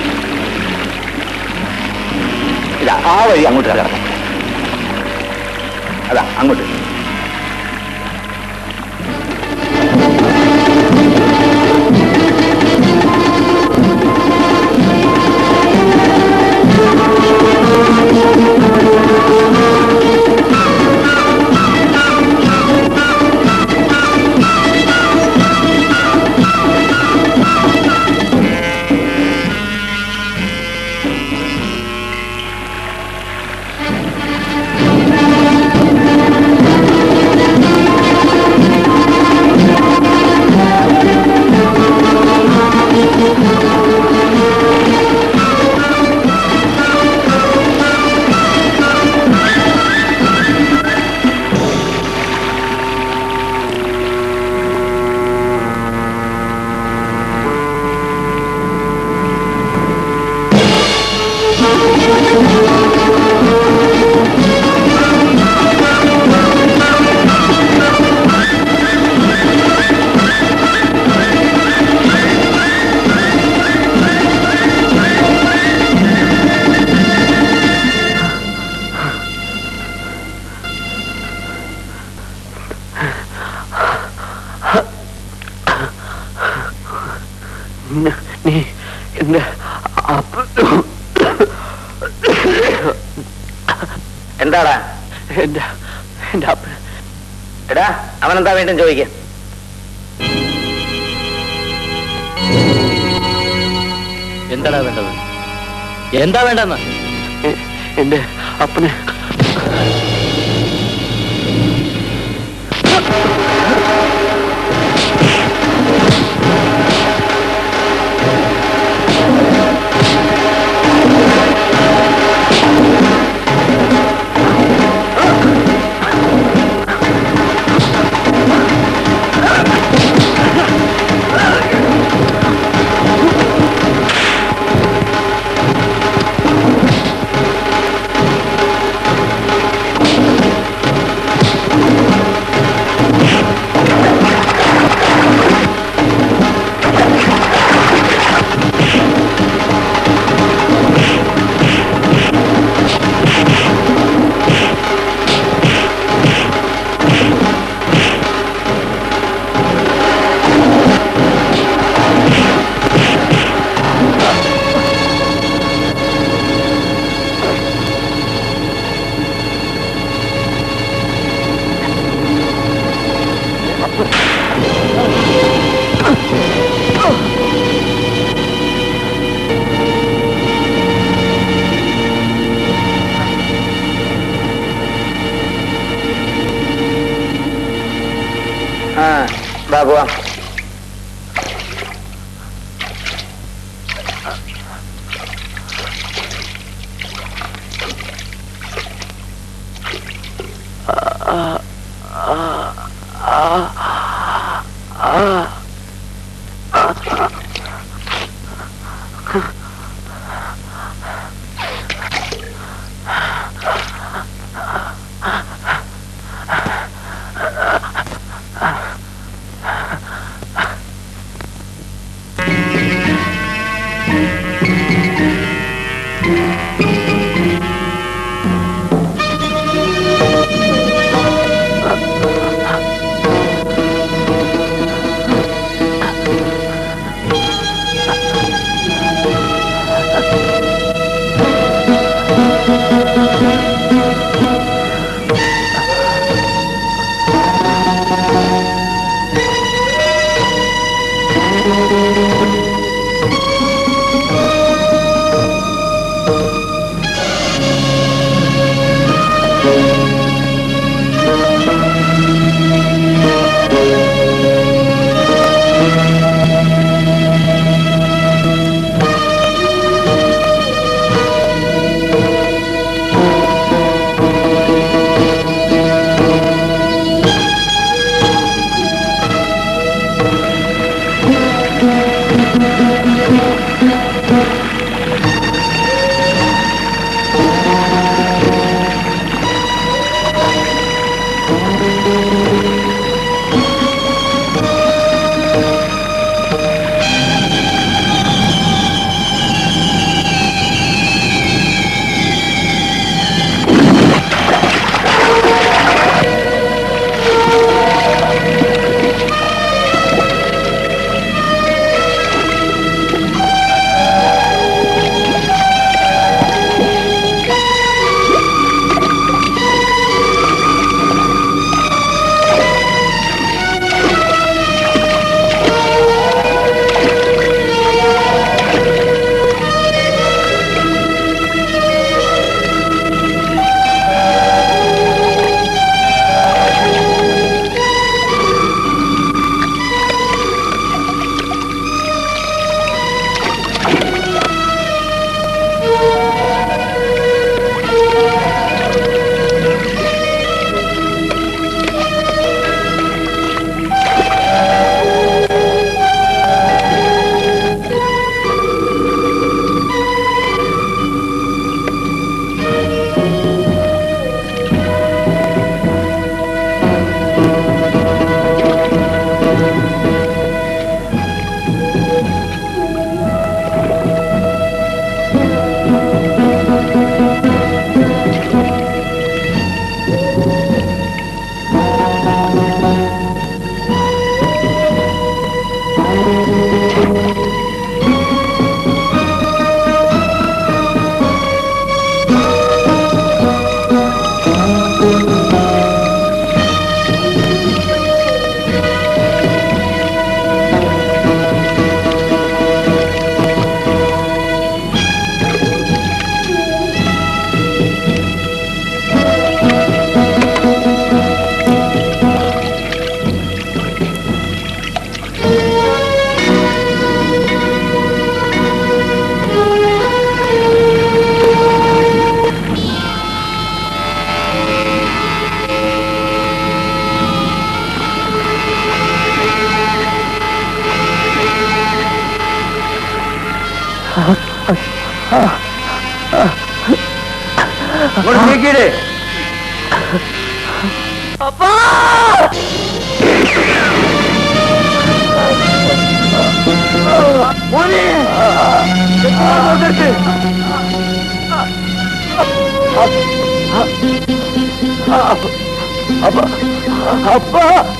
ഇതാ ആ വഴി അങ്ങോട്ട് കിടക്കാം അതാ അങ്ങോട്ട് ആ നീ എന്റെ അപ്പ എന്താടാ എന്റെ എന്റെ അപ്പൻ എടാ അവനെന്താ വീണ്ടും ചോദിക്കുക എന്താടാ വേണ്ടത് എന്താ വേണ്ടെന്ന് എന്റെ അപ്പനെ ആ വാ പോവാം ഇങ്ങോട്ട് നീക്കിയിട്. മോനെ അങ്ങോട്ടേക്ക്. അപ്പ അപ്പ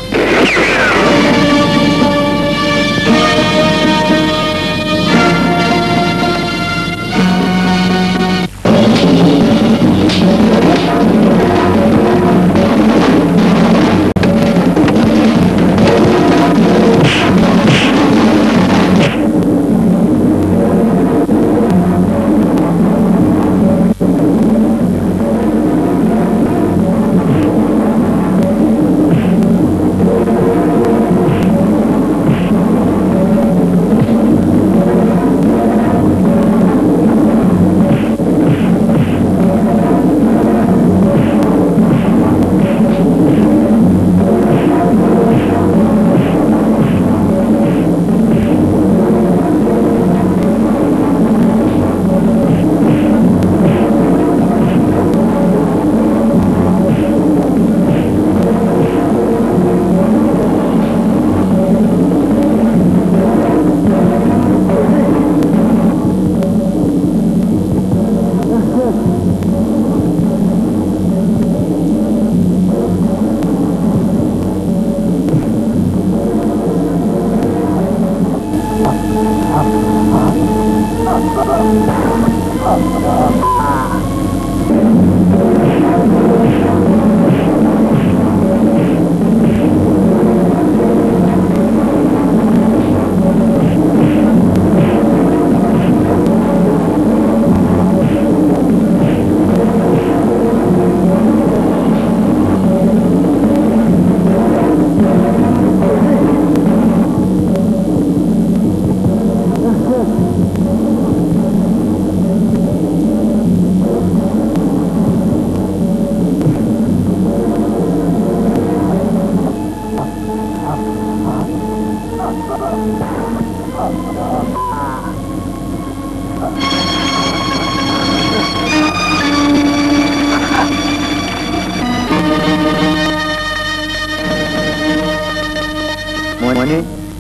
മോനെ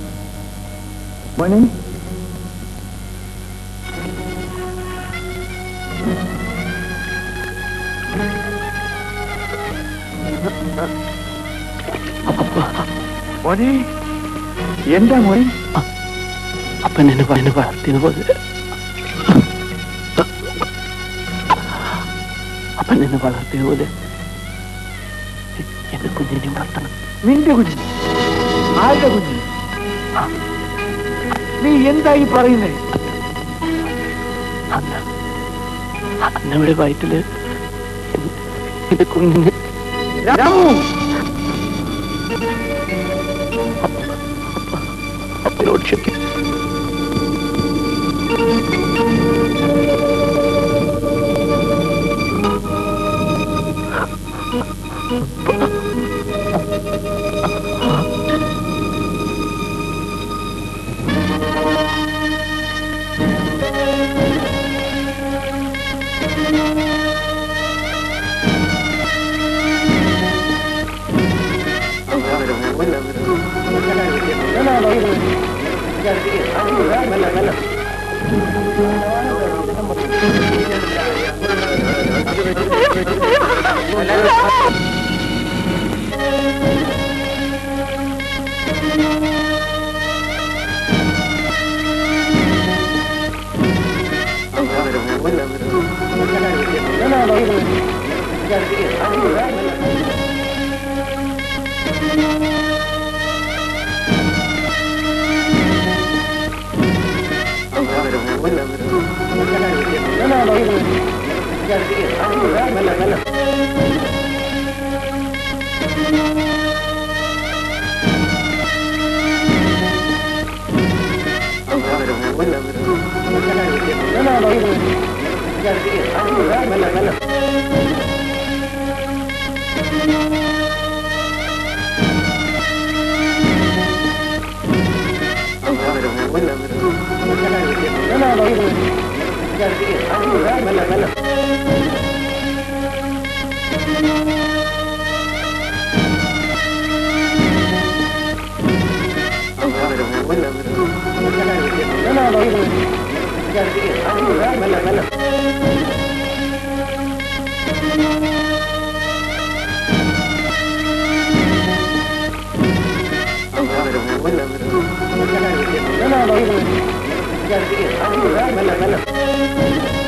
മോനെ മോനെ എന്താ മോനെ അപ്പൻ എന്നെ എന്നെ വളർത്തിയതുപോലെ അപ്പൻ എന്നെ വളർത്തിയതുപോലെ എന്റെ കുഞ്ഞിനെ വളർത്തണം നിന്റെ കുഞ്ഞ് ആരുടെ കുഞ്ഞ് നീ എന്തായി പറയുന്നേ അന്ന് അന്നവിടെ വയറ്റില് എന്റെ കുഞ്ഞിന് രാമു അപ്പനോട് ക്ഷമിക്കും Thank you. Thank you.